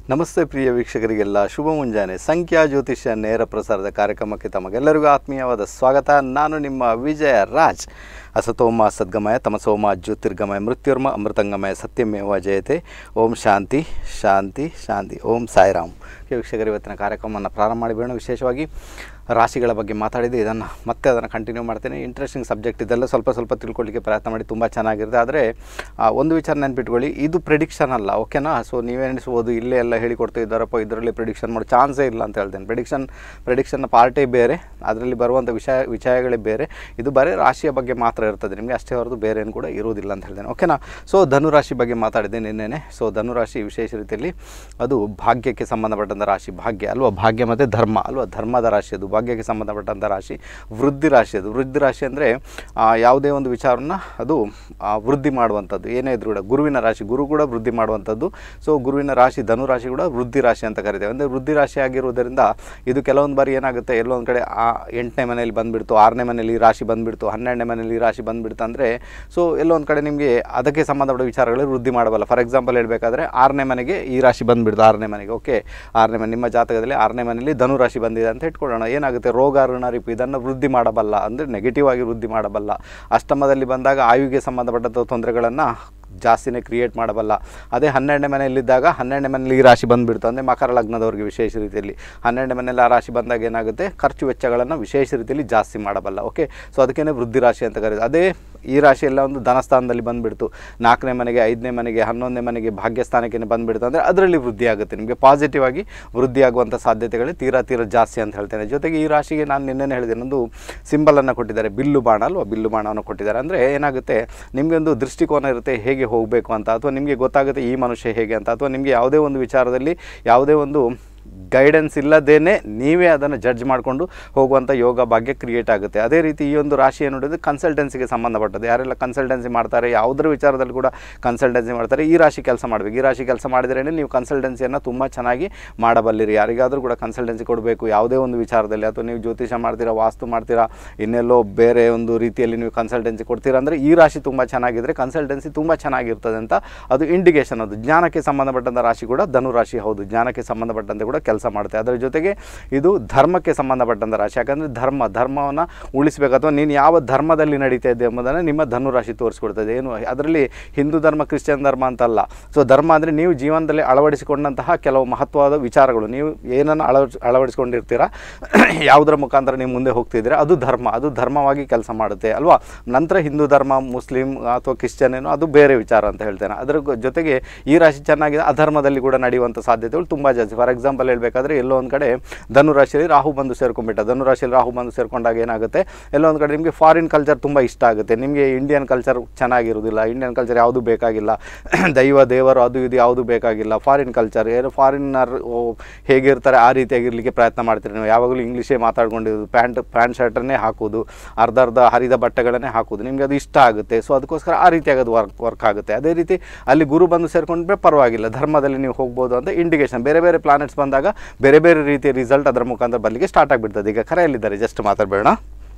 ನಮಸ್ತೆ ಪ್ರಿಯ ವೀಕ್ಷಕರಿಗೆಲ್ಲ ಶುಭ ಮುಂಜಾನೆ ಸಂಖ್ಯಾ ಜ್ಯೋತಿಷ್ಯ ನೇರ ಪ್ರಸಾರದ ಕಾರ್ಯಕ್ರಮಕ್ಕೆ ತಮಗೆಲ್ಲರಿಗೂ ಆತ್ಮೀಯವಾದ ಸ್ವಾಗತ ನಾನು ನಿಮ್ಮ ವಿಜಯ ರಾಜ್ ಅಸತೋಮ ಸದ್ಗಮಯ ತಮಸೋಮ ಜ್ಯೋತಿರ್ಗಮಯ ಮೃತ್ಯುರ್ಮ ಅಮೃತಂಗಮಯ ಸತ್ಯಮೇವ ಜಯತೆ ಓಂ ಶಾಂತಿ ಶಾಂತಿ ಶಾಂತಿ ಓಂ ಸಾಯಿರಾಮ್ ಪ್ರಿಯ ವೀಕ್ಷಕರು ಇವತ್ತಿನ ಕಾರ್ಯಕ್ರಮವನ್ನು ಪ್ರಾರಂಭ ಮಾಡಿಬೇಡ ವಿಶೇಷವಾಗಿ ರಾಶಿಗಳ ಬಗ್ಗೆ ಮಾತಾಡಿದೆ ಇದನ್ನು ಮತ್ತೆ ಅದನ್ನು ಕಂಟಿನ್ಯೂ ಮಾಡ್ತೇನೆ ಇಂಟ್ರೆಸ್ಟಿಂಗ್ ಸಬ್ಜೆಕ್ಟ್ ಇದೆಲ್ಲ ಸ್ವಲ್ಪ ಸ್ವಲ್ಪ ತಿಳ್ಕೊಳ್ಳಿಕ್ಕೆ ಪ್ರಯತ್ನ ಮಾಡಿ ತುಂಬ ಚೆನ್ನಾಗಿರುತ್ತೆ ಆದರೆ ಆ, ಒಂದು ವಿಚಾರ ನೆನ್ಪಿಟ್ಕೊಳ್ಳಿ ಇದು ಪ್ರಿಡಿಕ್ಷನ್ ಅಲ್ಲ ಓಕೆನಾ ಸೊ ನೀವೇನಿಸ್ಬೋದು ಇಲ್ಲೇ ಎಲ್ಲ ಹೇಳಿಕೊಡ್ತಾ ಇದ್ದಾರಪ್ಪ ಇದರಲ್ಲಿ ಪ್ರಿಡಿಕ್ಷನ್ ಮಾಡೋ ಚಾನ್ಸೇ ಇಲ್ಲ ಅಂತ ಹೇಳ್ತೇನೆ ಪ್ರಿಡಿಕ್ಷನ್ ಪ್ರಿಡಿಕ್ಷನ್ನ ಪಾರ್ಟೇ ಬೇರೆ ಅದರಲ್ಲಿ ಬರುವಂಥ ವಿಷಯ ವಿಷಯಗಳೇ ಬೇರೆ ಇದು ಬರೀ ರಾಶಿಯ ಬಗ್ಗೆ ಮಾತ್ರ ಇರ್ತದೆ ನಿಮಗೆ ಅಷ್ಟೇ ಹೊರತು ಬೇರೆ ಏನು ಕೂಡ ಇರುವುದಿಲ್ಲ ಅಂತ ಹೇಳ್ತೇನೆ ಓಕೆನಾ ಸೊ ಧನುರಾಶಿ ಬಗ್ಗೆ ಮಾತಾಡಿದೆ ನಿನ್ನೆನೆ ಸೊ ಧನುರಾಶಿ ವಿಶೇಷ ರೀತಿಯಲ್ಲಿ ಅದು ಭಾಗ್ಯಕ್ಕೆ ಸಂಬಂಧಪಟ್ಟಂಥ ರಾಶಿ ಭಾಗ್ಯ ಅಲ್ವಾ ಭಾಗ್ಯ ಮತ್ತು ಧರ್ಮ ಅಲ್ವಾ ಧರ್ಮದ ರಾಶಿ ಅದು ಭಾಗ್ಯಕ್ಕೆ ಸಂಬಂಧಪಟ್ಟಂಥ ರಾಶಿ ವೃದ್ಧಿ ರಾಶಿ ಅದು ವೃದ್ಧಿ ರಾಶಿ ಅಂದರೆ ಯಾವುದೇ ಒಂದು ವಿಚಾರವನ್ನು ಅದು ಆ, ವೃದ್ಧಿ ಮಾಡುವಂಥದ್ದು ಏನೇ ಇದ್ರೂ ಕೂಡ ಗುರುವಿನ ರಾಶಿ ಗುರು ಕೂಡ ವೃದ್ಧಿ ಮಾಡುವಂಥದ್ದು ಸೊ ಗುರುವಿನ ರಾಶಿ ಧನು ರಾಶಿ ಕೂಡ ವೃದ್ಧಿ ರಾಶಿ ಅಂತ ಕರಿತೇವೆ ಅಂದರೆ ವೃದ್ಧಿ ರಾಶಿ ಆಗಿರುವುದರಿಂದ ಇದು ಕೆಲವೊಂದು ಬಾರಿ ಏನಾಗುತ್ತೆ ಎಲ್ಲೊಂದು ಕಡೆ ಆ ಎಂಟನೇ ಮನೆಯಲ್ಲಿ ಬಂದುಬಿಡ್ತು ಆರನೇ ಮನೆಯಲ್ಲಿ ಈ ರಾಶಿ ಬಂದುಬಿಡ್ತು ಹನ್ನೆರಡನೇ ಮನೆಯಲ್ಲಿ ಈ ರಾಶಿ ಬಂದುಬಿಡ್ತು ಅಂದರೆ ಸೊ ಎಲ್ಲೊಂದು ಕಡೆ ನಿಮಗೆ ಅದಕ್ಕೆ ಸಂಬಂಧಪಟ್ಟ ವಿಚಾರಗಳು ವೃದ್ಧಿ ಮಾಡಬಲ್ಲ ಫಾರ್ ಎಕ್ಸಾಂಪಲ್ ಹೇಳಬೇಕಾದ್ರೆ ಆರನೇ ಮನೆಗೆ ಈ ರಾಶಿ ಬಂದುಬಿಡ್ತು ಆರನೇ ಮನೆಗೆ ಓಕೆ ಆರನೇ ಮನೆ ನಿಮ್ಮ ಜಾತಕದಲ್ಲಿ ಆರನೇ ಮನೆಯಲ್ಲಿ ಧನು ರಾಶಿ ಬಂದಿದೆ ಅಂತ ಇಟ್ಕೊಳ್ಳೋಣ ಏನಾಗುತ್ತೆ ರೋಗ ಋಣ ರಿಪು ಇದನ್ನು ವೃದ್ಧಿ ಮಾಡಬಲ್ಲ ಅಂದರೆ ನೆಗೆಟಿವ್ ಆಗಿ ವೃದ್ಧಿ ಮಾಡಬಲ್ಲ ಅಷ್ಟಮದಲ್ಲಿ ಬಂದಾಗ ಆಯುವಿಗೆ ಸಂಬಂಧಪಟ್ಟಂಥ ತೊಂದರೆಗಳನ್ನು ಜಾಸ್ತಿನೇ ಕ್ರಿಯೇಟ್ ಮಾಡಬಲ್ಲ ಅದೇ ಹನ್ನೆರಡನೇ ಮನೆಯಲ್ಲಿದ್ದಾಗ ಹನ್ನೆರಡನೇ ಮನೆಯಲ್ಲಿ ಈ ರಾಶಿ ಬಂದುಬಿಡ್ತು ಅಂದರೆ ಮಕರ ಲಗ್ನದವ್ರಿಗೆ ವಿಶೇಷ ರೀತಿಯಲ್ಲಿ ಹನ್ನೆರಡನೇ ಮನೆಯಲ್ಲಿ ಆ ರಾಶಿ ಬಂದಾಗ ಏನಾಗುತ್ತೆ ಖರ್ಚು ವೆಚ್ಚಗಳನ್ನು ವಿಶೇಷ ರೀತಿಯಲ್ಲಿ ಜಾಸ್ತಿ ಮಾಡಬಲ್ಲ ಓಕೆ ಸೊ ಅದಕ್ಕೇ ವೃದ್ಧಿ ರಾಶಿ ಅಂತ ಕರೀತಾರೆ ಅದೇ ಈ ರಾಶಿ ಎಲ್ಲ ಒಂದು ಧನಸ್ಥಾನದಲ್ಲಿ ಬಂದುಬಿಡ್ತು ನಾಲ್ಕನೇ ಮನೆಗೆ ಐದನೇ ಮನೆಗೆ ಹನ್ನೊಂದನೇ ಮನೆಗೆ ಭಾಗ್ಯಸ್ಥಾನಕ್ಕೆ ಬಂದುಬಿಡ್ತು ಅಂದರೆ ಅದರಲ್ಲಿ ವೃದ್ಧಿ ಆಗುತ್ತೆ ನಿಮಗೆ ಪಾಸಿಟಿವ್ ಆಗಿ ವೃದ್ಧಿ ಆಗುವಂಥ ಸಾಧ್ಯತೆಗಳು ತೀರಾ ತೀರಾ ಜಾಸ್ತಿ ಅಂತ ಹೇಳ್ತೇನೆ ಜೊತೆಗೆ ಈ ರಾಶಿಗೆ ನಾನು ನಿನ್ನೆ ಹೇಳಿದೆ ಒಂದು ಸಿಂಬಲನ್ನು ಕೊಟ್ಟಿದ್ದಾರೆ ಬಿಲ್ಲು ಬಾಣ ಅಲ್ವಾ ಬಿಲ್ಲು ಬಾಣವನ್ನು ಕೊಟ್ಟಿದ್ದಾರೆ ಅಂದರೆ ಏನಾಗುತ್ತೆ ನಿಮಗೆ ಒಂದು ದೃಷ್ಟಿಕೋನ ಇರುತ್ತೆ ಹೇಗೆ ಹೋಗಬೇಕು ಅಂತ ಅಥವಾ ನಿಮಗೆ ಗೊತ್ತಾಗುತ್ತೆ ಈ ಮನುಷ್ಯ ಹೇಗೆ ಅಂತ ಅಥವಾ ನಿಮಗೆ ಯಾವುದೇ ಒಂದು ವಿಚಾರದಲ್ಲಿ ಯಾವುದೇ ಒಂದು ಗೈಡೆನ್ಸ್ ಇಲ್ಲದೇನೆ ನೀವೇ ಅದನ್ನು ಜಡ್ಜ್ ಮಾಡಿಕೊಂಡು ಹೋಗುವಂಥ ಯೋಗ ಭಾಗ್ಯ ಕ್ರಿಯೇಟ್ ಆಗುತ್ತೆ ಅದೇ ರೀತಿ ಈ ಒಂದು ರಾಶಿ ಏನು ನೋಡಿದ್ರೆ ಕನ್ಸಲ್ಟೆನ್ಸಿಗೆ ಸಂಬಂಧಪಟ್ಟದ್ದು ಯಾರೆಲ್ಲ ಕನ್ಸಲ್ಟೆನ್ಸಿ ಮಾಡ್ತಾರೆ ಯಾವುದರ ವಿಚಾರದಲ್ಲಿ ಕೂಡ ಕನ್ಸಲ್ಟೆನ್ಸಿ ಮಾಡ್ತಾರೆ ಈ ರಾಶಿ ಕೆಲಸ ಮಾಡಬೇಕು ಈ ರಾಶಿ ಕೆಲಸ ಮಾಡಿದ್ರೇ ನೀವು ಕನ್ಸಲ್ಟೆನ್ಸಿಯನ್ನು ತುಂಬ ಚೆನ್ನಾಗಿ ಮಾಡಬಲ್ಲಿರಿ ಯಾರಿಗಾದರೂ ಕೂಡ ಕನ್ಸಲ್ಟೆನ್ಸಿ ಕೊಡಬೇಕು ಯಾವುದೇ ಒಂದು ವಿಚಾರದಲ್ಲಿ ಅಥವಾ ನೀವು ಜ್ಯೋತಿಷ ಮಾಡ್ತೀರಾ ವಾಸ್ತು ಮಾಡ್ತೀರಾ ಇನ್ನೆಲ್ಲೋ ಬೇರೆ ಒಂದು ರೀತಿಯಲ್ಲಿ ನೀವು ಕನ್ಸಲ್ಟೆನ್ಸಿ ಕೊಡ್ತೀರಾ ಅಂದರೆ ಈ ರಾಶಿ ತುಂಬ ಚೆನ್ನಾಗಿದ್ದರೆ ಕನ್ಸಲ್ಟೆನ್ಸಿ ತುಂಬ ಚೆನ್ನಾಗಿರ್ತದೆ ಅಂತ ಅದು ಇಂಡಿಕೇಶನ್ ಅದು ಜ್ಞಾನಕ್ಕೆ ಸಂಬಂಧಪಟ್ಟಂಥ ರಾಶಿ ಕೂಡ ಧನು ರಾಶಿ ಹೌದು ಜ್ಞಾನಕ್ಕೆ ಸಂಬಂಧಪಟ್ಟಂತೆ ಕೂಡ ಕೆಲಸ ಮಾಡುತ್ತೆ ಅದರ ಜೊತೆಗೆ ಇದು ಧರ್ಮಕ್ಕೆ ಸಂಬಂಧಪಟ್ಟಂಥ ರಾಶಿ ಯಾಕಂದರೆ ಧರ್ಮ ಧರ್ಮವನ್ನು ಉಳಿಸಬೇಕು ಅಥವಾ ನೀನು ಯಾವ ಧರ್ಮದಲ್ಲಿ ನಡೀತಾ ಇದೆ ಎಂಬುದನ್ನು ನಿಮ್ಮ ಧನು ರಾಶಿ ತೋರಿಸ್ಕೊಡ್ತದೆ ಏನು ಅದರಲ್ಲಿ ಹಿಂದೂ ಧರ್ಮ ಕ್ರಿಶ್ಚಿಯನ್ ಧರ್ಮ ಅಂತಲ್ಲ ಸೊ ಧರ್ಮ ಅಂದರೆ ನೀವು ಜೀವನದಲ್ಲಿ ಅಳವಡಿಸಿಕೊಂಡಂತಹ ಕೆಲವು ಮಹತ್ವವಾದ ವಿಚಾರಗಳು ನೀವು ಏನನ್ನು ಅಳವ ಅಳವಡಿಸ್ಕೊಂಡಿರ್ತೀರಾ ಯಾವುದರ ಮುಖಾಂತರ ನೀವು ಮುಂದೆ ಹೋಗ್ತಿದ್ದೀರಾ ಅದು ಧರ್ಮ ಅದು ಧರ್ಮವಾಗಿ ಕೆಲಸ ಮಾಡುತ್ತೆ ಅಲ್ವಾ ನಂತರ ಹಿಂದೂ ಧರ್ಮ ಮುಸ್ಲಿಂ ಅಥವಾ ಕ್ರಿಶ್ಚಿಯನ್ ಏನೋ ಅದು ಬೇರೆ ವಿಚಾರ ಅಂತ ಹೇಳ್ತೇನೆ ಅದರ ಗೊ- ಜೊತೆಗೆ ಈ ರಾಶಿ ಚೆನ್ನಾಗಿದೆ ಅಧರ್ಮದಲ್ಲಿ ಕೂಡ ನಡೆಯುವಂಥ ಸಾಧ್ಯತೆಗಳು ತುಂಬ ಜಾಸ್ತಿ ಫಾರ್ ಎಕ್ಸಾಂಪಲ್ ಹೇಳಬೇಕಾದ್ರೆ ಎಲ್ಲೋ ಒಂದು ಕಡೆ ಧನು ರಾಶಿಯಲ್ಲಿ ರಾಹು ಬಂದು ಸೇರ್ಕೊಂಡ್ಬಿಟ್ಟ ಧನು ರಾಶಿಯಲ್ಲಿ ರಾಹು ಬಂದು ಸೇರ್ಕೊಂಡಾಗ ಏನಾಗುತ್ತೆ ಎಲ್ಲೋ ಒಂದು ಕಡೆ ನಿಮಗೆ ಫಾರಿನ್ ಕಲ್ಚರ್ ತುಂಬ ಇಷ್ಟ ಆಗುತ್ತೆ ನಿಮಗೆ ಇಂಡಿಯನ್ ಕಲ್ಚರ್ ಚೆನ್ನಾಗಿರೋದಿಲ್ಲ ಇಂಡಿಯನ್ ಕಲ್ಚರ್ ಯಾವುದು ಬೇಕಾಗಿಲ್ಲ ದೈವ ದೇವರು ಅದು ಇದು ಯಾವುದು ಬೇಕಾಗಿಲ್ಲ ಫಾರಿನ್ ಕಲ್ಚರ್ ಏನು ಫಾರಿನರ್ ಹೇಗಿರ್ತಾರೆ ಆ ರೀತಿಯಾಗಿರಲಿಕ್ಕೆ ಪ್ರಯತ್ನ ಮಾಡ್ತೀರಿ ನೀವು ಯಾವಾಗಲೂ ಇಂಗ್ಲೀಷೇ ಮಾತಾಡ್ಕೊಂಡಿರೋದು ಪ್ಯಾಂಟ್ ಪ್ಯಾಂಟ್ ಶರ್ಟನ್ನೇ ಹಾಕೋದು ಅರ್ಧ ಅರ್ಧ ಹರಿದ ಬಟ್ಟೆಗಳನ್ನೇ ಹಾಕೋದು ನಿಮಗೆ ಅದು ಇಷ್ಟ ಆಗುತ್ತೆ ಸೊ ಅದಕ್ಕೋಸ್ಕರ ಆ ರೀತಿಯಾಗಿ ಅದು ವರ್ಕ್ ವರ್ಕ್ ಆಗುತ್ತೆ ಅದೇ ರೀತಿ ಅಲ್ಲಿ ಗುರು ಬಂದು ಸೇರ್ಕೊಂಡ್ರೆ ಪರವಾಗಿಲ್ಲ ಧರ್ಮದಲ್ಲಿ ನೀವು ಹೋಗ್ಬೋದು ಅಂತ ಇಂಡಿಕೇಶನ್ ಬೇರೆ ಬೇರೆ ಪ್ಲಾನೆಟ್ಸ್ ಬಂದಾಗ ಬೇರೆ ಬೇರೆ ರೀತಿಯ ರಿಸಲ್ಟ್ ಅದರ ಮುಖಾಂತರ ಬರಲಿಕ್ಕೆ ಸ್ಟಾರ್ಟ್ ಆಗಿಬಿಡ್ತದೆ ಈಗ ಕರೆಯಲ್ಲಿದ್ದಾರೆ ಜಸ್ಟ್ ಮಾತಾಡಬೇಡ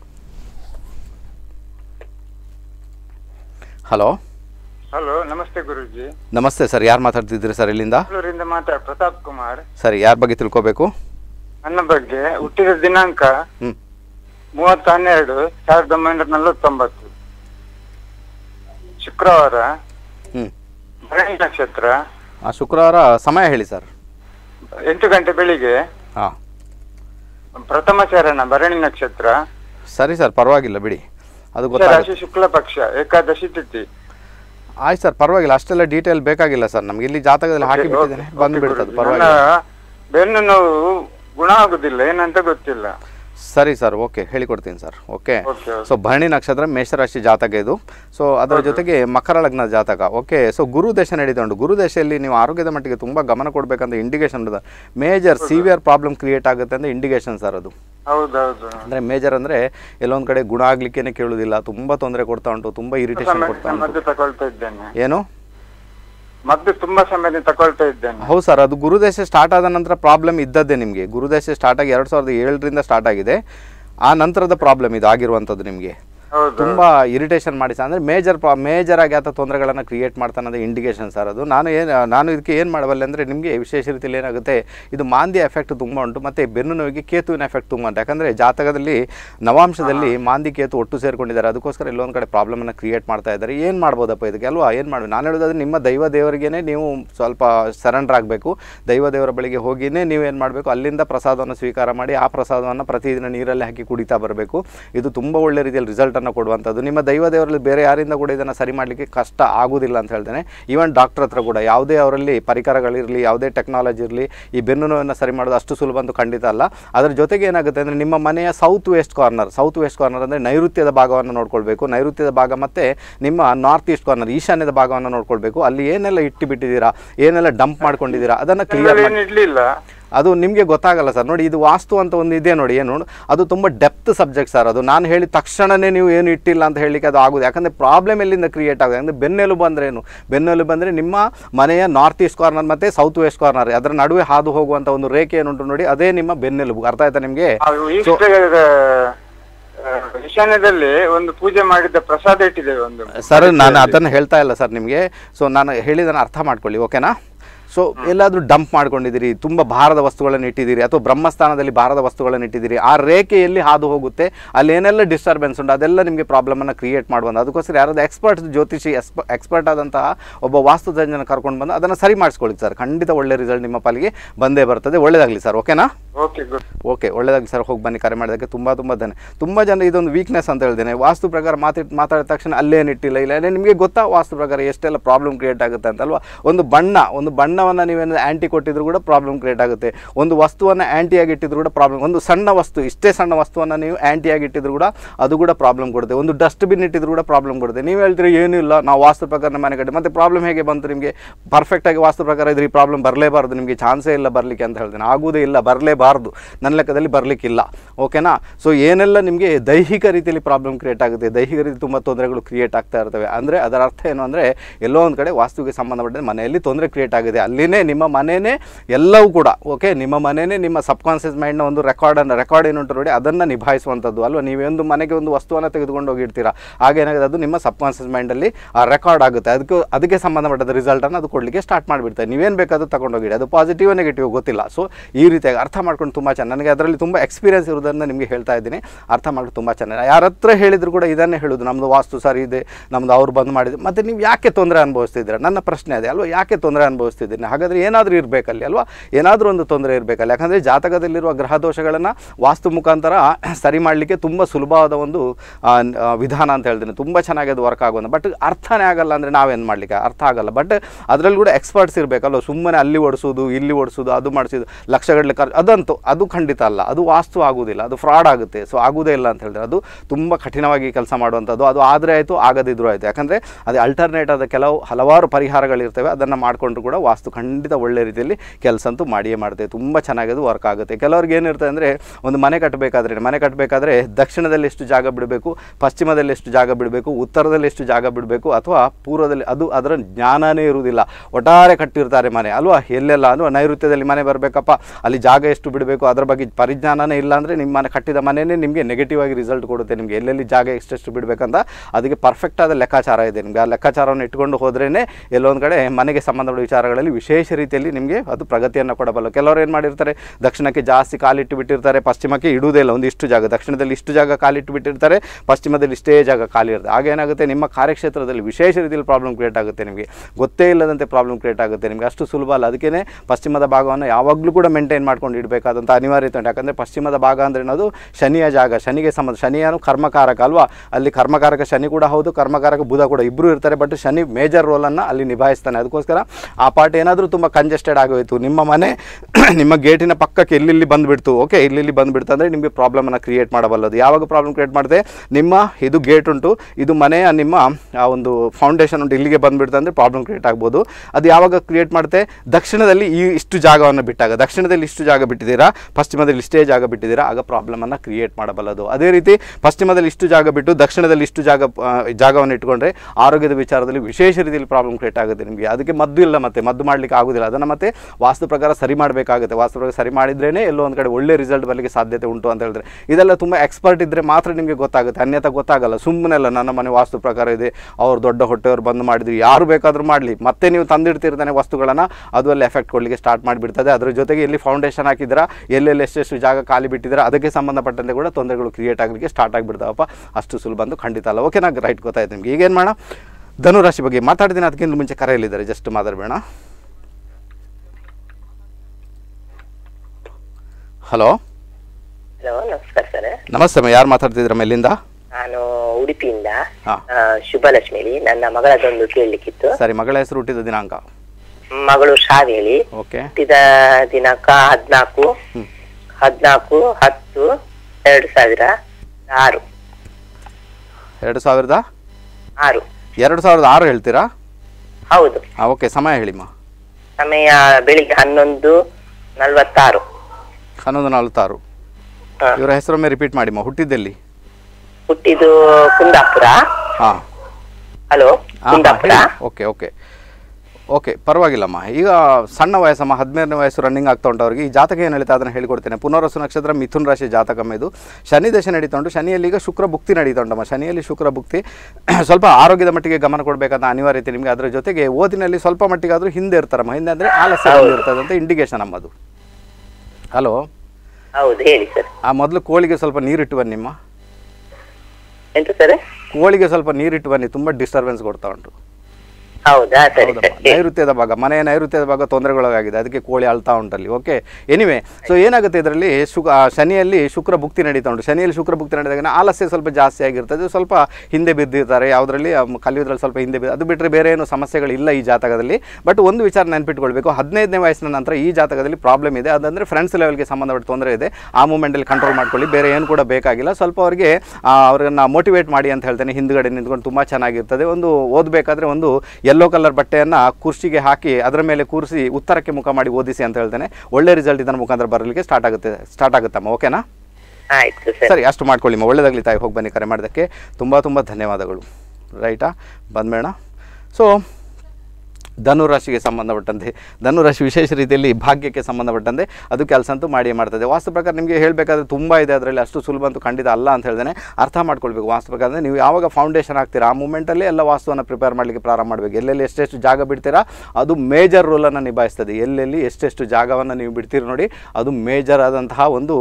ಹಲೋ ಹಲೋ ನಮಸ್ತೆ ಗುರುಜಿ ನಮಸ್ತೆ ಸರ್ ಯಾರು ಮಾತಾಡ್ತಿದ್ದೀರಿ ಸರ್ ಇಲ್ಲಿಂದ ಬೆಂಗಳೂರಿಂದ ಮಾತಾಡ ಪ್ರತಾಪ್ ಕುಮಾರ್ ಸರಿ ಯಾರ ಬಗ್ಗೆ ತಿಳ್ಕೊಬೇಕು ನನ್ನ ಬಗ್ಗೆ ಹುಟ್ಟಿದ ದಿನಾಂಕ ಹ್ಞೂ ಮೂವತ್ತು ಹನ್ನೆರಡು ಸಾವಿರದ ಒಂಬೈನೂರ ನಲವತ್ತೊಂಬತ್ತು ಶುಕ್ರವಾರ ಹ್ಞೂ ಭರಣಿ ನಕ್ಷತ್ರ ಆ ಶುಕ್ರವಾರ ಸಮಯ ಹೇಳಿ ಸರ್ ಎಂಟು ಗಂಟೆ ಬೆಳಿಗ್ಗೆ ಹಾಂ ಪ್ರಥಮ ಚರಣ ಭರಣಿ ನಕ್ಷತ್ರ ಸರಿ ಸರ್ ಪರವಾಗಿಲ್ಲ ಬಿಡಿ ಅದು ಗೊತ್ತಾಗುತ್ತೆ ರಾಶಿ ಶುಕ್ಲ ಪಕ್ಷ ಏಕಾದಶಿ ತಿಥಿ ಆಯ್ತು ಸರ್ ಪರವಾಗಿಲ್ಲ ಅಷ್ಟೆಲ್ಲ ಡೀಟೇಲ್ ಬೇಕಾಗಿಲ್ಲ ಸರ್ ನಮ್ಗೆ ಇಲ್ಲಿ ಜಾತಕದಲ್ಲಿ ಹಾಕಿ ಬಿಟ್ಟಿದ್ದೇನೆ ಓಕೆ, ಬಂದು ಓಕೆ ಬಿಡ್ತದೆ ಗುರೂಜಿ. ಪರವಾಗಿಲ್ಲ ನನ್ನ ಬೆನ್ನು ನೋವು ಗುಣ ಆಗುದಿಲ್ಲ ಏನಂತ ಗೊತ್ತಿಲ್ಲ ಸರಿ ಸರ್ ಓಕೆ ಹೇಳಿಕೊಡ್ತೀನಿ sir okay okay so Bharani ನಕ್ಷತ್ರ ಮೇಷರಾಶಿ ಜಾತಕ ಇದು ಸೊ ಅದರ ಜೊತೆಗೆ ಮಕರ ಲಗ್ನ ಜಾತಕ ಓಕೆ ಸೊ ಗುರು ದೇಶ ನಡೀತಾ ಉಂಟು ಗುರು ದೇಶದಲ್ಲಿ ನೀವು ಆರೋಗ್ಯದ ಮಟ್ಟಿಗೆ ತುಂಬ ಗಮನ ಕೊಡಬೇಕಂತ ಇಂಡಿಕೇಶನ್ ಇದೆ ಮೇಜರ್ ಸಿವಿಯರ್ ಪ್ರಾಬ್ಲಮ್ ಕ್ರಿಯೇಟ್ ಆಗುತ್ತೆ ಅಂತ ಇಂಡಿಕೇಶನ್ ಸರ್ ಅದು ಹೌದೌದು ಅಂದರೆ ಮೇಜರ್ ಅಂದರೆ ಎಲ್ಲೊಂದು ಕಡೆ ಗುಣ ಆಗ್ಲಿಕ್ಕೇನೆ ಕೇಳುವುದಿಲ್ಲ ತುಂಬ ತೊಂದರೆ ಕೊಡ್ತಾ ಉಂಟು ತುಂಬ ಇರಿಟೇಷನ್ ಕೊಡ್ತಾ ಸಮಯದಿಂದ ಉಂಟು ಮದ್ದು ತಗೊಳ್ತಾ ಇದ್ದೇನೆ ಏನು ಮದ್ದು ತುಂಬಾ ಸಮಯದಿಂದ ತಗೊಳ್ತಾ ಇದ್ದೇನೆ ಹೌದು ಸರ್ ಅದು ಗುರುದೇಶ ಸ್ಟಾರ್ಟ್ ಆದ ನಂತರ ಪ್ರಾಬ್ಲಮ್ ಇದ್ದದ್ದೇ ನಿಮಗೆ ಗುರುದೇಶ ಸ್ಟಾರ್ಟ್ ಆಗಿ ಎರಡು ಸಾವಿರದ ಏಳರಿಂದ ಸ್ಟಾರ್ಟ್ ಆಗಿದೆ ಆ ನಂತರದ ಪ್ರಾಬ್ಲಮ್ ಇದು ಆಗಿರುವಂಥದ್ದು ನಿಮಗೆ ಹೌದು ತುಂಬ ಇರಿಟೇಷನ್ ಮಾಡಿ ಸರ್ ಅಂದರೆ ಮೇಜರ್ ಪ್ರಾ ಮೇಜರ್ ಆಗಿ ಆತ ತೊಂದರೆಗಳನ್ನು ಕ್ರಿಯೇಟ್ ಮಾಡ್ತಾನೆ ಅನ್ನೋದು ಇಂಡಿಕೇಶನ್ ಸರ್ ಅದು ನಾನು ಏನು ನಾನು ಇದಕ್ಕೆ ಏನು ಮಾಡಬಲ್ಲೆ ಅಂದರೆ ನಿಮಗೆ ವಿಶೇಷ ರೀತಿಯಲ್ಲಿ ಏನಾಗುತ್ತೆ ಇದು ಮಾಂದ್ಯ ಎಫೆಕ್ಟ್ ತುಂಬ ಉಂಟು ಮತ್ತು ಬೆನ್ನು ನೋವಿಗೆ ಕೇತುವಿನ ಎಫೆಕ್ಟ್ ತುಂಬ ಉಂಟು ಯಾಕಂದರೆ ಜಾತಕದಲ್ಲಿ ನವಾಂಶದಲ್ಲಿ ಮಾಂದಿ ಕೇತು ಒಟ್ಟು ಸೇರ್ಕೊಂಡಿದ್ದಾರೆ ಅದಕ್ಕೋಸ್ಕರ ಎಲ್ಲೊಂದು ಕಡೆ ಪ್ರಾಬ್ಲಮನ್ನು ಕ್ರಿಯೇಟ್ ಮಾಡ್ತಾ ಇದ್ದಾರೆ ಏನು ಮಾಡ್ಬೋದಪ್ಪ ಇದಕ್ಕೆ ಅಲ್ವಾ ಏನು ಮಾಡ್ಬೋದು ನಾನು ಹೇಳೋದಾದ್ರೆ ನಿಮ್ಮ ದೈವ ದೇವರಿಗೇ ನೀವು ಸ್ವಲ್ಪ ಸರೆಂಡರ್ ಆಗಬೇಕು ದೈವ ದೇವರ ಬಳಿಗೆ ಹೋಗಿನೇ ನೀವು ಏನು ಮಾಡಬೇಕು ಅಲ್ಲಿಂದ ಪ್ರಸಾದವನ್ನು ಸ್ವೀಕಾರ ಮಾಡಿ ಆ ಪ್ರಸಾದವನ್ನು ಪ್ರತಿದಿನ ನೀರಲ್ಲಿ ಹಾಕಿ ಕುಡಿತಾ ಬರಬೇಕು ಇದು ತುಂಬ ಒಳ್ಳೆ ರೀತಿಯಲ್ಲಿ ರಿಸಲ್ಟನ್ನು ಕೊಡುವಂಥದ್ದು ನಿಮ್ಮ ದೈವ ದೇವರಲ್ಲಿ ಬೇರೆ ಯಾರಿಂದ ಕೂಡ ಇದನ್ನು ಸರಿ ಮಾಡಲಿಕ್ಕೆ ಕಷ್ಟ ಆಗೋದಿಲ್ಲ ಅಂತ ಹೇಳ್ತೇನೆ ಈವನ್ ಡಾಕ್ಟರ್ ಹತ್ರ ಕೂಡ ಯಾವುದೇ ಅವರಲ್ಲಿ ಪರಿಕರಗಳಿರಲಿ ಯಾವುದೇ ಟೆಕ್ನಾಲಜಿ ಇರಲಿ ಈ ಬೆನ್ನು ನೋವನ್ನು ಸರಿ ಮಾಡೋದು ಅಷ್ಟು ಸುಲಭ ಅಂತೂ ಖಂಡಿತ ಅಲ್ಲ ಅದರ ಜೊತೆಗೆ ಏನಾಗುತ್ತೆ ಅಂದರೆ ನಿಮ್ಮ ಮನೆಯ south west corner south west corner ಅಂದರೆ ನೈಋತ್ಯದ ಭಾಗವನ್ನು ನೋಡ್ಕೊಳ್ಬೇಕು ನೈಋತ್ಯದ ಭಾಗ ಮತ್ತು ನಿಮ್ಮ ನಾರ್ತ್ ಈಸ್ಟ್ ಕಾರ್ನರ್ ಈಶಾನ್ಯದ ಭಾಗವನ್ನು ನೋಡ್ಕೊಳ್ಬೇಕು ಅಲ್ಲಿ ಏನೆಲ್ಲ ಇಟ್ಟು ಬಿಟ್ಟಿದ್ದೀರಾ ಏನೆಲ್ಲ ಡಂಪ್ ಮಾಡ್ಕೊಂಡಿದ್ದೀರಾ ಅದನ್ನು ಕ್ಲಿಯರ್ ಏನು ಇಡ್ಲಿಲ್ಲ ಅದು ನಿಮಗೆ ಗೊತ್ತಾಗಲ್ಲ ಸರ್ ನೋಡಿ ಇದು ವಾಸ್ತು ಅಂತ ಒಂದು ಇದೆ ನೋಡಿ ಏನು ಅದು ತುಂಬ ಡೆಪ್ತ್ ಸಬ್ಜೆಕ್ಟ್ ಸರ್ ಅದು ನಾನು ಹೇಳಿದ ತಕ್ಷಣನೇ ನೀವು ಏನು ಇಟ್ಟಿಲ್ಲ ಅಂತ ಹೇಳಲಿಕ್ಕೆ ಅದು ಆಗೋದು ಯಾಕಂದರೆ ಪ್ರಾಬ್ಲಮ್ ಎಲ್ಲಿಂದ ಕ್ರಿಯೇಟ್ ಆಗುತ್ತೆ ಅಂದರೆ ಬೆನ್ನೆಲುಬು ಅಂದ್ರೆ ಏನು ಬೆನ್ನೆಲುಬು ಅಂದರೆ ನಿಮ್ಮ ಮನೆಯ ನಾರ್ತ್ ಈಸ್ಟ್ ಕಾರ್ನರ್ ಮತ್ತು ಸೌತ್ ವೆಸ್ಟ್ ಕಾರ್ನರ್ ಅದರ ನಡುವೆ ಹಾದು ಹೋಗುವಂಥ ಒಂದು ರೇಖೆ ಏನುಂಟು ನೋಡಿ ಅದೇ ನಿಮ್ಮ ಬೆನ್ನೆಲುಬು ಅರ್ಥ ಆಯ್ತಾ ನಿಮಗೆ ಅದು ಈಸ್ಟ್ ಆ, ಈಶಾನ್ಯದಲ್ಲಿ ಒಂದು ಪೂಜೆ ಮಾಡಿದ್ದ ಪ್ರಸಾದ ಇಟ್ಟಿದ್ದೇವೆ ಒಂದು ಸರ್ ನಾನು ಅದನ್ನು ಹೇಳ್ತಾ ಇಲ್ಲ ಸರ್ ನಿಮಗೆ ಸೊ ನಾನು ಹೇಳಿದ್ದನ್ನು ಅರ್ಥ ಮಾಡ್ಕೊಳ್ಳಿ ಓಕೆನಾ ಸೊ ಎಲ್ಲಾದರೂ ಡಂಪ್ ಮಾಡ್ಕೊಂಡಿದ್ದೀರಿ ತುಂಬ ಭಾರದ ವಸ್ತುಗಳನ್ನು ಇಟ್ಟಿದ್ದೀರಿ ಅಥವಾ ಬ್ರಹ್ಮಸ್ಥಾನದಲ್ಲಿ ಭಾರದ ವಸ್ತುಗಳನ್ನು ಇಟ್ಟಿದ್ದೀರಿ ಆ ರೇಖೆಯಲ್ಲಿ ಹಾದು ಹೋಗುತ್ತೆ ಅಲ್ಲಿ ಏನೆಲ್ಲ ಡಿಸ್ಟರ್ಬೆನ್ಸ್ ಉಂಟು ಅದೆಲ್ಲ ನಿಮಗೆ ಪ್ರಾಬ್ಲಮನ್ನು ಕ್ರಿಯೇಟ್ ಮಾಡುವಂಥ ಅದಕ್ಕೋಸ್ಕರ ಯಾರಾದ್ರು ಎಕ್ಸ್ಪರ್ಟ್ ಜ್ಯೋತಿಷಿ ಎಕ್ಸ್ಪ ಎಕ್ಸ್ಪರ್ಟ್ ಆದಂತಹ ಒಬ್ಬ ವಾಸ್ತು ತಜ್ಞನ ಕರ್ಕೊಂಡು ಬಂದು ಅದನ್ನು ಸರಿ ಮಾಡಿಸ್ಕೊಳ್ಳಿ ಸರ್ ಖಂಡಿತ ಒಳ್ಳೆ ರಿಸಲ್ಟ್ ನಿಮ್ಮ ಪಾಲಿಗೆ ಬಂದೇ ಬರ್ತದೆ ಒಳ್ಳೆಯದಾಗಲಿ ಸರ್ ಓಕೆನಾ ಓಕೆ ಗುಡ್ ಓಕೆ ಒಳ್ಳೆದಾಗಲಿ ಸರ್ ಹೋಗಿ ಬನ್ನಿ ಕರೆ ಮಾಡೋದಕ್ಕೆ ತುಂಬ ತುಂಬ ಧನ್ಯ ತುಂಬ ಜನ ಇದೊಂದು ವೀಕ್ನೆಸ್ ಅಂತ ಹೇಳ್ತೇನೆ ವಾಸ್ತು ಪ್ರಕಾರ ಮಾತಾಡಿ ಮಾತಾಡಿದ ತಕ್ಷಣ ಅಲ್ಲೇನು ಇಟ್ಟಿಲ್ಲ ಇಲ್ಲ ಅಂದ್ರೆ ನಿಮಗೆ ಗೊತ್ತಾ ವಾಸ್ತು ಪ್ರಕಾರ ಎಷ್ಟೆಲ್ಲ ಪ್ರಾಬ್ಲಮ್ ಕ್ರಿಯೇಟ್ ಆಗುತ್ತೆ ಅಂತ ಅಲ್ವಾ ಒಂದು ಬಣ್ಣ ಒಂದು ಬಣ್ಣವನ್ನು ನೀವೇನು ಆ್ಯಂಟಿ ಕೊಟ್ಟಿದ್ರು ಕೂಡ ಪ್ರಾಬ್ಲಮ್ ಕ್ರಿಯೇಟ್ ಆಗುತ್ತೆ ಒಂದು ವಸ್ತುವನ್ನು ಆ್ಯಂಟಿಯಾಗಿ ಇಟ್ಟಿದ್ರು ಕೂಡ ಪ್ರಾಬ್ಲಮ್ ಒಂದು ಸಣ್ಣ ವಸ್ತು ಇಷ್ಟೇ ಸಣ್ಣ ವಸ್ತುವನ್ನು ನೀವು ಆ್ಯಂಟಿಯಾಗಿ ಇಟ್ಟಿದ್ರು ಕೂಡ ಅದು ಕೂಡ ಪ್ರಾಬ್ಲಮ್ ಕೊಡುತ್ತೆ ಒಂದು ಡಸ್ಟ್ಬಿನ್ ಇಟ್ಟಿದ್ರು ಕೂಡ ಪ್ರಾಬ್ಲಮ್ ಕೊಡುತ್ತೆ ನೀವು ಹೇಳ್ತೀರಿ ಏನೂ ಇಲ್ಲ ನಾವು ವಾಸ್ತು ಪ್ರಕಾರ ನಮ್ಮ ಮನೆ ಕಡೆ ಮತ್ತೆ ಪ್ರಾಬ್ಲಮ್ ಹೇಗೆ ಬಂತು ನಿಮಗೆ ಪರ್ಫೆಕ್ಟಾಗಿ ವಾಸ್ತು ಪ್ರಕಾರ ಇದ್ರೆ ಈ ಪ್ರಾಬ್ಲಮ್ ಬರಲೇಬಾರ್ದು ನಿಮಗೆ ಚಾನ್ಸೇ ಇಲ್ಲ ಬರಲಿಕ್ಕೆ ಅಂತ ಹೇಳ್ತೇನೆ ಆಗುವುದೇ ಇಲ್ಲ ಬರಲೇಬಾರ್ದು ನನ್ನ ಲೆಕ್ಕದಲ್ಲಿ ಬರಲಿಕ್ಕಿಲ್ಲ ಓಕೆನಾ ಸೊ ಏನೆಲ್ಲ ನಿಮಗೆ ದೈಹಿಕ ರೀತಿಯಲ್ಲಿ ಪ್ರಾಬ್ಲಮ್ ಕ್ರಿಯೇಟ್ ಆಗುತ್ತೆ ದೈಹಿಕ ರೀತಿ ತುಂಬ ತೊಂದರೆಗಳು ಕ್ರಿಯೇಟ್ ಆಗ್ತಾ ಇರ್ತವೆ ಅಂದರೆ ಅದರ ಅರ್ಥ ಏನು ಅಂದರೆ ಎಲ್ಲೋ ಒಂದು ಕಡೆ ವಾಸ್ತುವಿಗೆ ಸಂಬಂಧಪಟ್ಟ ಮನೆಯಲ್ಲಿ ತೊಂದರೆ ಕ್ರಿಯೇಟ್ ಆಗಿದೆ ಅಲ್ಲಿನೇ ನಿಮ್ಮ ಮನೆಯೇ ಎಲ್ಲವೂ ಕೂಡ ಓಕೆ ನಿಮ್ಮ ಮನೆಯೇ ನಿಮ್ಮ ಸಬ್ಕಾನ್ಷಿಯಸ್ ಮೈಂಡ್ನ ಒಂದು ರೆಕಾರ್ಡನ್ನು ರೆಕಾರ್ಡ್ ಏನುಂಟು ನೋಡಿ ಅದನ್ನು ನಿಭಾಯಿಸುವಂಥದ್ದು ಅಲ್ವಾ ನೀವೊಂದು ಮನೆಗೆ ಒಂದು ವಸ್ತುವನ್ನು ತೆಗೆದುಕೊಂಡು ಹೋಗಿರ್ತೀರಾ ಆಗೇನಾಗುತ್ತೆ ಅದು ನಿಮ್ಮ ಸಬ್ಕಾನ್ಷಿಯಸ್ ಮೈಂಡಲ್ಲಿ ರೆಕಾರ್ಡ್ ಆಗುತ್ತೆ ಅದಕ್ಕೆ ಅದಕ್ಕೆ ಸಂಬಂಧಪಟ್ಟದ ರಿಸಲ್ಟನ್ನು ಅದು ಕೊಡಲಿಕ್ಕೆ ಸ್ಟಾರ್ಟ್ ಮಾಡಿಬಿಡ್ತಾರೆ ನೀವೇನು ಬೇಕಾದ್ರೂ ತಗೊಂಡೋಗಿಡಿ ಅದು ಪಾಸಿಟಿವ್ ನೆಗೆಟಿವ್ ಗೊತ್ತಿಲ್ಲ ಸೊ ಈ ರೀತಿಯಾಗಿ ಅರ್ಥ ಮಾಡ್ಕೊಂಡು ತುಂಬ ಚೆನ್ನಾಗಿ ನನಗೆ ಅದರಲ್ಲಿ ತುಂಬ ಎಕ್ಸ್ಪೀರಿಯನ್ಸ್ ಇರೋದನ್ನು ನಿಮಗೆ ಹೇಳ್ತಾ ಇದ್ದೀನಿ ಅರ್ಥ ಮಾಡ್ಕೊಂಡು ತುಂಬ ಚೆನ್ನಾಗಿ ಯಾರ ಹತ್ರ ಹೇಳಿದ್ರು ಕೂಡ ಇದನ್ನೇ ಹೇಳೋದು ನಮ್ಮದು ವಾಸ್ತು ಸರಿ ಇದೆ ನಮ್ಮದು ಅವ್ರು ಬಂದು ಮಾಡಿದ್ರು ಮತ್ತು ನೀವು ಯಾಕೆ ತೊಂದರೆ ಅನುಭವಿಸ್ತಿದ್ದೀರಾ ನನ್ನ ಪ್ರಶ್ನೆ ಅದೇ ಅಲ್ವಾ ಯಾಕೆ ತೊಂದರೆ ಅನುಭವಿಸ್ತಿದ್ದೀನಿ ಹಾಗಾದರೆ ಏನಾದರೂ ಇರಬೇಕಲ್ಲಿ ಅಲ್ವಾ ಏನಾದರೂ ಒಂದು ತೊಂದರೆ ಇರಬೇಕಲ್ಲ ಯಾಕಂದರೆ ಜಾತಕದಲ್ಲಿರುವ ಗ್ರಹ ದೋಷಗಳನ್ನು ವಾಸ್ತು ಮುಖಾಂತರ ಸರಿ ಮಾಡಲಿಕ್ಕೆ ತುಂಬ ಸುಲಭವಾದ ಒಂದು ಆ, ನ್- ಆ, ವಿಧಾನ ಅಂತ ಹೇಳ್ತೀನಿ ತುಂಬ ಚೆನ್ನಾಗಿ ಅದು ವರ್ಕ್ ಆಗೋದು ಬಟ್ ಅರ್ಥನೇ ಆಗಲ್ಲ ಅಂದರೆ ನಾವೇನು ಮಾಡಲಿಕ್ಕೆ ಅರ್ಥ ಆಗಲ್ಲ ಬಟ್ ಅದರಲ್ಲಿ ಕೂಡ ಎಕ್ಸ್ಪರ್ಟ್ಸ್ ಇರಬೇಕಲ್ವ ಸುಮ್ಮನೆ ಅಲ್ಲಿ ಓಡಿಸೋದು ಇಲ್ಲಿ ಓಡಿಸೋದು ಅದು ಮಾಡಿಸೋದು ಲಕ್ಷಗಟ್ಟಲೆ ಖರ್ಚು ಅದಂತೂ ಅದು ಖಂಡಿತ ಅಲ್ಲ ಅದು ವಾಸ್ತು ಆಗುವುದಿಲ್ಲ ಅದು ಫ್ರಾಡ್ ಆಗುತ್ತೆ ಸೊ ಆಗುವುದೇ ಇಲ್ಲ ಅಂತ ಹೇಳಿದ್ರೆ ಅದು ತುಂಬ ಕಠಿಣವಾಗಿ ಕೆಲಸ ಮಾಡುವಂಥದ್ದು ಅದು ಆದರೆ ಆಯಿತು ಆಗದಿದ್ರೂ ಆಯಿತು ಯಾಕಂದರೆ ಅದು ಅಲ್ಟರ್ನೇಟ್ ಆದ ಕೆಲವು ಹಲವಾರು ಪರಿಹಾರಗಳಿರ್ತವೆ ಅದನ್ನು ಮಾಡಿಕೊಂಡ್ರು ಕೂಡ ವಾಸ್ತು ಖಂಡಿತ ಒಳ್ಳೆ ರೀತಿಯಲ್ಲಿ ಕೆಲಸ ಅಂತೂ ಮಾಡಿಯೇ ಮಾಡ್ತೇವೆ ತುಂಬ ಚೆನ್ನಾಗಿ ಅದು ವರ್ಕ್ ಆಗುತ್ತೆ ಕೆಲವ್ರಿಗೆ ಏನಿರ್ತದೆ ಅಂದರೆ ಒಂದು ಮನೆ ಕಟ್ಟಬೇಕಾದ್ರೆ ಮನೆ ಕಟ್ಟಬೇಕಾದ್ರೆ ದಕ್ಷಿಣದಲ್ಲಿ ಎಷ್ಟು ಜಾಗ ಬಿಡಬೇಕು ಪಶ್ಚಿಮದಲ್ಲಿ ಎಷ್ಟು ಜಾಗ ಬಿಡಬೇಕು ಉತ್ತರದಲ್ಲಿ ಎಷ್ಟು ಜಾಗ ಬಿಡಬೇಕು ಅಥವಾ ಪೂರ್ವದಲ್ಲಿ ಅದು ಅದರ ಜ್ಞಾನನೇ ಇರುವುದಿಲ್ಲ ಒಟ್ಟಾರೆ ಕಟ್ಟಿರ್ತಾರೆ ಮನೆ ಅಲ್ವಾ ಎಲ್ಲೆಲ್ಲ ಅಲ್ವಾ ನೈಋತ್ಯದಲ್ಲಿ ಮನೆ ಬರಬೇಕಪ್ಪ ಅಲ್ಲಿ ಜಾಗ ಎಷ್ಟು ಬಿಡಬೇಕು ಅದರ ಬಗ್ಗೆ ಪರಿಜ್ಞಾನನೇ ಇಲ್ಲ ಅಂದರೆ ನಿಮ್ಮ ಮನೆ ಕಟ್ಟಿದ ಮನೆಯೇ ನಿಮಗೆ ನೆಗೆಟಿವ್ ಆಗಿ ರಿಸಲ್ಟ್ ಕೊಡುತ್ತೆ ನಿಮಗೆ ಎಲ್ಲೆಲ್ಲಿ ಜಾಗ ಎಷ್ಟೆಷ್ಟು ಬಿಡಬೇಕಂತ ಅದಕ್ಕೆ ಪರ್ಫೆಕ್ಟ್ ಆದ ಲೆಕ್ಕಾಚಾರ ಇದೆ ನಿಮಗೆ ಆ ಲೆಕ್ಕಾಚಾರವನ್ನು ಇಟ್ಕೊಂಡು ಹೋದ್ರೇ ಎಲ್ಲೊಂದು ಕಡೆ ಮನೆಗೆ ಸಂಬಂಧಪಟ್ಟ ವಿಚಾರಗಳಲ್ಲಿ ವಿಶೇಷ ರೀತಿಯಲ್ಲಿ ನಿಮಗೆ ಅದು ಪ್ರಗತಿಯನ್ನು ಕೊಡಬಲ್ಲ ಕೆಲವರು ಏನು ಮಾಡಿರ್ತಾರೆ ದಕ್ಷಿಣಕ್ಕೆ ಜಾಸ್ತಿ ಕಾಲಿಟ್ಟು ಬಿಟ್ಟಿರ್ತಾರೆ ಪಶ್ಚಿಮಕ್ಕೆ ಇಡುವುದೇ ಇಲ್ಲ ಒಂದು ಇಷ್ಟು ಜಾಗ ದಕ್ಷಿಣದಲ್ಲಿ ಇಷ್ಟು ಜಾಗ ಕಾಲಿಟ್ಟು ಬಿಟ್ಟಿರ್ತಾರೆ ಪಶ್ಚಿಮದಲ್ಲಿ ಇಷ್ಟೇ ಜಾಗ ಖಾಲಿ ಇರುತ್ತೆ ಆಗ ಏನಾಗುತ್ತೆ ನಿಮ್ಮ ಕಾರ್ಯಕ್ಷೇತ್ರದಲ್ಲಿ ವಿಶೇಷ ರೀತಿಯಲ್ಲಿ ಪ್ರಾಬ್ಲಮ್ ಕ್ರಿಯೇಟ್ ಆಗುತ್ತೆ ನಿಮಗೆ ಗೊತ್ತೇ ಇಲ್ಲದಂತೆ ಪ್ರಾಬ್ಲಮ್ ಕ್ರಿಯೇಟ್ ಆಗುತ್ತೆ ನಿಮಗೆ ಅಷ್ಟು ಸುಲಭ ಅಲ್ಲ ಅದಕ್ಕೇ ಪಶ್ಚಿಮದ ಭಾಗವನ್ನು ಯಾವಾಗಲೂ ಕೂಡ ಮೇಂಟೈನ್ ಮಾಡ್ಕೊಂಡು ಇಡಬೇಕಾದಂಥ ಅನಿವಾರ್ಯತೆ ಉಂಟು ಯಾಕಂದರೆ ಪಶ್ಚಿಮದ ಭಾಗ ಅಂದರೆ ಅದು ಶನಿಯ ಜಾಗ ಶನಿಗೆ ಸಂಬಂಧ ಶನಿಯನು ಕರ್ಮಕಾರಕ ಅಲ್ವಾ ಅಲ್ಲಿ ಕರ್ಮಕಾರಕ ಶನಿ ಕೂಡ ಹೌದು ಕರ್ಮಕಾರಕ ಬುಧ ಕೂಡ ಇಬ್ಬರು ಇರ್ತಾರೆ ಬಟ್ ಶನಿ ಮೇಜರ್ ರೋಲನ್ನು ಅಲ್ಲಿ ನಿಭಾಯಿಸ್ತಾನೆ ಅದಕ್ಕೋಸ್ಕರ ಆ ಪಾರ್ಟ್ ಏನಾದರೂ ತುಂಬ ಕಂಜೆಸ್ಟೆಡ್ ಆಗೋಯ್ತು ನಿಮ್ಮ ಮನೆ ನಿಮ್ಮ ಗೇಟಿನ ಪಕ್ಕಕ್ಕೆ ಎಲ್ಲಿಲ್ಲಿ ಬಂದುಬಿಡ್ತು ಓಕೆ ಇಲ್ಲಿಲ್ಲಿ ಬಂದುಬಿಡ್ತು ಅಂದರೆ ನಿಮಗೆ ಪ್ರಾಬ್ಲಮನ್ನು ಕ್ರಿಯೇಟ್ ಮಾಡಬಲ್ಲದು ಯಾವಾಗ ಪ್ರಾಬ್ಲಮ್ ಕ್ರಿಯೇಟ್ ಮಾಡಿದೆ ನಿಮ್ಮ ಇದು ಗೇಟ್ ಉಂಟು ಇದು ಮನೆಯ ನಿಮ್ಮ ಆ ಒಂದು ಫೌಂಡೇಶನ್ ಉಂಟು ಇಲ್ಲಿಗೆ ಬಂದುಬಿಡ್ತು ಅಂದರೆ ಪ್ರಾಬ್ಲಮ್ ಕ್ರಿಯೇಟ್ ಆಗ್ಬೋದು ಅದು ಯಾವಾಗ ಕ್ರಿಯೇಟ್ ಮಾಡುತ್ತೆ ದಕ್ಷಿಣದಲ್ಲಿ ಈ ಇಷ್ಟು ಜಾಗವನ್ನು ಬಿಟ್ಟಾಗ ದಕ್ಷಿಣದಲ್ಲಿ ಇಷ್ಟು ಜಾಗ ಬಿಟ್ಟಿದ್ದೀರಾ ಪಶ್ಚಿಮದಲ್ಲಿ ಇಷ್ಟೇ ಜಾಗ ಬಿಟ್ಟಿದ್ದೀರಾ ಆಗ ಪ್ರಾಬ್ಲಮನ್ನು ಕ್ರಿಯೇಟ್ ಮಾಡಬಲ್ಲದು ಅದೇ ರೀತಿ ಪಶ್ಚಿಮದಲ್ಲಿ ಇಷ್ಟು ಜಾಗ ಬಿಟ್ಟು ದಕ್ಷಿಣದಲ್ಲಿ ಇಷ್ಟು ಜಾಗ ಆ, ಜಾಗವನ್ನು ಇಟ್ಕೊಂಡ್ರೆ ಆರೋಗ್ಯದ ವಿಚಾರದಲ್ಲಿ ವಿಶೇಷ ರೀತಿಯಲ್ಲಿ ಪ್ರಾಬ್ಲಮ್ ಕ್ರಿಯೇಟ್ ಆಗುತ್ತೆ ನಿಮಗೆ ಅದಕ್ಕೆ ಮದ್ದು ಇಲ್ಲ ಮತ್ತೆ ಮದ್ದು ಮಾಡಿ ಮಾಡಲಿಕ್ಕೆ ಆಗೋದಿಲ್ಲ ಅದನ್ನು ಮತ್ತೆ ವಾಸ್ತು ಪ್ರಕಾರ ಸರಿ ಮಾಡಬೇಕಾಗುತ್ತೆ ವಾಸ್ತು ಪ್ರಕಾರ ಸರಿ ಮಾಡಿದ್ರೇ ಎಲ್ಲೋ ಒಂದು ಕಡೆ ಒಳ್ಳೆ ರಿಸಲ್ಟ್ ಬರಲಿಕ್ಕೆ ಸಾಧ್ಯತೆ ಉಂಟು ಅಂತ ಹೇಳಿದ್ರೆ ಇದೆಲ್ಲ ತುಂಬ ಎಕ್ಸ್ಪರ್ಟ್ ಇದ್ದರೆ ಮಾತ್ರ ನಿಮಗೆ ಗೊತ್ತಾಗುತ್ತೆ ಅನ್ಯथा ಗೊತ್ತಾಗಲ್ಲ ಸುಮ್ಮನೆ ಅಲ್ಲ ನನ್ನ ಮನೆ ವಾಸ್ತು ಪ್ರಕಾರ ಇದೆ ಅವ್ರು ದೊಡ್ಡ ಹೊಟ್ಟೆಯವ್ರು ಬಂದು ಮಾಡಿದ್ರು ಯಾರು ಬೇಕಾದರೂ ಮಾಡಲಿ ಮತ್ತೆ ನೀವು ತಂದಿಡ್ತಿರ್ತಾನೆ ವಸ್ತುಗಳನ್ನು ಅದು ಅಲ್ಲಿ ಎಫೆಕ್ಟ್ ಕೊಡಲಿಕ್ಕೆ ಸ್ಟಾರ್ಟ್ ಮಾಡಿಬಿಡ್ತದೆ ಅದ್ರ ಜೊತೆಗೆ ಎಲ್ಲಿ ಫೌಂಡೇಶನ್ ಹಾಕಿದ್ದೀರಾ ಎಲ್ಲೆಲ್ಲಿ ಎಷ್ಟೆಷ್ಟು ಜಾಗ ಖಾಲಿ ಬಿಟ್ಟಿದ್ದೀರಾ ಅದಕ್ಕೆ ಸಂಬಂಧಪಟ್ಟಂತೆ ಕೂಡ ತೊಂದರೆಗಳು ಕ್ರಿಯೇಟ್ ಆಗಲಿಕ್ಕೆ ಸ್ಟಾರ್ಟ್ ಆಗಿಬಿಡ್ತಾವಪ್ಪ ಅಷ್ಟು ಸುಲಭ ಅಂತ ಖಂಡಿತ ಅಲ್ಲ ಓಕೆ ನಾಗ ರೈಟ್ ಗೊತ್ತಾಯ್ತು ನಿಮಗೆ ಈಗೇನು ಮಾಡೋಣ ಧನುರಾಶಿ ಬಗ್ಗೆ ಮಾತಾಡ್ತೀನಿ ಅದಕ್ಕಿಂತ ಮುಂಚೆ ಕರೆಯಲ್ಲಿದ್ದಾರೆ ಜಸ್ಟ್ ಮಾತಾಡಬೇಡ ಹಲೋ ಹಲೋ ನಮಸ್ಕಾರ ಸರ್ ನಮಸ್ತೆ ಅಮ್ಮ ಯಾರು ಮಾತಾಡ್ತಿದ್ದೀರ ಮೇಲಿಂದ ನಾನು ಉಡುಪಿಯಿಂದ ಹಾ. ಆ, ಶುಭಲಕ್ಷ್ಮಿಲಿ ನನ್ನ ಮಗಳದೊಂದು ಕೇಳಲಿಕ್ಕಿತ್ತು ಸರಿ ಮಗಳ ಹೆಸರು ಹುಟ್ಟಿದ ದಿನಾಂಕ ಮಗಳು ಶಾವೇಳಿ ಓಕೆ ಹುಟ್ಟಿದ ದಿನಾಂಕ ಹದಿನಾಲ್ಕು ಹ್ಮ್. ಹದಿನಾಲ್ಕು ಹತ್ತು ಎರಡು ಸಾವಿರ ಆರು ಎರಡು ಸಾವಿರದ ಆರು ಎರಡು ಸಾವಿರದ ಆರು ಹೇಳ್ತೀರಾ ಹೌದು ಹಾಂ ಓಕೆ ಸಮಯ ಹೇಳಿಮ್ಮ ಸಮಯ ಬೆಳಿಗ್ಗೆ ಹನ್ನೊಂದು ನಲ್ವತ್ತಾರು ಹನ್ನೊಂದು ನಲವತ್ತಾರು ಹಾ. ಇವರ ಹೆಸರೊಮ್ಮೆ ರಿಪೀಟ್ ಮಾಡಿಮ್ಮ ಹುಟ್ಟಿದ್ದೆಲ್ಲಿ ಹುಟ್ಟಿದ್ದು ಕುಂದಾಪುರ ಹಾಂ hello Kundapura okay okay okay ಪರವಾಗಿಲ್ಲಮ್ಮ ಈಗ ಸಣ್ಣ ವಯಸ್ಸಮ್ಮ ಹದಿನೇಳನೇ ವಯಸ್ಸು ರನ್ನಿಂಗ್ ಆಗ್ತಾ ಉಂಟು ಅವ್ರಿಗೆ ಈ ಜಾತಕ ಏನು ಹೇಳ್ತಾ ಅದನ್ನು ಹೇಳ್ಕೊಡ್ತೇನೆ ಪುನರ್ವಸು ನಕ್ಷತ್ರ ಮಿಥುನ್ ರಾಶಿ ಜಾತಕಮ್ಮ ಇದು ಶನಿ ದಶೆ ನಡೀತಾ ಉಂಟು ಶನಿಯಲ್ಲಿ ಈಗ ಶುಕ್ರ ಭುಕ್ತಿ ನಡೀತಾ ಉಂಟಮ್ಮ ಶನಿಯಲ್ಲಿ ಶುಕ್ರ ಭುಕ್ತಿ ಸ್ವಲ್ಪ ಆರೋಗ್ಯದ ಮಟ್ಟಿಗೆ ಗಮನ ಕೊಡಬೇಕಂತ ಅನಿವಾರ್ಯತೆ ನಿಮಗೆ ಅದರ ಜೊತೆಗೆ ಓದಿನಲ್ಲಿ ಸ್ವಲ್ಪ ಮಟ್ಟಿಗಾದರೂ ಹಿಂದೆ ಇರ್ತಾರಮ್ಮ ಹಿಂದೆ ಅಂದರೆ ಆಲಸ್ಯ ಇರ್ತದೆ ಅಂತ ಇಂಡಿಕೇಶನ್ ಅಮ್ಮದು ಹಲೋ ಹೌದು ಹೇಳಿ ಸರ್ ಆ ಮೊದಲು ಕೋಳಿಗೆ ಸ್ವಲ್ಪ ನೀರಿಟ್ಟು ಬನ್ನಿ ನಿಮ್ಮ ಎಂತ ಸರ್ ಕೋಳಿಗೆ ಸ್ವಲ್ಪ ನೀರಿಟ್ಟು ಬನ್ನಿ ತುಂಬ ಡಿಸ್ಟರ್ಬೆನ್ಸ್ ಕೊಡ್ತಾ ಉಂಟು ಹೌದಾ ಸರಿ ಹೌದಮ್ಮ. ಸರ್ ಹೇಳಿ. ನೈಋತ್ಯದ ಭಾಗ ಮನೆಯ ನೈಋತ್ಯದ ಭಾಗ ತೊಂದರೆಗೊಳಗಾಗಿದೆ ಅದಕ್ಕೆ ಕೋಳಿ ಅಳ್ತಾ ಉಂಟಲ್ಲಿ ಓಕೆ ಎನಿವೆ ಸೊ ಏನಾಗುತ್ತೆ ಇದರಲ್ಲಿ ಶುಕ್ ಆ, ಶನಿಯಲ್ಲಿ ಶುಕ್ರ ಭುಕ್ತಿ ನಡೀತಾ ಉಂಟು ಶನಿಯಲ್ಲಿ ಶುಕ್ರ ಭುಕ್ತಿ ನಡೆದಾಗ ಆಲಸ್ಯ ಸ್ವಲ್ಪ ಜಾಸ್ತಿ ಆಗಿರ್ತದೆ ಸ್ವಲ್ಪ ಹಿಂದೆ ಬಿದ್ದಿರ್ತಾರೆ ಯಾವುದರಲ್ಲಿ ಕಲಿಯೋದ್ರಲ್ಲಿ ಸ್ವಲ್ಪ ಹಿಂದೆ ಬಿದ್ದು ಅದು ಬಿಟ್ಟರೆ ಬೇರೆ ಏನು ಸಮಸ್ಯೆಗಳಿಲ್ಲ ಈ ಜಾತಕದಲ್ಲಿ ಬಟ್ ಒಂದು ವಿಚಾರ ನೆನ್ಪಿಟ್ಕೊಳ್ಬೇಕು ಹದಿನೈದನೇ ವಯಸ್ಸಿನ ನಂತರ ಈ ಜಾತಕದಲ್ಲಿ ಪ್ರಾಬ್ಲಮ್ ಇದೆ ಅದಂದರೆ ಫ್ರೆಂಡ್ಸ್ ಲೆವೆಲ್ಗೆ ಸಂಬಂಧಪಟ್ಟ ತೊಂದರೆ ಇದೆ ಆ ಮೂಮೆಂಟಲ್ಲಿ ಕಂಟ್ರೋಲ್ ಮಾಡ್ಕೊಳ್ಳಿ ಬೇರೆ ಏನು ಕೂಡ ಬೇಕಾಗಿಲ್ಲ ಸ್ವಲ್ಪ ಅವರಿಗೆ ಅವ್ರನ್ನ ಮೋಟಿವೇಟ್ ಮಾಡಿ ಅಂತ ಹೇಳ್ತೇನೆ ಹಿಂದ್ಗಡೆ ನಿಂತ್ಕೊಂಡು ತುಂಬ ಚೆನ್ನಾಗಿರ್ತದೆ ಒಂದು ಓದಬೇಕಾದ್ರೆ ಒಂದು ಯೆಲ್ಲೋ ಕಲರ್ ಬಟ್ಟೆಯನ್ನು ಕುರ್ಚಿಗೆ ಹಾಕಿ ಅದರ ಮೇಲೆ ಕೂರಿಸಿ ಉತ್ತರಕ್ಕೆ ಮುಖ ಮಾಡಿ ಓದಿಸಿ ಅಂತ ಹೇಳ್ತೇನೆ ಒಳ್ಳೆ ರಿಸಲ್ಟ್ ಇದರ ಮುಖಾಂತರ ಬರಲಿಕ್ಕೆ ಸ್ಟಾರ್ಟ್ ಆಗುತ್ತೆ ಸ್ಟಾರ್ಟ್ ಆಗುತ್ತಮ್ಮ ಓಕೆನಾ ಆಯ್ತು ಸರ್ ಸರಿ ಅಷ್ಟು ಮಾಡ್ಕೊಳ್ಳಿಮ್ಮ ಒಳ್ಳೆದಾಗಲಿ ತಾಯಿ ಹೋಗಿ ಬನ್ನಿ ಕರೆ ಮಾಡೋದಕ್ಕೆ ತುಂಬ ತುಂಬ ಧನ್ಯವಾದಗಳು ರೈಟಾ ಬಂದ್ಬೇಡ ಸೊ ಧನುರಾಶಿಗೆ ಸಂಬಂಧಪಟ್ಟಂತೆ ಧನುರಾಶಿ ವಿಶೇಷ ರೀತಿಯಲ್ಲಿ ಭಾಗ್ಯಕ್ಕೆ ಸಂಬಂಧಪಟ್ಟಂತೆ ಅದು ಕೆಲಸ ಅಂತೂ ಮಾಡಿಯೇ ಮಾಡ್ತದೆ ವಾಸ್ತು ಪ್ರಕಾರ ನಿಮಗೆ ಹೇಳಬೇಕಾದ್ರೆ ತುಂಬ ಇದೆ ಅದರಲ್ಲಿ ಅಷ್ಟು ಸುಲಭ ಅಂತೂ ಖಂಡಿತ ಅಲ್ಲ ಅಂತ ಹೇಳ್ದೇನೆ ಅರ್ಥ ಮಾಡ್ಕೊಳ್ಬೇಕು ವಾಸ್ತು ಪ್ರಕಾರ ಅಂದರೆ ನೀವು ಯಾವಾಗ ಫೌಂಡೇಶನ್ ಹಾಕ್ತೀರಾ ಆ ಮೂಮೆಂಟಲ್ಲಿ ಎಲ್ಲ ವಾಸ್ತುವನ್ನು ಪ್ರಿಪೇರ್ ಮಾಡಲಿಕ್ಕೆ ಪ್ರಾರಂಭ ಮಾಡಬೇಕು ಎಲ್ಲೆಲ್ಲಿ ಎಷ್ಟೆಷ್ಟು ಜಾಗ ಬಿಡ್ತೀರಾ ಅದು ಮೇಜರ್ ರೋಲನ್ನು ನಿಭಾಯಿಸ್ತದೆ ಎಲ್ಲೆಲ್ಲಿ ಎಷ್ಟೆಷ್ಟು ಜಾಗವನ್ನು ನೀವು ಬಿಡ್ತೀರಿ ನೋಡಿ ಅದು ಮೇಜರ್ ಆದಂತಹ ಒಂದು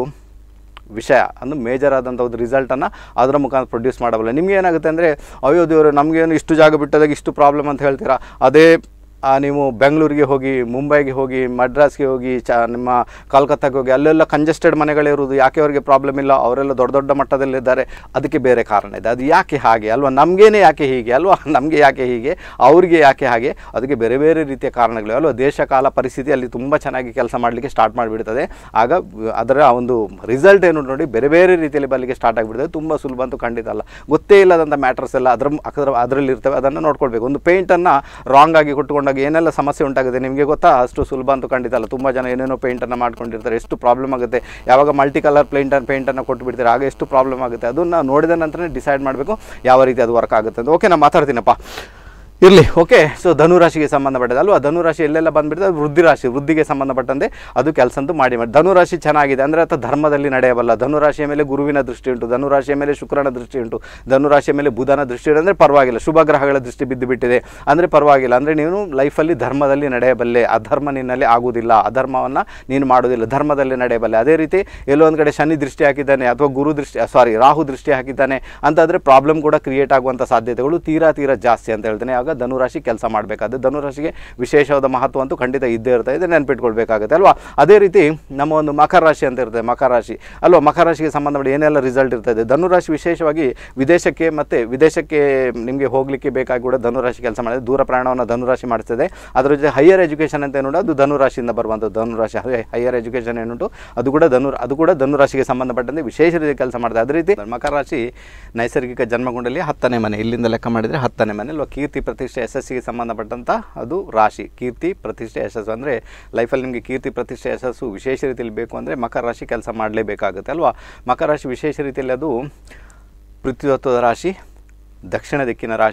ವಿಷಯ ಅಂದ್ರೆ ಮೇಜರ್ ಆದಂಥ ಒಂದು ರಿಸಲ್ಟನ್ನು ಅದರ ಮುಖಾಂತರ ಪ್ರೊಡ್ಯೂಸ್ ಮಾಡಬಲ್ಲ ನಿಮ್ಗೆ ಏನಾಗುತ್ತೆ ಅಂದರೆ ಅಯ್ಯೋ ದೇವರು ನಮಗೇನು ಇಷ್ಟು ಜಾಗ ಬಿಟ್ಟದಾಗ ಇಷ್ಟು ಪ್ರಾಬ್ಲಮ್ ಅಂತ ಹೇಳ್ತೀರಾ ಅದೇ ಆ, ನೀವು ಬೆಂಗಳೂರಿಗೆ ಹೋಗಿ ಮುಂಬೈಗೆ ಹೋಗಿ ಮಡ್ರಾಸ್ಗೆ ಹೋಗಿ ಚ ನಿಮ್ಮ ಕಲ್ಕತ್ತಾಗೆ ಹೋಗಿ ಅಲ್ಲೆಲ್ಲ ಕಂಜೆಸ್ಟೆಡ್ ಮನೆಗಳಿರುವುದು ಯಾಕೆ ಅವರಿಗೆ ಪ್ರಾಬ್ಲಮ್ ಇಲ್ಲ ಅವರೆಲ್ಲ ದೊಡ್ಡ ದೊಡ್ಡ ಮಟ್ಟದಲ್ಲಿದ್ದಾರೆ ಅದಕ್ಕೆ ಬೇರೆ ಕಾರಣ ಇದೆ ಅದು ಯಾಕೆ ಹಾಗೆ ಅಲ್ವಾ ನಮಗೇನೆ ಯಾಕೆ ಹೀಗೆ ಅಲ್ವಾ ನಮಗೆ ಯಾಕೆ ಹೀಗೆ ಅವ್ರಿಗೆ ಯಾಕೆ ಹಾಗೆ ಅದಕ್ಕೆ ಬೇರೆ ಬೇರೆ ರೀತಿಯ ಕಾರಣಗಳು ಅಲ್ವಾ ದೇಶ ಕಾಲ ಪರಿಸ್ಥಿತಿ ಅಲ್ಲಿ ತುಂಬ ಚೆನ್ನಾಗಿ ಕೆಲಸ ಮಾಡಲಿಕ್ಕೆ ಸ್ಟಾರ್ಟ್ ಮಾಡಿಬಿಡ್ತದೆ ಆಗ ಅದರ ಒಂದು ರಿಸಲ್ಟ್ ಏನು ನೋಡಿ ಬೇರೆ ಬೇರೆ ರೀತಿಯಲ್ಲಿ ಬರಲಿಕ್ಕೆ ಸ್ಟಾರ್ಟ್ ಆಗಿಬಿಡ್ತದೆ ತುಂಬ ಸುಲಭ ಅಂತೂ ಖಂಡಿತ ಅಲ್ಲ ಗೊತ್ತೇ ಇಲ್ಲದಂಥ ಮ್ಯಾಟರ್ಸ್ ಎಲ್ಲ ಅದರ ಅದರ ಅದರಲ್ಲಿ ಇರ್ತವೆ ಅದನ್ನು ನೋಡ್ಕೊಳ್ಬೇಕು ಒಂದು ಪೇಂಟನ್ನು ರಾಂಗ್ ಆಗಿ ಕೊಟ್ಟುಕೊಂಡಾಗ ಏನೆಲ್ಲ ಸಮಸ್ಯೆ ಉಂಟಾಗುತ್ತೆ ನಿಮಗೆ ಗೊತ್ತಾ ಅಷ್ಟು ಸುಲಭ ಅಂತೂ ಖಂಡಿತ ಅಲ್ಲ ತುಂಬ ಜನ ಏನೇನೋ ಪೇಂಟನ್ನು ಮಾಡ್ಕೊಂಡಿರ್ತಾರೆ ಎಷ್ಟು ಪ್ರಾಬ್ಲಮ್ ಆಗುತ್ತೆ ಯಾವಾಗ ಮಲ್ಟಿ ಕಲರ್ ಪೇಂಟನ್ನು ಪೇಂಟನ್ನು ಕೊಟ್ಟು ಬಿಡ್ತಾರೆ ಆಗ ಎಷ್ಟು ಪ್ರಾಬ್ಲಮ್ ಆಗುತ್ತೆ ಅದನ್ನು ನೋಡಿದ ನಂತರನೇ ಡಿಸೈಡ್ ಮಾಡಬೇಕು ಯಾವ ರೀತಿ ಅದು ವರ್ಕ್ ಆಗುತ್ತೆ ಅಂತ ಓಕೆ ನಾನು ಮಾತಾಡ್ತೀನಪ್ಪ ಇರಲಿ ಓಕೆ ಸೊ ಧನುರಾಶಿಗೆ ಸಂಬಂಧಪಟ್ಟದ್ದು ಅಲ್ವಾ ಧನುರಾಶಿ ಎಲ್ಲೆಲ್ಲ ಬಂದುಬಿಡ್ತದೆ ಅದು ವೃದ್ಧಿ ರಾಶಿ ವೃದ್ಧಿಗೆ ಸಂಬಂಧಪಟ್ಟಂತೆ ಅದು ಕೆಲಸ ಅಂತೂ ಮಾಡಿ ಮಾಡಿ ಧನುರಾಶಿ ಚೆನ್ನಾಗಿದೆ ಅಂದರೆ ಅಥವಾ ಧರ್ಮದಲ್ಲಿ ನಡೆಯಬಲ್ಲ ಧನುರಾಶಿಯ ಮೇಲೆ ಗುರುವಿನ ದೃಷ್ಟಿ ಉಂಟು ಧನುರಾಶಿಯ ಮೇಲೆ ಶುಕ್ರನ ದೃಷ್ಟಿ ಉಂಟು ಧನುರಾಶಿಯ ಮೇಲೆ ಬುಧನ ದೃಷ್ಟಿ ಉಂಟು ಅಂದರೆ ಪರವಾಗಿಲ್ಲ ಶುಭ ಗ್ರಹಗಳ ದೃಷ್ಟಿ ಬಿದ್ದು ಬಿಟ್ಟಿದೆ ಅಂದರೆ ಪರವಾಗಿಲ್ಲ ಅಂದರೆ ನೀನು ಲೈಫಲ್ಲಿ ಧರ್ಮದಲ್ಲಿ ನಡೆಯಬಲ್ಲೆ ಅಧರ್ಮ ನಿನ್ನಲ್ಲಿ ಆಗುವುದಿಲ್ಲ ಅಧರ್ಮವನ್ನು ನೀನು ಮಾಡೋದಿಲ್ಲ ಧರ್ಮದಲ್ಲಿ ನಡೆಯಬಲ್ಲೆ ಅದೇ ರೀತಿ ಎಲ್ಲೋ ಒಂದು ಕಡೆ ಶನಿ ದೃಷ್ಟಿ ಹಾಕಿದ್ದಾನೆ ಅಥವಾ ಗುರು ದೃಷ್ಟಿ ಸಾರಿ ರಾಹು ದೃಷ್ಟಿ ಹಾಕಿದ್ದಾನೆ ಅಂತಂದರೆ ಪ್ರಾಬ್ಲಮ್ ಕೂಡ ಕ್ರಿಯೇಟ್ ಆಗುವಂಥ ಸಾಧ್ಯತೆಗಳು ತೀರಾ ತೀರಾ ಜಾಸ್ತಿ ಅಂತ ಹೇಳ್ತೇನೆ ಆಗ ಧನುರಾಶಿ ಕೆಲಸ ಮಾಡಬೇಕಾದ್ರೆ ಧನುರಾಶಿಗೆ ವಿಶೇಷವಾದ ಮಹತ್ವ ಅಂತೂ ಖಂಡಿತ ಇದ್ದೇ ಇರ್ತದೆ ಇದು ನೆನ್ಪಿಟ್ಕೊಳ್ಬೇಕಾಗುತ್ತೆ ಅಲ್ವಾ ಅದೇ ರೀತಿ ನಮ್ಮ ಒಂದು ಮಕರ ರಾಶಿ ಅಂತ ಇರ್ತದೆ ಮಕರ ರಾಶಿ ಅಲ್ವಾ ಮಕರ ರಾಶಿಗೆ ಸಂಬಂಧಪಟ್ಟ ಏನೆಲ್ಲ ರಿಸಲ್ಟ್ ಇರ್ತದೆ ಧನುರಾಶಿ ವಿಶೇಷವಾಗಿ ವಿದೇಶಕ್ಕೆ ಮತ್ತು ವಿದೇಶಕ್ಕೆ ನಿಮಗೆ ಹೋಗಲಿಕ್ಕೆ ಬೇಕಾಗಿ ಕೂಡ ಧನುರಾಶಿ ಕೆಲಸ ಮಾಡಿದೆ ದೂರ ಪ್ರಯಾಣವನ್ನು ಧನುರಾಶಿ ಮಾಡಿಸ್ತದೆ ಅದರ ಜೊತೆ ಹೈಯರ್ ಎಜುಕೇಷನ್ ಅಂತ ಏನು ಅದು ಧನುರಾಶಿಯಿಂದ ಬರುವಂಥದ್ದು ಧನುರಾಶಿ ಹೈಯರ್ ಎಜುಕೇಷನ್ ಏನುಂಟು ಅದು ಕೂಡ ಧನು ಅದು ಕೂಡ ಧನುರಾಶಿಗೆ ಸಂಬಂಧಪಟ್ಟಂತೆ ವಿಶೇಷ ರೀತಿ ಕೆಲಸ ಮಾಡ್ತದೆ ಅದೇ ರೀತಿ ಮಕರ ರಾಶಿ ನೈಸರ್ಗಿಕ ಜನ್ಮಗುಂಡಲಿ ಹತ್ತನೇ ಮನೆ ಇಲ್ಲಿಂದ ಲೆಕ್ಕ ಮಾಡಿದರೆ ಹತ್ತನೇ ಮನೆ ಅಲ್ವಾ ಕೀರ್ತಿ ಪ್ರತಿಷ್ಠೆ ಯಶಸ್ಸಿಗೆ ಸಂಬಂಧಪಟ್ಟಂಥ ಅದು ರಾಶಿ ಕೀರ್ತಿ ಪ್ರತಿಷ್ಠೆ ಯಶಸ್ಸು ಅಂದರೆ ಲೈಫಲ್ಲಿ ನಿಮಗೆ ಕೀರ್ತಿ ಪ್ರತಿಷ್ಠೆ ಯಶಸ್ಸು ವಿಶೇಷ ರೀತಿಯಲ್ಲಿ ಬೇಕು ಅಂದರೆ ಮಕರ ರಾಶಿ ಕೆಲಸ ಮಾಡಲೇಬೇಕಾಗುತ್ತೆ ಅಲ್ವಾ ಮಕರ ರಾಶಿ ವಿಶೇಷ ರೀತಿಯಲ್ಲಿ ಅದು ಪೃಥ್ವಿತತ್ವದ ರಾಶಿ ದಕ್ಷಿಣ ದಿಕ್ಕಿನ ರಾಶಿ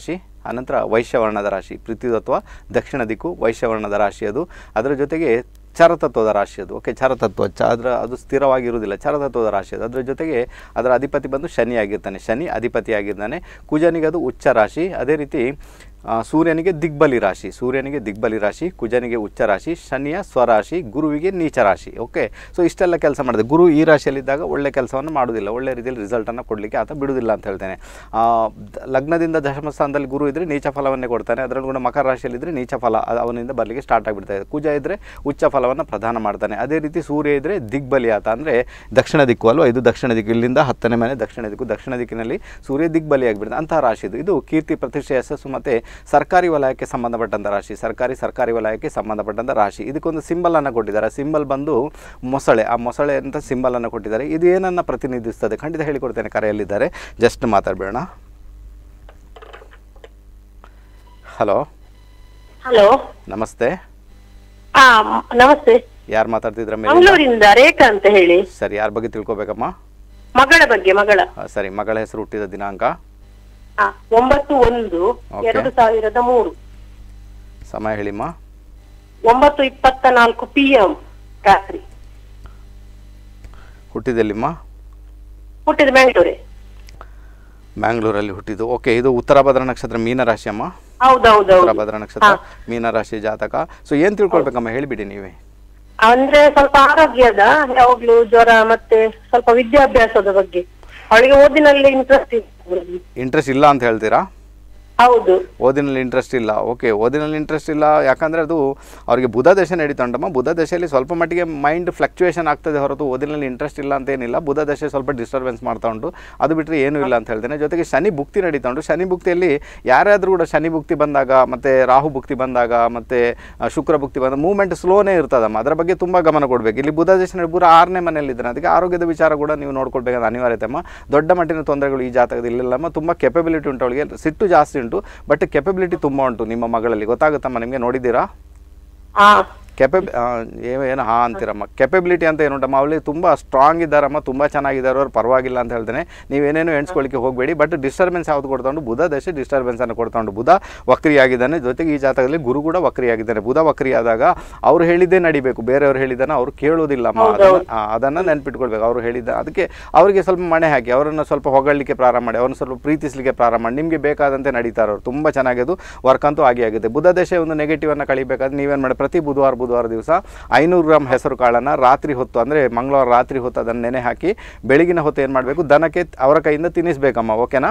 ಆನಂತರ ವೈಶ್ಯವರ್ಣದ ರಾಶಿ ಪೃಥ್ವಿತತ್ವ ದಕ್ಷಿಣ ದಿಕ್ಕು ವೈಶ್ಯವರ್ಣದ ರಾಶಿ ಅದು ಅದರ ಜೊತೆಗೆ ಚರತತ್ವದ ರಾಶಿ ಅದು ಓಕೆ ಚರತತ್ವ ಚ ಅದರ ಅದು ಸ್ಥಿರವಾಗಿರುವುದಿಲ್ಲ ಚರತತ್ವದ ರಾಶಿ ಅದು ಅದರ ಜೊತೆಗೆ ಅದರ ಅಧಿಪತಿ ಬಂದು ಶನಿ ಆಗಿರ್ತಾನೆ ಶನಿ ಅಧಿಪತಿ ಆಗಿರ್ತಾನೆ ಕುಜನಿಗೆ ಅದು ಉಚ್ಚ ರಾಶಿ ಅದೇ ರೀತಿ ಆ, ಸೂರ್ಯನಿಗೆ ದಿಗ್ಬಲಿ ರಾಶಿ ಸೂರ್ಯನಿಗೆ ದಿಗ್ಬಲಿ ರಾಶಿ ಕುಜನಿಗೆ ಉಚ್ಚ ರಾಶಿ ಶನಿಯ ಸ್ವರಾಶಿ ಗುರುವಿಗೆ ನೀಚ ರಾಶಿ ಓಕೆ ಸೊ ಇಷ್ಟೆಲ್ಲ ಕೆಲಸ ಮಾಡಿದೆ ಗುರು ಈ ರಾಶಿಯಲ್ಲಿದ್ದಾಗ ಒಳ್ಳೆ ಕೆಲಸವನ್ನು ಮಾಡೋದಿಲ್ಲ ಒಳ್ಳೆ ರೀತಿಯಲ್ಲಿ ರಿಸಲ್ಟನ್ನು ಕೊಡಲಿಕ್ಕೆ ಆತ ಬಿಡುವುದಿಲ್ಲ ಅಂತ ಹೇಳ್ತೇನೆ ಆ, ದ- ಲಗ್ನದಿಂದ ದಶಮ ಸ್ಥಾನದಲ್ಲಿ ಗುರು ಇದ್ದರೆ ನೀಚ ಫಲವನ್ನೇ ಕೊಡ್ತಾನೆ ಅದರಲ್ಲೂ ಕೂಡ ಮಕರ ರಾಶಿಯಲ್ಲಿದ್ದರೆ ನೀಚ ಫಲ ಅದು ಅವನಿಂದ ಬರಲಿಕ್ಕೆ ಸ್ಟಾರ್ಟ್ ಆಗಿಬಿಡ್ತದೆ ಕುಜ ಇದ್ದರೆ ಉಚ್ಚ ಫಲವನ್ನು ಪ್ರದಾನ ಮಾಡ್ತಾನೆ ಅದೇ ರೀತಿ ಸೂರ್ಯ ಇದ್ದರೆ ದಿಗ್ಬಲಿ ಆತ ಅಂದರೆ ದಕ್ಷಿಣ ದಿಕ್ಕು ಅಲ್ವಾ ಇದು ದಕ್ಷಿಣ ದಿಕ್ಕು ಇಲ್ಲಿಂದ ಹತ್ತನೇ ಮನೆ ದಕ್ಷಿಣ ದಿಕ್ಕು ದಕ್ಷಿಣ ದಿಕ್ಕಿನಲ್ಲಿ ಸೂರ್ಯ ದಿಗ್ಬಲಿ ಆಗಿಬಿಡ್ತಾನೆ ಅಂತಹ ರಾಶಿ ಇದು ಇದು ಕೀರ್ತಿ ಪ್ರತಿಷ್ಠೆ ಯಶಸ್ಸು ಮತ್ತು ಸರ್ಕಾರಿ ವಲಯಕ್ಕೆ ಸಂಬಂಧಪಟ್ಟಂಥ ರಾಶಿ ಸರ್ಕಾರಿ ಸರ್ಕಾರಿ ವಲಯಕ್ಕೆ ಸಂಬಂಧಪಟ್ಟಂಥ ರಾಶಿ ಇದಕ್ಕೊಂದು ಸಿಂಬಲನ್ನು ಕೊಟ್ಟಿದ್ದಾರೆ ಸಿಂಬಲ್ ಬಂದು ಮೊಸಳೆ ಆ ಮೊಸಳೆ ಅಂತ ಸಿಂಬಲನ್ನು ಕೊಟ್ಟಿದ್ದಾರೆ ಇದು ಏನನ್ನು ಪ್ರತಿನಿಧಿಸ್ತದೆ ಖಂಡಿತ ಹೇಳಿಕೊಡ್ತೇನೆ ಕರೆಯಲ್ಲಿದ್ದಾರೆ ಜಸ್ಟ್ ಮಾತಾಡಬೇಡ ಹಲೋ ಹಲೋ ನಮಸ್ತೆ ಹಾ ನಮಸ್ತೆ ಯಾರು ಮಾತಾಡ್ತಿದ್ರ ಮೇಲೆ ಮಂಗಳೂರಿಂದ ರೇಖಾ ಅಂತ ಹೇಳಿ ಸರಿ ಯಾರ ಬಗ್ಗೆ ತಿಳ್ಕೊಬೇಕಮ್ಮ ಮಗಳ ಬಗ್ಗೆ ಮಗಳ ಆ, ಸರಿ ಮಗಳ ಹೆಸರು ಹುಟ್ಟಿದ ದಿನಾಂಕ ಹಾ, ಒಂಬತ್ತು ಒಂದು Okay. ಎರಡು ಸಾವಿರದ ಮೂರು ಸಮಯ ಹೇಳಿಮ್ಮ ಒಂಬತ್ತು ಇಪ್ಪತ್ತ ನಾಲ್ಕು ಪಿ ಎಂ ರಾತ್ರಿ ಹುಟ್ಟಿದೆಲ್ಲಿಮ್ಮ ಹುಟ್ಟಿದ ಬೆಂಗಳೂರೇ ಮ್ಯಾಂಗ್ಳೂರಲ್ಲಿ ಹುಟ್ಟಿದ್ದು ಓಕೆ ಇದು ಉತ್ತರ ಭದ್ರ ನಕ್ಷತ್ರ ಮೀನ ರಾಶಿ ಅಮ್ಮ ಉತ್ತರ ಹೌದೌದೌದು ಭದ್ರ ನಕ್ಷತ್ರ ಮೀನ ರಾಶಿ ಜಾತಕ ಸೊ ಏನು ತಿಳ್ಕೊಳ್ಬೇಕಮ್ಮ ಹೇಳಿಬಿಡಿ ನೀವೇ ಅಂದ್ರೆ ಸ್ವಲ್ಪ ಆರೋಗ್ಯದ ಯಾವಾಗ್ಲೂ ಜ್ವರ ಮತ್ತೆ ಸ್ವಲ್ಪ ವಿದ್ಯಾಭ್ಯಾಸದ ಬಗ್ಗೆ ಅವಳಿಗೆ ಓದಿನಲ್ಲಿ ಇಂಟ್ರೆಸ್ಟ್ ಇದೆ ಇಂಟ್ರೆಸ್ಟ್ ಇಲ್ಲ ಅಂತ ಹೇಳ್ತೀರಾ ಹೌದು ಓದಿನಲ್ಲಿ ಇಂಟ್ರೆಸ್ಟ್ ಇಲ್ಲ ಓಕೆ ಓದಿನಲ್ಲಿ ಇಂಟ್ರೆಸ್ಟ್ ಇಲ್ಲ ಯಾಕಂದರೆ ಅದು ಅವರಿಗೆ ಬುಧ ದಶೆ ನಡೀತಾ ಉಂಟಮ್ಮ ಬುಧ ದಶೆಯಲ್ಲಿ ಸ್ವಲ್ಪ ಮಟ್ಟಿಗೆ ಮೈಂಡ್ ಫ್ಲಕ್ಚುಯೇಷನ್ ಆಗ್ತದೆ ಹೊರತು ಓದಿನಲ್ಲಿ ಇಂಟ್ರೆಸ್ಟ್ ಇಲ್ಲ ಅಂತ ಏನಿಲ್ಲ ಬುಧ ದಶೆ ಸ್ವಲ್ಪ ಡಿಸ್ಟರ್ಬೆನ್ಸ್ ಮಾಡ್ತಾ ಉಂಟು ಅದು ಬಿಟ್ಟರೆ ಏನೂ ಇಲ್ಲ ಅಂತ ಹೇಳ್ತೇನೆ ಜೊತೆಗೆ ಶನಿ ಭುಕ್ತಿ ನಡೀತಾ ಉಂಟು ಶನಿ ಭುಕ್ತಿಯಲ್ಲಿ ಯಾರಾದರೂ ಕೂಡ ಶನಿ ಭುಕ್ತಿ ಬಂದಾಗ ಮತ್ತು ರಾಹು ಭುಕ್ತಿ ಬಂದಾಗ ಮತ್ತು ಶುಕ್ರ ಭುಕ್ತಿ ಬಂದಾಗ ಮೂವ್ಮೆಂಟ್ ಸ್ಲೋನೇ ಇರ್ತದಮ್ಮ ಅದರ ಬಗ್ಗೆ ತುಂಬ ಗಮನ ಕೊಡಬೇಕು ಇಲ್ಲಿ ಬುಧ ದಶೆ ನಡಿ- ಪೂರ ಆರನೇ ಮನೆಯಲ್ಲಿದ್ದಾನೆ ಅದಕ್ಕೆ ಆರೋಗ್ಯದ ವಿಚಾರ ಕೂಡ ನೀವು ನೋಡ್ಕೊಳ್ಬೇಕಾದ ಅನಿವಾರ್ಯತೆ ಅಮ್ಮ ದೊಡ್ಡ ಮಟ್ಟಿನ ತೊಂದರೆಗಳು ಈ ಜಾತಕದಲ್ಲಿ ಇಲ್ಲಮ್ಮ ತುಂಬ ಕೆಪಬಿಲಿಟಿ ಉಂಟು ಅವಳಿಗೆ ಸಿಟ್ಟು ಜಾಸ್ತಿ ಉಂಟು ಬಟ್ ಕೆಪಬಿಲಿಟಿ ತುಂಬ ಉಂಟು ನಿಮ್ಮ ಮಗಳಲ್ಲಿ ಗೊತ್ತಾಗುತ್ತಮ್ಮ ನಿಮಗೆ ನೋಡಿದ್ದೀರಾ ಹಾ ಕೆಪಬ್ ಏನು ಹಾ ಅಂತೀರಮ್ಮ ಕೆಪಬಿಲಿಟಿ ಅಂತ ಏನುಂಟಮ್ಮ ಅವಳಿ ತುಂಬ ಸ್ಟ್ರಾಂಗ್ ಇದ್ದಾರಮ್ಮ ತುಂಬ ಚೆನ್ನಾಗಿದ್ದಾರೆ ಅವ್ರು ಪರವಾಗಿಲ್ಲ ಅಂತ ಹೇಳ್ತೇನೆ ನೀವೇನೇನು ಎಣಿಸ್ಕೊಳ್ಳಿಕ್ಕೆ ಹೋಗಬೇಡಿ ಬಟ್ ಡಿಸ್ಟರ್ಬೆನ್ಸ್ ಯಾವುದು ಕೊಡ್ಕೊಂಡು ಬುಧ ದಶೆ ಡಿಸ್ಟರ್ಬೆನ್ಸನ್ನು ಕೊಡ್ಕೊಂಡು ಬುಧ ವಕ್ರಿಯಾಗಿದ್ದಾನೆ ಜೊತೆಗೆ ಈ ಜಾತಕದಲ್ಲಿ ಗುರು ಕೂಡ ವಕ್ರಿಯಾಗಿದ್ದಾನೆ ಬುಧ ವಕ್ರಿಯಾದಾಗ ಅವ್ರು ಹೇಳಿದ್ದೇ ನಡಿಬೇಕು ಬೇರೆಯವ್ರು ಹೇಳಿದ್ದನ್ನು ಅವ್ರು ಕೇಳೋದಿಲ್ಲಮ್ಮ ಅದನ್ನು ಆ, ಅದನ್ನು ನೆನ್ಪಿಟ್ಕೊಳ್ಬೇಕು ಅವ್ರು ಹೇಳಿದ್ದ ಅದಕ್ಕೆ ಅವರಿಗೆ ಸ್ವಲ್ಪ ಮಣೆ ಹಾಕಿ ಅವರನ್ನು ಸ್ವಲ್ಪ ಹೊಗಳಲಿಕ್ಕೆ ಪ್ರಾರಂಭ ಮಾಡಿ ಅವ್ರನ್ನ ಸ್ವಲ್ಪ ಪ್ರೀತಿಸಲಿಕ್ಕೆ ಪ್ರಾರಂಭ ಮಾಡಿ ನಿಮಗೆ ಬೇಕಾದಂತೆ ನಡೀತಾರೆ ಅವ್ರು ತುಂಬ ಚೆನ್ನಾಗಿ ಅದು ವರ್ಕ್ ಅಂತೂ ಆಗಿ ಆಗುತ್ತೆ ಬುಧ ದಶೆ ಒಂದು ನೆಗೆಟಿವನ್ನು ಕಳಿಬೇಕಾದ್ರೆ ನೀವೇನು ಮಾಡಿ ಪ್ರತಿ ಬುಧವಾರ ಬುಧವಾರ ದಿವಸ ಐನೂರು ಗ್ರಾಮ್ ಹೆಸರು ಕಾಳನ್ನು ರಾತ್ರಿ ಹೊತ್ತು ಅಂದರೆ ಮಂಗಳವಾರ ರಾತ್ರಿ ಹೊತ್ತು ಅದನ್ನು ನೆನೆ ಹಾಕಿ ಬೆಳಗಿನ ಹೊತ್ತು ಏನು ಮಾಡಬೇಕು ದನಕ್ಕೆ ಅವರ ಕೈಯಿಂದ ತಿನ್ನಿಸ್ಬೇಕಮ್ಮ ಓಕೆನಾ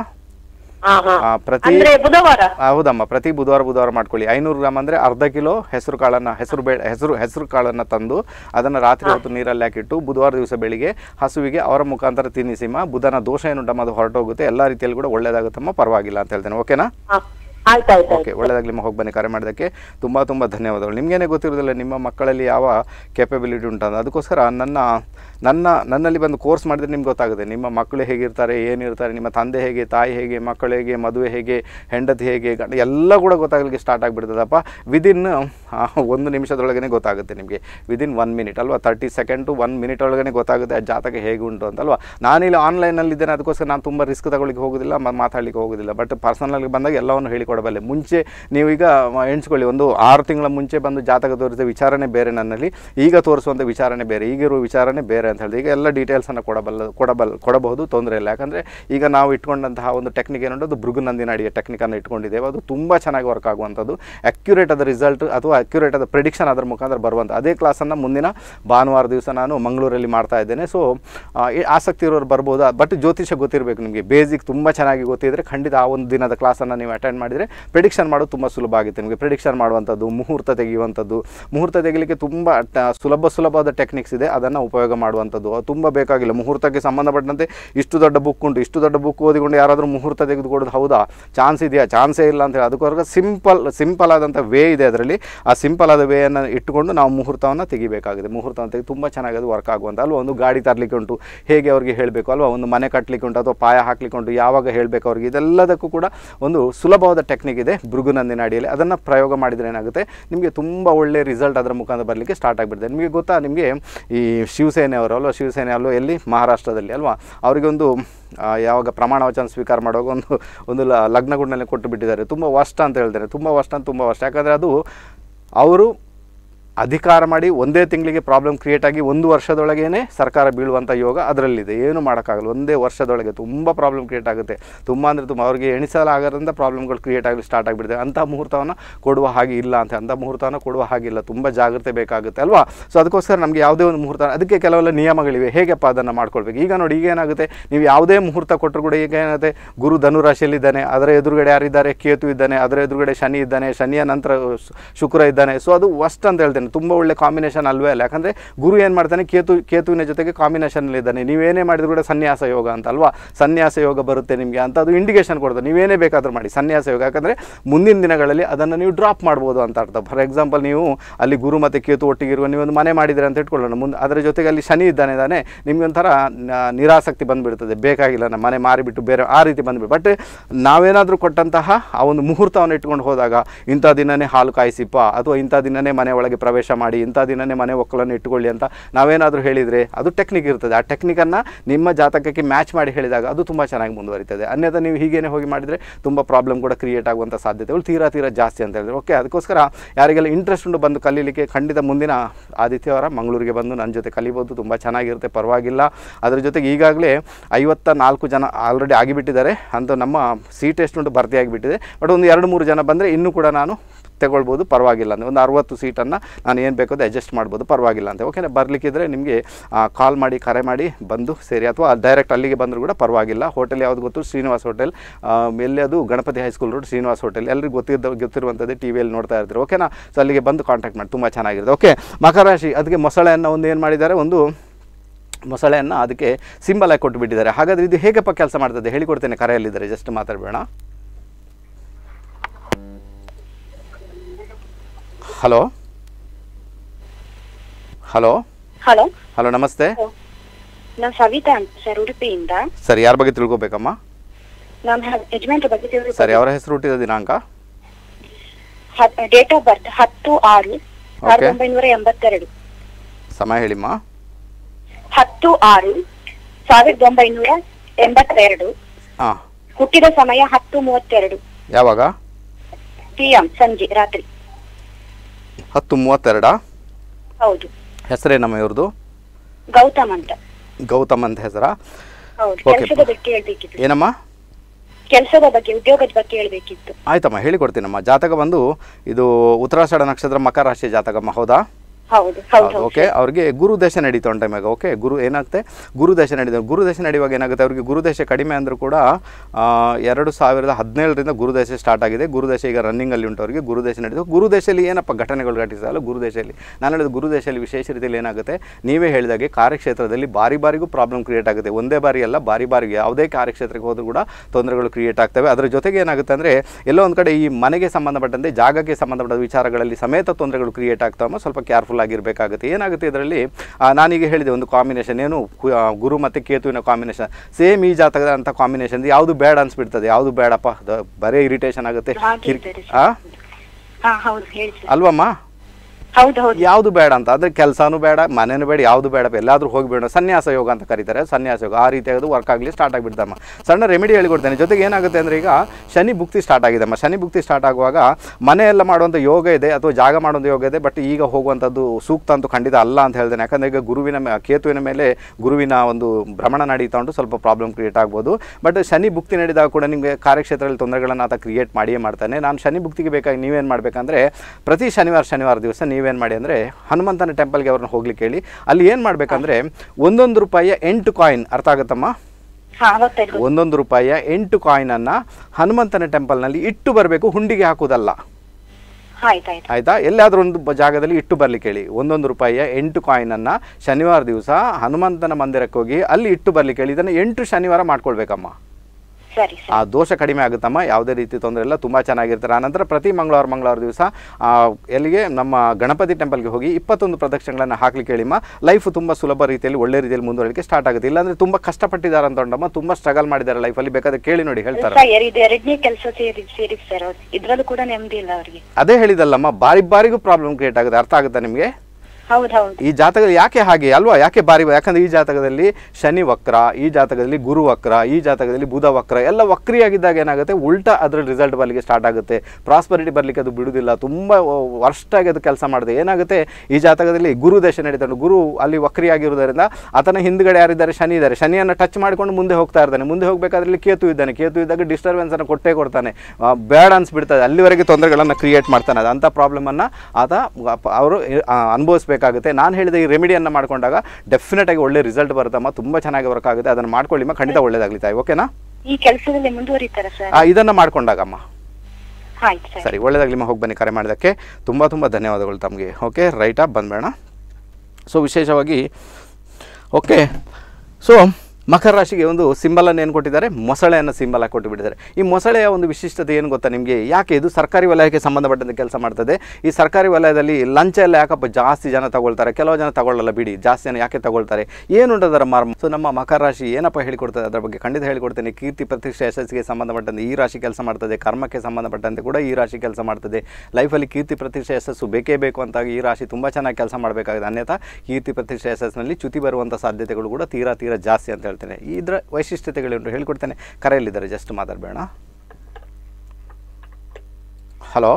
ಹಾ ಹಾ ಆ, ಪ್ರತಿ ಅಂದ್ರೆ ಬುಧವಾರ ಆ, ಹೌದಮ್ಮ ಪ್ರತಿ ಬುಧವಾರ ಬುಧವಾರ ಮಾಡ್ಕೊಳ್ಳಿ ಐನೂರು ಗ್ರಾಮ್ ಅಂದರೆ ಅರ್ಧ ಕಿಲೋ ಹೆಸರು ಕಾಳನ್ನು ಹೆಸರು ಬೇ ಹೆಸರು ಹೆಸರು ಕಾಳನ್ನು ತಂದು ಅದನ್ನು ರಾತ್ರಿ ಹೊತ್ತು ನೀರಲ್ಲಿ ಹಾಕಿಟ್ಟು ಬುಧವಾರ ದಿವಸ ಬೆಳಿಗ್ಗೆ ಹಸುವಿಗೆ ಅವರ ಮುಖಾಂತರ ತಿನ್ನಿಸಿಮ್ಮ ಬುಧನ ದೋಷ ಏನುಂಟಮ್ಮ ಅದು ಹೊರಟೋಗುತ್ತೆ ಎಲ್ಲ ರೀತಿಯಲ್ಲಿ ಕೂಡ ಒಳ್ಳೇದಾಗುತ್ತಮ್ಮ ಪರವಾಗಿಲ್ಲ ಅಂತ ಹೇಳ್ತೇನೆ ಓಕೆನಾ ಹಾ ಆಯ್ತಾಯ್ತು ಓಕೆ ಒಳ್ಳೆದಾಗಲಿ ಹೋಗಿ ಬನ್ನಿ ಕರೆ ಮಾಡೋದಕ್ಕೆ ತುಂಬ ತುಂಬ ಧನ್ಯವಾದಗಳು ನಿಮಗೇನೆ ಗೊತ್ತಿರೋದಿಲ್ಲ ನಿಮ್ಮ ಮಕ್ಕಳಲ್ಲಿ ಯಾವ ಕೆಪಬಿಲಿಟಿ ಉಂಟಂತ ಅದಕ್ಕೋಸ್ಕರ ನನ್ನ ನನ್ನ ನನ್ನಲ್ಲಿ ಬಂದು ಕೋರ್ಸ್ ಮಾಡಿದ್ರೆ ನಿಮ್ಗೆ ಗೊತ್ತಾಗುತ್ತೆ ನಿಮ್ಮ ಮಕ್ಕಳು ಹೇಗಿರ್ತಾರೆ ಏನಿರ್ತಾರೆ ನಿಮ್ಮ ತಂದೆ ಹೇಗೆ ತಾಯಿ ಹೇಗೆ ಮಕ್ಕಳು ಹೇಗೆ ಮದುವೆ ಹೇಗೆ ಹೆಂಡತಿ ಹೇಗೆ ಗಂಡ ಎಲ್ಲ ಕೂಡ ಗೊತ್ತಾಗಲಿಕ್ಕೆ ಸ್ಟಾರ್ಟ್ ಆಗಿಬಿಡ್ತದಪ್ಪ ವಿದಿನ್ ಒಂದು ನಿಮಿಷದೊಳಗನೆ ಗೊತ್ತಾಗುತ್ತೆ ನಿಮಗೆ ವಿದಿನ್ ಒನ್ ಮಿನಿಟ್ ಅಲ್ವಾ thirty second to one minute ಒಳಗನೆ ಗೊತ್ತಾಗುತ್ತೆ ಆ ಜಾತಕ ಹೇಗೆ ಉಂಟು ಅಂತಲ್ವಾ ನಾನಿಲ್ಲಿ ಆನ್ಲೈನಲ್ಲಿ ಇದ್ದೇನೆ ಅದಕ್ಕೋಸ್ಕರ ನಾನು ತುಂಬ ರಿಸ್ಕ್ ತಗೊಳ್ಳಿಕ್ಕೆ ಹೋಗೋದಿಲ್ಲ ಮ- ಮಾತಾಡ್ಲಿಕ್ಕೆ ಹೋಗೋದಿಲ್ಲ ಬಟ್ ಪರ್ಸನಲ್ಗೆ ಬಂದಾಗ ಎಲ್ಲವನ್ನು ಹೇಳಿಕೊಡಬಲ್ಲೆ ಮುಂಚೆ ನೀವು ಈಗ ಮ- ಎಣಿಸ್ಕೊಳ್ಳಿ ಒಂದು ಆರು ತಿಂಗಳ ಮುಂಚೆ ಬಂದು ಜಾತಕ ತೋರಿಸಿದ ವಿಚಾರನೆ ಬೇರೆ ನನ್ನಲ್ಲಿ ಈಗ ತೋರಿಸುವಂಥ ವಿಚಾರನೆ ಬೇರೆ ಈಗಿರುವ ವಿಚಾರನೆ ಬೇರೆ ಅಂತ ಹೇಳಿದೆ ಈಗ ಎಲ್ಲ ಡೀಟೇಲ್ಸನ್ನು ಕೊಡಬಲ್ಲ ಕೊಡಬಲ್ ಕೊಡಬಹುದು ತೊಂದರೆ ಇಲ್ಲ ಯಾಕಂದರೆ ಈಗ ನಾವು ಇಟ್ಕೊಂಡಂತಹ ಒಂದು ಟೆಕ್ನಿಕ್ ಏನುಂಟು ಅದು ಭೃಗುನಂದಿನಾಡಿಯ ಟೆಕ್ನಿಕನ್ನು ಇಟ್ಕೊಂಡಿದ್ದೇವೆ ಅದು ತುಂಬ ಚೆನ್ನಾಗಿ ವರ್ಕ್ ಆಗುವಂಥದ್ದು ಅಕ್ಯುರೇಟ್ ಆದ ರಿಸಲ್ಟ್ ಅಥವಾ ಅಕ್ಯುರೇಟ್ ಆದ ಪ್ರಿಡಿಕ್ಷನ್ ಅದರ ಮುಖಾಂತರ ಬರುವಂಥ ಅದೇ ಕ್ಲಾಸನ್ನು ಮುಂದಿನ ಭಾನುವಾರ ದಿವಸ ನಾನು ಮಂಗಳೂರಲ್ಲಿ ಮಾಡ್ತಾ ಇದ್ದೇನೆ ಸೊ ಆಸಕ್ತಿ ಇರೋರು ಬರ್ಬೋದು ಬಟ್ ಜ್ಯೋತಿಷ ಗೊತ್ತಿರಬೇಕು ನಿಮಗೆ ಬೇಸಿಕ್ ತುಂಬ ಚೆನ್ನಾಗಿ ಗೊತ್ತಿದ್ದರೆ ಖಂಡಿತ ಆ ಒಂದು ದಿನದ ಕ್ಲಾಸನ್ನು ನೀವು ಅಟೆಂಡ್ ಮಾಡಿದರೆ ಪ್ರಿಡಿಕ್ಷನ್ ಮಾಡೋದು ತುಂಬ ಸುಲಭ ಆಗುತ್ತೆ ನಿಮಗೆ ಪ್ರಿಡಿಕ್ಷನ್ ಮಾಡುವಂಥದ್ದು ಮುಹೂರ್ತ ತೆಗೆಯುವಂಥದ್ದು ಮುಹೂರ್ತ ತೆಗಿಲಿಕ್ಕೆ ತುಂಬ ಟ- ಸುಲಭ ಸುಲಭವಾದ ಟೆಕ್ನಿಕ್ಸ್ ಇದೆ ಅದನ್ನು ಉಪಯೋಗ ಮಾಡುವಂಥದ್ದು ಅದು ತುಂಬ ಬೇಕಾಗಿಲ್ಲ ಮುಹೂರ್ತಕ್ಕೆ ಸಂಬಂಧಪಟ್ಟಂತೆ ಇಷ್ಟು ದೊಡ್ಡ ಬುಕ್ ಉಂಟು ಇಷ್ಟು ದೊಡ್ಡ ಬುಕ್ ಓದಿಕೊಂಡು ಯಾರಾದರೂ ಮುಹೂರ್ತ ತೆಗೆದುಕೊಡೋದು ಹೌದಾ ಚಾನ್ಸ್ ಇದೆಯಾ ಚಾನ್ಸೇ ಇಲ್ಲ ಅಂತ ಹೇಳಿ ಅದಕ್ಕೋಸ್ಕರ ಸಿಂಪಲ್ ಸಿಂಪಲ್ ಆದಂಥ ವೇ ಇದೆ ಅದರಲ್ಲಿ ಆ ಸಿಂಪಲ್ ಆದ ವೇಯನ್ನು ಇಟ್ಟುಕೊಂಡು ನಾವು ಮುಹೂರ್ತವನ್ನು ತೆಗಿಬೇಕಾಗಿದೆ ಮುಹೂರ್ತವನ್ನು ತೆಗೆದು ತುಂಬ ಚೆನ್ನಾಗಿ ಅದು ವರ್ಕ್ ಆಗುವಂಥ ಅಲ್ವಾ ಒಂದು ಗಾಡಿ ತರಲಿಕ್ಕೆ ಉಂಟು ಹೇಗೆ ಅವ್ರಿಗೆ ಹೇಳಬೇಕು ಅಲ್ವಾ ಒಂದು ಮನೆ ಕಟ್ಟಲಿಕ್ಕೆ ಉಂಟು ಅಥವಾ ಪಾಯ ಹಾಕ್ಲಿಕ್ಕೆ ಉಂಟು ಯಾವಾಗ ಹೇಳಬೇಕು ಅವ್ರಿಗೆ ಇದೆಲ್ಲದಕ್ಕೂ ಕೂಡ ಒಂದು ಸುಲಭವಾದ ಟೆಕ್ನಿಕ್ ಇದೆ ಭೃಗುನಂದಿನ ಅಡಿಯಲ್ಲಿ ಅದನ್ನು ಪ್ರಯೋಗ ಮಾಡಿದರೆ ಏನಾಗುತ್ತೆ ನಿಮಗೆ ತುಂಬ ಒಳ್ಳೆ ರಿಸಲ್ಟ್ ಅದರ ಮುಖಾಂತರ ಬರಲಿಕ್ಕೆ ಸ್ಟಾರ್ಟ್ ಆಗಿಬಿಡುತ್ತೆ ನಿಮಗೆ ಗೊತ್ತಾ ನಿಮಗೆ ಈ ಶಿವಸೇನೆಯವರು ಅಲ್ವಾ ಶಿವಸೇನೆ ಅಲ್ಲೋ ಎಲ್ಲಿ ಮಹಾರಾಷ್ಟ್ರದಲ್ಲಿ ಅಲ್ವಾ ಅವರಿಗೆ ಒಂದು ಆ, ಯಾವಾಗ ಪ್ರಮಾಣ ವಚನ ಸ್ವೀಕಾರ ಮಾಡುವಾಗ ಒಂದು ಒಂದು ಲ- ಲಗ್ನಗುಂಡಲ್ಲಿ ಕೊಟ್ಟು ಬಿಟ್ಟಿದ್ದಾರೆ ತುಂಬ ವಷ್ಟ ಅಂತ ಹೇಳ್ತಾರೆ ತುಂಬ ವಷ್ಟ ಅಂತ ತುಂಬ ವಷ್ಟ ಯಾಕಂದರೆ ಅದು ಅವರು ಅಧಿಕಾರ ಮಾಡಿ ಒಂದೇ ತಿಂಗಳಿಗೆ ಪ್ರಾಬ್ಲಮ್ ಕ್ರಿಯೇಟ್ ಆಗಿ ಒಂದು ವರ್ಷದೊಳಗೇನೆ ಸರ್ಕಾರ ಬೀಳುವಂಥ ಯೋಗ ಅದರಲ್ಲಿದೆ ಏನು ಮಾಡೋಕ್ಕಾಗಲ್ಲ ಒಂದೇ ವರ್ಷದೊಳಗೆ ತುಂಬ ಪ್ರಾಬ್ಲಮ್ ಕ್ರಿಯೇಟ್ ಆಗುತ್ತೆ ತುಂಬ ಅಂದರೆ ತುಂಬ ಅವರಿಗೆ ಎಣಿಸಲಾಗದಂಥ ಪ್ರಾಬ್ಲಮ್ಗಳು ಕ್ರಿಯೇಟ್ ಆಗಲಿ ಸ್ಟಾರ್ಟ್ ಆಗಿಬಿಡುತ್ತೆ ಅಂಥ ಮುಹೂರ್ತವನ್ನು ಕೊಡುವ ಹಾಗೆ ಇಲ್ಲ ಅಂತ ಅಂಥ ಮುಹೂರ್ತವನ್ನು ಕೊಡುವ ಹಾಗಿಲ್ಲ ತುಂಬ ಜಾಗ್ರತೆ ಬೇಕಾಗುತ್ತೆ ಅಲ್ವಾ ಸೊ ಅದಕ್ಕೋಸ್ಕರ ನಮಗೆ ಯಾವುದೇ ಒಂದು ಮುಹೂರ್ತ ಅದಕ್ಕೆ ಕೆಲವೆಲ್ಲ ನಿಯಮಗಳಿವೆ ಹೇಗಪ್ಪ ಅದನ್ನು ಮಾಡ್ಕೊಳ್ಬೇಕು ಈಗ ನೋಡಿ ಈಗ ಏನಾಗುತ್ತೆ ನೀವು ಯಾವುದೇ ಮುಹೂರ್ತ ಕೊಟ್ಟರು ಕೂಡ ಈಗ ಏನಾಗುತ್ತೆ ಗುರು ಧನುರಾಶಿಯಲ್ಲಿದ್ದಾನೆ ಅದರ ಎದುರುಗಡೆ ಯಾರಿದ್ದಾರೆ ಕೇತು ಇದ್ದಾನೆ ಅದರ ಎದುರುಗಡೆ ಶನಿ ಇದ್ದಾನೆ ಶನಿಯ ನಂತರ ಶು- ಶುಕ್ರ ಇದ್ದಾನೆ ಸೊ ಅದು ವಸ್ಟ್ ಅಂತ ಹೇಳ್ತೇನೆ ತುಂಬ ಒಳ್ಳೆ ಕಾಂಬಿನೇಷನ್ ಅಲ್ವೇ ಅಲ್ಲ ಯಾಕಂದರೆ ಗುರು ಏನು ಮಾಡ್ತಾನೆ ಕೇತು ಕೇತುವಿನ ಜೊತೆಗೆ ಕಾಂಬಿನೇಷನಲ್ಲಿ ಇದ್ದಾನೆ ನೀವೇನೇ ಮಾಡಿದ್ರು ಕೂಡ ಸನ್ಯಾಸ ಯೋಗ ಅಂತ ಅಲ್ವಾ ಸನ್ಯಾಸ ಯೋಗ ಬರುತ್ತೆ ನಿಮಗೆ ಅಂತ ಅದು ಇಂಡಿಕೇಶನ್ ಕೊಡ್ತದೆ ನೀವೇನೇ ಬೇಕಾದರೂ ಮಾಡಿ ಸನ್ಯಾಸ ಯೋಗ ಯಾಕಂದರೆ ಮುಂದಿನ ದಿನಗಳಲ್ಲಿ ಅದನ್ನು ನೀವು ಡ್ರಾಪ್ ಮಾಡ್ಬೋದು ಅಂತ ಅರ್ಥ ಫಾರ್ ಎಕ್ಸಾಂಪಲ್ ನೀವು ಅಲ್ಲಿ ಗುರು ಮತ್ತು ಕೇತು ಒಟ್ಟಿಗಿರುವ ನೀವೊಂದು ಮನೆ ಮಾಡಿದ್ರೆ ಅಂತ ಇಟ್ಕೊಳ್ಳೋಣ ಮುಂದೆ ಅದರ ಜೊತೆಗೆ ಅಲ್ಲಿ ಶನಿ ಇದ್ದಾನೆ ತಾನೆ ನಿಮ್ಗೆ ಒಂಥರ ನ- ನಿರಾಸಕ್ತಿ ಬಂದುಬಿಡ್ತದೆ ಬೇಕಾಗಿಲ್ಲ ನಮ್ಮ ಮನೆ ಮಾರಿಬಿಟ್ಟು ಬೇರೆ ಆ ರೀತಿ ಬಂದುಬಿಟ್ಟು ಬಟ್ ನಾವೇನಾದರೂ ಕೊಟ್ಟಂತಹ ಆ ಒಂದು ಮುಹೂರ್ತವನ್ನು ಇಟ್ಕೊಂಡು ಹೋದಾಗ ಇಂಥ ದಿನನೇ ಹಾಲು ಕಾಯಿಸಿಪ್ಪ ಅಥವಾ ಇಂಥ ದಿನನೇ ಮನೆ ಒಳಗೆ ಪ್ರವೇಶ ಮಾಡಿ ಇಂಥ ದಿನನೇ ಮನೆ ಒಕ್ಕಲನ್ನು ಇಟ್ಕೊಳ್ಳಿ ಅಂತ ನಾವೇನಾದರೂ ಹೇಳಿದರೆ ಅದು ಟೆಕ್ನಿಕ್ ಇರ್ತದೆ ಆ ಟೆಕ್ನಿಕನ್ನು ನಿಮ್ಮ ಜಾತಕಕ್ಕೆ ಮ್ಯಾಚ್ ಮಾಡಿ ಹೇಳಿದಾಗ ಅದು ತುಂಬ ಚೆನ್ನಾಗಿ ಮುಂದುವರಿತದೆ ಅನ್ಯथा ನೀವು ಹೀಗೇನೆ ಹೋಗಿ ಮಾಡಿದರೆ ತುಂಬ ಪ್ರಾಬ್ಲಮ್ ಕೂಡ ಕ್ರಿಯೇಟ್ ಆಗುವಂಥ ಸಾಧ್ಯತೆಗಳು ತೀರಾ ತೀರಾ ಜಾಸ್ತಿ ಅಂತ ಹೇಳಿದ್ರೆ ಓಕೆ ಅದಕ್ಕೋಸ್ಕರ ಯಾರಿಗೆಲ್ಲ ಇಂಟ್ರೆಸ್ಟ್ ಉಂಟು ಬಂದು ಕಲೀಲಿಕ್ಕೆ ಖಂಡಿತ ಮುಂದಿನ ಆದಿತ್ಯವಾರ ಮಂಗಳೂರಿಗೆ ಬಂದು ನನ್ನ ಜೊತೆ ಕಲಿಬೋದು ತುಂಬ ಚೆನ್ನಾಗಿರುತ್ತೆ ಪರವಾಗಿಲ್ಲ ಅದರ ಜೊತೆಗೆ ಈಗಾಗಲೇ ಐವತ್ತ ನಾಲ್ಕು ಜನ ಆಲ್ರೆಡಿ ಆಗಿಬಿಟ್ಟಿದ್ದಾರೆ ಅಂತ ನಮ್ಮ ಸೀಟ್ ಎಷ್ಟುಂಟು ಭರ್ತಿ ಆಗಿಬಿಟ್ಟಿದೆ ಬಟ್ ಒಂದು ಎರಡು ಮೂರು ಜನ ಬಂದರೆ ಇನ್ನೂ ಕೂಡ ನಾನು ತಗೊಳ್ಬೋದು ಪರವಾಗಿಲ್ಲ ಅಂದರೆ ಒಂದು ಅರುವತ್ತು ಸೀಟನ್ನು ನಾನು ಏನು ಬೇಕೋ ಅದು ಅಡ್ಜಸ್ಟ್ ಮಾಡ್ಬೋದು ಪರವಾಗಿಲ್ಲ ಅಂತ ಓಕೆನಾ ಬರಲಿಕ್ಕಿದ್ರೆ ನಿಮಗೆ ಕಾಲ್ ಮಾಡಿ ಕರೆ ಮಾಡಿ ಬಂದು ಸೇರಿ ಅಥವಾ ಡೈರೆಕ್ಟ್ ಅಲ್ಲಿಗೆ ಬಂದರೂ ಕೂಡ ಪರವಾಗಿಲ್ಲ ಹೋಟೆಲ್ ಯಾವುದು ಗೊತ್ತು ಶ್ರೀನಿವಾಸ್ ಹೋಟೆಲ್ ಎಲ್ಲಿ ಅದು Ganapati high school road Srinivas hotel ಎಲ್ಲರಿಗೂ ಗೊತ್ತಿದ್ದ ಗೊತ್ತಿರುವಂಥದ್ದು ಟಿ ವಿಯಲ್ಲಿ ನೋಡ್ತಾ ಇರ್ತಾರೆ ಓಕೆನಾ ಸೊ ಅಲ್ಲಿಗೆ ಬಂದು ಕಾಂಟ್ಯಾಕ್ಟ್ ಮಾಡಿ ತುಂಬ ಚೆನ್ನಾಗಿರುತ್ತೆ ಓಕೆ ಮಕರ ರಾಶಿ ಅದಕ್ಕೆ ಮೊಸಳೆಯನ್ನು ಒಂದು ಏನು ಮಾಡಿದ್ದಾರೆ ಒಂದು ಮೊಸಳೆಯನ್ನು ಅದಕ್ಕೆ ಸಿಂಬಲ್ ಆಗಿ ಕೊಟ್ಟು ಬಿಟ್ಟಿದ್ದಾರೆ ಹಾಗಾದರೆ ಇದು ಹೇಗಪ್ಪ ಕೆಲಸ ಮಾಡ್ತದೆ ಹೇಳಿಕೊಡ್ತೇನೆ ಕರೆಯಲ್ಲಿದ್ದಾರೆ ಜಸ್ಟ್ ಮಾತಾಡಬೇಡ ಹಲೋ ಹಲೋ ಹಲೋ ಹಲೋ ನಮಸ್ತೆ ನಾನು ಸವಿತಾ ಅಂತ ಸರ್ ಉಡುಪಿಯಿಂದ ಸರ್ ಯಾರ ಬಗ್ಗೆ ತಿಳ್ಕೊಬೇಕಮ್ಮ ನಾನು ಯಜಮಾನ್ರ ಬಗ್ಗೆ ತಿಳ್ಕೊಬೇಕು. ಸರ್ ಅವರ ಹೆಸರು ಹುಟ್ಟಿದ ದಿನಾಂಕ ಹತ್- ಡೇಟ್ ಆಫ್ ಬರ್ತ್ ಹತ್ತು ಆರು ಸಾವಿರದ Okay. ಒಂಬೈನೂರ ಎಂಬತ್ತೆರಡು ಸಮಯ ಹೇಳಿಮ್ಮ ಹತ್ತು ಆರು ಸಾವಿರದ ಒಂಬೈನೂರ ಎಂಬತ್ತೆರಡು ಹಾಂ ಹುಟ್ಟಿದ ಸಮಯ ಹತ್ತು ಮೂವತ್ತೆರಡು ಯಾವಾಗ ಪಿ ಎಂ ಸಂಜೆ ರಾತ್ರಿ ಹತ್ತು ಮೂವತ್ತೆರಡಾ ಹೌದು ಹೆಸರೇನಮ್ಮ ಇವ್ರದ್ದು ಗೌತಮ್ ಅಂತ ಗೌತಮ್ ಅಂತ ಹೆಸರಾ ಹೌದು Okay. ಕೆಲಸದ ಬಗ್ಗೆ ಹೇಳ್ಬೇಕಿತ್ತು ಏನಮ್ಮ ಕೆಲಸದ ಬಗ್ಗೆ ಉದ್ಯೋಗದ ಬಗ್ಗೆ ಹೇಳ್ಬೇಕಿತ್ತು ಆಯ್ತಮ್ಮ ಹೇಳಿಕೊಡ್ತೀನಮ್ಮ ಜಾತಕ ಬಂದು ಇದು ಉತ್ತರಾಷಾಢ ನಕ್ಷತ್ರ ಮಕರ ರಾಶಿಯ ಜಾತಕಮ್ಮ ಹೌದಾ ಹೌದು ಹೌದು ಹೌದು ಓಕೆ ಅವ್ರಿಗೆ ಗುರು ದಶೆ ನಡೀತು ಒಂದು ಟೈಮಾಗ ಓಕೆ ಗುರು ಏನಾಗುತ್ತೆ ಗುರು ದಶೆ ನಡೀತು ಗುರು ದಶೆ ನಡೆಯುವಾಗ ಏನಾಗುತ್ತೆ ಅವ್ರಿಗೆ ಗುರು ದಶೆ ಕಡಿಮೆ ಅಂದರೂ ಕೂಡ ಆ, ಎರಡು ಸಾವಿರದ ಹದಿನೇಳರಿಂದ ಗುರು ದಶೆ ಸ್ಟಾರ್ಟ್ ಆಗಿದೆ ಗುರು ದಶೆ ಈಗ ರನ್ನಿಂಗಲ್ಲಿ ಉಂಟು ಅವರಿಗೆ ಗುರು ದಶೆ ನಡೀತು ಗುರು ದಶೆಯಲ್ಲಿ ಏನಪ್ಪ ಘಟನೆಗಳು ಘಟಿಸಲ್ಲ ಗುರು ದಶೆಯಲ್ಲಿ ನಾನು ಹೇಳಿದ ಗುರು ದಶೆಯಲ್ಲಿ ವಿಶೇಷ ರೀತಿಯಲ್ಲಿ ಏನಾಗುತ್ತೆ ನೀವೇ ಹೇಳಿದಾಗೆ ಕಾರ್ಯಕ್ಷೇತ್ರದಲ್ಲಿ ಬಾರಿ ಬಾರಿಗೂ ಪ್ರಾಬ್ಲಮ್ ಕ್ರಿಯೇಟ್ ಆಗುತ್ತೆ ಒಂದೇ ಬಾರಿ ಅಲ್ಲ ಬಾರಿ ಬಾರಿಗೆ ಯಾವುದೇ ಕಾರ್ಯಕ್ಷೇತ್ರಕ್ಕೆ ಹೋದರೂ ಕೂಡ ತೊಂದರೆಗಳು ಕ್ರಿಯೇಟ್ ಆಗ್ತವೆ ಅದರ ಜೊತೆಗೆ ಏನಾಗುತ್ತೆ ಅಂದರೆ ಎಲ್ಲೋ ಒಂದು ಕಡೆ ಈ ಮನೆಗೆ ಸಂಬಂಧಪಟ್ಟಂತೆ ಜಾಗಕ್ಕೆ ಸಂಬಂಧಪಟ್ಟ ವಿಚಾರಗಳಲ್ಲಿ ಸಮೇತ ತೊಂದರೆಗಳು ಕ್ರಿಯೇಟ್ ಆಗ್ತಾವೆ ಸ್ವಲ್ಪ ಕೇರ್ಫುಲ್ ಆಗಿರಬೇಕಾಗುತ್ತೆ ಏನಾಗುತ್ತೆ ಇದರಲ್ಲಿ ಆ, ನಾನೀಗ ಹೇಳಿದೆ ಒಂದು ಕಾಂಬಿನೇಷನ್ ಏನು ಕು- ಆ, ಗುರು ಮತ್ತು ಕೇತುವಿನ ಕಾಂಬಿನೇಷನ್ ಸೇಮ್ ಈ ಜಾತಕದ ಅಂತ ಕಾಂಬಿನೇಷನ್ ಯಾವುದು ಬೇಡ ಅನ್ಸ್ಬಿಡ್ತದೆ ಯಾವುದು ಬೇಡಪ್ಪ ಅದು ಬರೇ ಇರಿಟೇಷನ್ ಆಗುತ್ತೆ ಹಾಗೆ ಕಿರ್- ಇದ್ದಾರೆ ಆ? ಹಾ ಹೌದು ಹೇಳಿ ಸರ್ ಅಲ್ವಮ್ಮ ಹೌದು ಹೌದು ಯಾವುದು ಬೇಡ ಅಂತ ಅಂದರೆ ಕೆಲಸನೂ ಬೇಡ ಮನೇನು ಬೇಡ ಯಾವುದು ಬೇಡಪ್ಪ ಎಲ್ಲಾದರೂ ಹೋಗಿಬೇಡ ಸನ್ಯಾಸ ಯೋಗ ಅಂತ ಕರೀತಾರೆ ಸನ್ಯಾಸ ಯೋಗ ಆ ರೀತಿಯಾಗಿ ವರ್ಕ್ ಆಗಲಿ ಸ್ಟಾರ್ಟ್ ಆಗಿಬಿಡ್ತಮ್ಮ ಸಣ್ಣ ರೆಮಿಡಿ ಹೇಳಿಕೊಡ್ತೇನೆ ಜೊತೆಗೆ ಏನಾಗುತ್ತೆ ಅಂದರೆ ಈಗ ಶನಿ ಭುಕ್ತಿ ಸ್ಟಾರ್ಟ್ ಆಗಿದೆಮ್ಮ ಶನಿ ಭುಕ್ತಿ ಸ್ಟಾರ್ಟ್ ಆಗುವಾಗ ಮನೆಯೆಲ್ಲ ಮಾಡುವಂಥ ಯೋಗ ಇದೆ ಅಥವಾ ಜಾಗ ಮಾಡುವಂಥ ಯೋಗ ಇದೆ ಬಟ್ ಈಗ ಹೋಗುವಂಥದ್ದು ಸೂಕ್ತ ಅಂತೂ ಖಂಡಿತ ಅಲ್ಲ ಅಂತ ಹೇಳ್ತೇನೆ ಯಾಕಂದರೆ ಈಗ ಗುರುವಿನ ಮೇ- ಕೇತುವಿನ ಮೇಲೆ ಗುರುವಿನ ಒಂದು ಭ್ರಮಣ ನಡೀತಾ ಉಂಟು ಸ್ವಲ್ಪ ಪ್ರಾಬ್ಲಮ್ ಕ್ರಿಯೇಟ್ ಆಗ್ಬೋದು ಬಟ್ ಶನಿ ಭುಕ್ತಿ ನಡೆದಾಗ ಕೂಡ ನಿಮಗೆ ಕಾರ್ಯಕ್ಷೇತ್ರದಲ್ಲಿ ತೊಂದರೆಗಳನ್ನು ಆತ ಕ್ರಿಯೇಟ್ ಮಾಡಿಯೇ ಮಾಡ್ತಾನೆ ನಾನು ಶನಿ ಭುಕ್ತಿಗೆ ಬೇಕಾಗಿ ನೀವೇನು ಮಾಡಬೇಕಂದ್ರೆ ಪ್ರತಿ ಶನಿವಾರ ಶನಿವಾರ ದಿವಸ ನೀವೇನು ಮಾಡಿ ಅಂದರೆ ಹನುಮಂತನ ಟೆಂಪಲ್ಗೆ ಅವ್ರನ್ನ ಹೋಗ್ಲಿಕ್ಕೆ ಹೇಳಿ ಅಲ್ಲಿ ಏನು ಮಾಡಬೇಕಂದ್ರೆ ಒಂದೊಂದು ರೂಪಾಯಿಯ ಎಂಟು ಕಾಯಿನ್ ಅರ್ಥ ಆಗುತ್ತಮ್ಮ ಹಾ ಗೊತ್ತಾಯ್ತು ಒಂದೊಂದು ರೂಪಾಯಿಯ ಎಂಟು ಕಾಯಿನನ್ನು ಹನುಮಂತನ ಟೆಂಪಲ್ನಲ್ಲಿ ಇಟ್ಟು ಬರಬೇಕು ಹುಂಡಿಗೆ ಹಾಕುವುದಲ್ಲ ಆಯ್ತಾಯ್ತು ಆಯಿತಾ ಎಲ್ಲಾದರೂ ಒಂದು ಬ- ಜಾಗದಲ್ಲಿ ಇಟ್ಟು ಬರ್ಲಿಕ್ಕೆ ಹೇಳಿ ಒಂದೊಂದು ರೂಪಾಯಿಯ ಎಂಟು ಕಾಯಿನನ್ನು ಶನಿವಾರ ದಿವಸ ಹನುಮಂತನ ಮಂದಿರಕ್ಕೆ ಹೋಗಿ ಅಲ್ಲಿ ಇಟ್ಟು ಬರ್ಲಿಕ್ಕೆ ಹೇಳಿ ಇದನ್ನು ಎಂಟು ಶನಿವಾರ ಮಾಡ್ಕೊಳ್ಬೇಕಮ್ಮ ಸರಿ ಆ ದೋಷ ಕಡಿಮೆ ಆಗುತ್ತಮ್ಮ ಯಾವುದೇ ರೀತಿ ತೊಂದರೆ ಇಲ್ಲ ತುಂಬ ಚೆನ್ನಾಗಿರ್ತಾರೆ ಆನಂತರ ಪ್ರತಿ ಮಂಗಳವಾರ ಮಂಗಳವಾರ ದಿವಸ ಎಲ್ಲಿಗೆ ನಮ್ಮ ಗಣಪತಿ ಟೆಂಪಲ್ಗೆ ಹೋಗಿ ಇಪ್ಪತ್ತೊಂದು ಪ್ರದಕ್ಷಿಣೆಗಳನ್ನು ಹಾಕ್ಲಿಕ್ಕೆ ಹೇಳಿಮ್ಮ ಲೈಫ್ ತುಂಬ ಸುಲಭ ರೀತಿಯಲ್ಲಿ ಒಳ್ಳೆ ರೀತಿಯಲ್ಲಿ ಮುಂದುವರಿಕೆ ಸ್ಟಾರ್ಟ್ ಆಗುತ್ತೆ ಇಲ್ಲಾಂದ್ರೆ ತುಂಬ ಕಷ್ಟಪಟ್ಟಿದ್ದಾರೆ ಅಂತ ಉಂಟಮ್ಮ ತುಂಬ ಸ್ಟ್ರಗಲ್ ಮಾಡಿದ್ದಾರೆ ಲೈಫಲ್ಲಿ ಬೇಕಾದ್ರೆ ಕೇಳಿ ನೋಡಿ ಹೇಳ್ತಾರೆ ಸರ್ ಇದು ಎರಡನೇ ಕೆಲಸ ಸೇರಿ ಸೇರಿ ಸರ್ ಅವ್ರು ಇದ್ರಲ್ಲೂ ಕೂಡ ನೆಮ್ಮದಿ ಇಲ್ಲ ಅವ್ರಿಗೆ ಅದೇ ಹೇಳಿದಲ್ಲಮ್ಮ ಬಾರಿ ಬಾರಿಗೂ ಪ್ರಾಬ್ಲಮ್ ಕ್ರಿಯೇಟ್ ಆಗುತ್ತೆ ಅರ್ಥ ಆಗುತ್ತಾ ನಿಮಗೆ ಹೌದು ಹೌದು ಈ ಜಾತಕ ಯಾಕೆ ಹಾಗೆ ಅಲ್ವಾ ಯಾಕೆ ಬಾರಿ ಯಾಕಂದ್ರೆ ಈ ಜಾತಕದಲ್ಲಿ ಶನಿ ವಕ್ರ ಈ ಜಾತಕದಲ್ಲಿ ಗುರು ವಕ್ರ ಈ ಜಾತಕದಲ್ಲಿ ಬುಧ ವಕ್ರ ಎಲ್ಲ ವಕ್ರಿಯಾಗಿದ್ದಾಗ ಏನಾಗುತ್ತೆ ಉಲ್ಟಾ ಅದರ ರಿಸಲ್ಟ್ ಬರಲಿಕ್ಕೆ ಸ್ಟಾರ್ಟ್ ಆಗುತ್ತೆ ಪ್ರಾಸ್ಪರಿಟಿ ಬರಲಿಕ್ಕೆ ಅದು ಬಿಡುವುದಿಲ್ಲ ತುಂಬ ವರ್ಷಾಗಿ ಅದು ಕೆಲಸ ಮಾಡಿದೆ ಏನಾಗುತ್ತೆ ಈ ಜಾತಕದಲ್ಲಿ ಗುರು ದೇಶ ನಡೀತಾನೆ ಗುರು ಅಲ್ಲಿ ವಕ್ರಿಯಾಗಿರುವುದರಿಂದ ಆತನ ಹಿಂದ್ಗಡೆ ಯಾರಿದ್ದಾರೆ ಶನಿ ಇದ್ದಾರೆ ಶನಿಯನ್ನು ಟಚ್ ಮಾಡಿಕೊಂಡು ಮುಂದೆ ಹೋಗ್ತಾ ಇರ್ತಾನೆ ಮುಂದೆ ಹೋಗಬೇಕಾದ್ರೆ ಇಲ್ಲಿ ಕೇತು ಇದ್ದಾನೆ ಕೇತು ಇದ್ದಾಗ ಡಿಸ್ಟರ್ಬೆನ್ಸ್ ಅನ್ನು ಕೊಟ್ಟೇ ಕೊಡ್ತಾನೆ ಆ, ಬೇಡ ಅನ್ಸ್ಬಿಡ್ತದೆ ಅಲ್ಲಿವರೆಗೆ ತೊಂದರೆಗಳನ್ನು ಕ್ರಿಯೇಟ್ ಮಾಡ್ತಾನೆ ಅದು ಅಂಥ ಪ್ರಾಬ್ಲಮನ್ನು ಆತ ಅವರು ಅನುಭವಿಸಬೇಕಾಗುತ್ತೆ ನಾನು ಹೇಳಿದ ಈ ರೆಮಿಡಿಯನ್ನು ಮಾಡ್ಕೊಂಡಾಗ ಡೆಫಿನೆಟ್ ಆಗಿ ಒಳ್ಳೆ ರಿಸಲ್ಟ್ ಬರುತ್ತಮ್ಮ ತುಂಬ ಚೆನ್ನಾಗಿ ವರ್ಕ್ ಆಗುತ್ತೆ ಅದನ್ನು ಮಾಡ್ಕೊಳ್ಳಿಮ್ಮ ಖಂಡಿತ ಒಳ್ಳೇದಾಗ್ಲಿ ತಾಯಿ ಓಕೆನಾ ಈ ಕೆಲಸದಲ್ಲಿ ಮುಂದುವರಿತಾರ ಸರ್ ಆ, ಇದನ್ನು ಮಾಡ್ಕೊಂಡಾಗಮ್ಮ ಆಯ್ತು ಸರ್ ಸರಿ ಒಳ್ಳೇದಾಗ್ಲಿಮ್ಮ ಹೋಗಿ ಬನ್ನಿ ಕರೆ ಮಾಡೋದಕ್ಕೆ ತುಂಬ ತುಂಬ ಧನ್ಯವಾದಗಳು ತಮಗೆ ಓಕೆ ರೈಟಾ ಬಂದ್ಬೇಡ ಸೊ ವಿಶೇಷವಾಗಿ ಓಕೆ ಸೊ ಮಕರ ರಾಶಿಗೆ ಒಂದು ಸಿಂಬಲನ್ನು ಏನು ಕೊಟ್ಟಿದ್ದಾರೆ ಮೊಸಳೆಯನ್ನು ಸಿಂಬಲ್ ಕೊಟ್ಟು ಬಿಟ್ಟಿದ್ದಾರೆ ಈ ಮೊಸಳೆಯ ಒಂದು ವಿಶಿಷ್ಟತೆ ಏನು ಗೊತ್ತಾ ನಿಮಗೆ ಯಾಕೆ ಇದು ಸರ್ಕಾರಿ ವಲಯಕ್ಕೆ ಸಂಬಂಧಪಟ್ಟಂತೆ ಕೆಲಸ ಮಾಡ್ತದೆ ಈ ಸರ್ಕಾರಿ ವಲಯದಲ್ಲಿ ಲಂಚ ಎಲ್ಲ ಯಾಕಪ್ಪ ಜಾಸ್ತಿ ಜನ ತಗೊಳ್ತಾರೆ ಕೆಲವು ಜನ ತಗೊಳ್ಳಲ್ಲ ಬಿಡಿ ಜಾಸ್ತಿ ಜನ ಯಾಕೆ ತಗೊಳ್ತಾರೆ ಏನುಂಟು ಅದರ ಮರ್ಮ ಸೊ ನಮ್ಮ ಮಕರ ರಾಶಿ ಏನಪ್ಪ ಹೇಳಿಕೊಡ್ತದೆ ಅದರ ಬಗ್ಗೆ ಖಂಡಿತ ಹೇಳಿಕೊಡ್ತೇನೆ ಕೀರ್ತಿ ಪ್ರತಿಷ್ಠೆ ಯಶಸ್ಸಿಗೆ ಸಂಬಂಧಪಟ್ಟಂತೆ ಈ ರಾಶಿ ಕೆಲಸ ಮಾಡ್ತದೆ ಕರ್ಮಕ್ಕೆ ಸಂಬಂಧಪಟ್ಟಂತೆ ಕೂಡ ಈ ರಾಶಿ ಕೆಲಸ ಮಾಡ್ತದೆ ಲೈಫಲ್ಲಿ ಕೀರ್ತಿ ಪ್ರತಿಷ್ಠೆ ಯಶಸ್ಸು ಬೇಕೇ ಬೇಕು ಅಂತಾಗಿ ಈ ರಾಶಿ ತುಂಬ ಚೆನ್ನಾಗಿ ಕೆಲಸ ಮಾಡಬೇಕಾಗಿದೆ ಅನ್ಯಥಾ ಕೀರ್ತಿ ಪ್ರತಿಷ್ಠೆ ಯಶಸ್ಸಿನಲ್ಲಿ ಚ್ಯುತಿ ಬರುವಂಥ ಸಾಧ್ಯತೆಗಳು ಕೂಡ ತೀರಾ ತೀರಾ ಜಾಸ್ತಿ ಅಂತ ಹೇಳ್ತೇನೆ ಇದರ ವೈಶಿಷ್ಟ್ಯತೆಗಳೇನು ಹೇಳ್ಕೊಡ್ತೇನೆ ಕರೆಯಲ್ಲಿದ್ದಾರೆ ಜಸ್ಟ್ ಮಾತಾಡಬೇಡ ಹಲೋ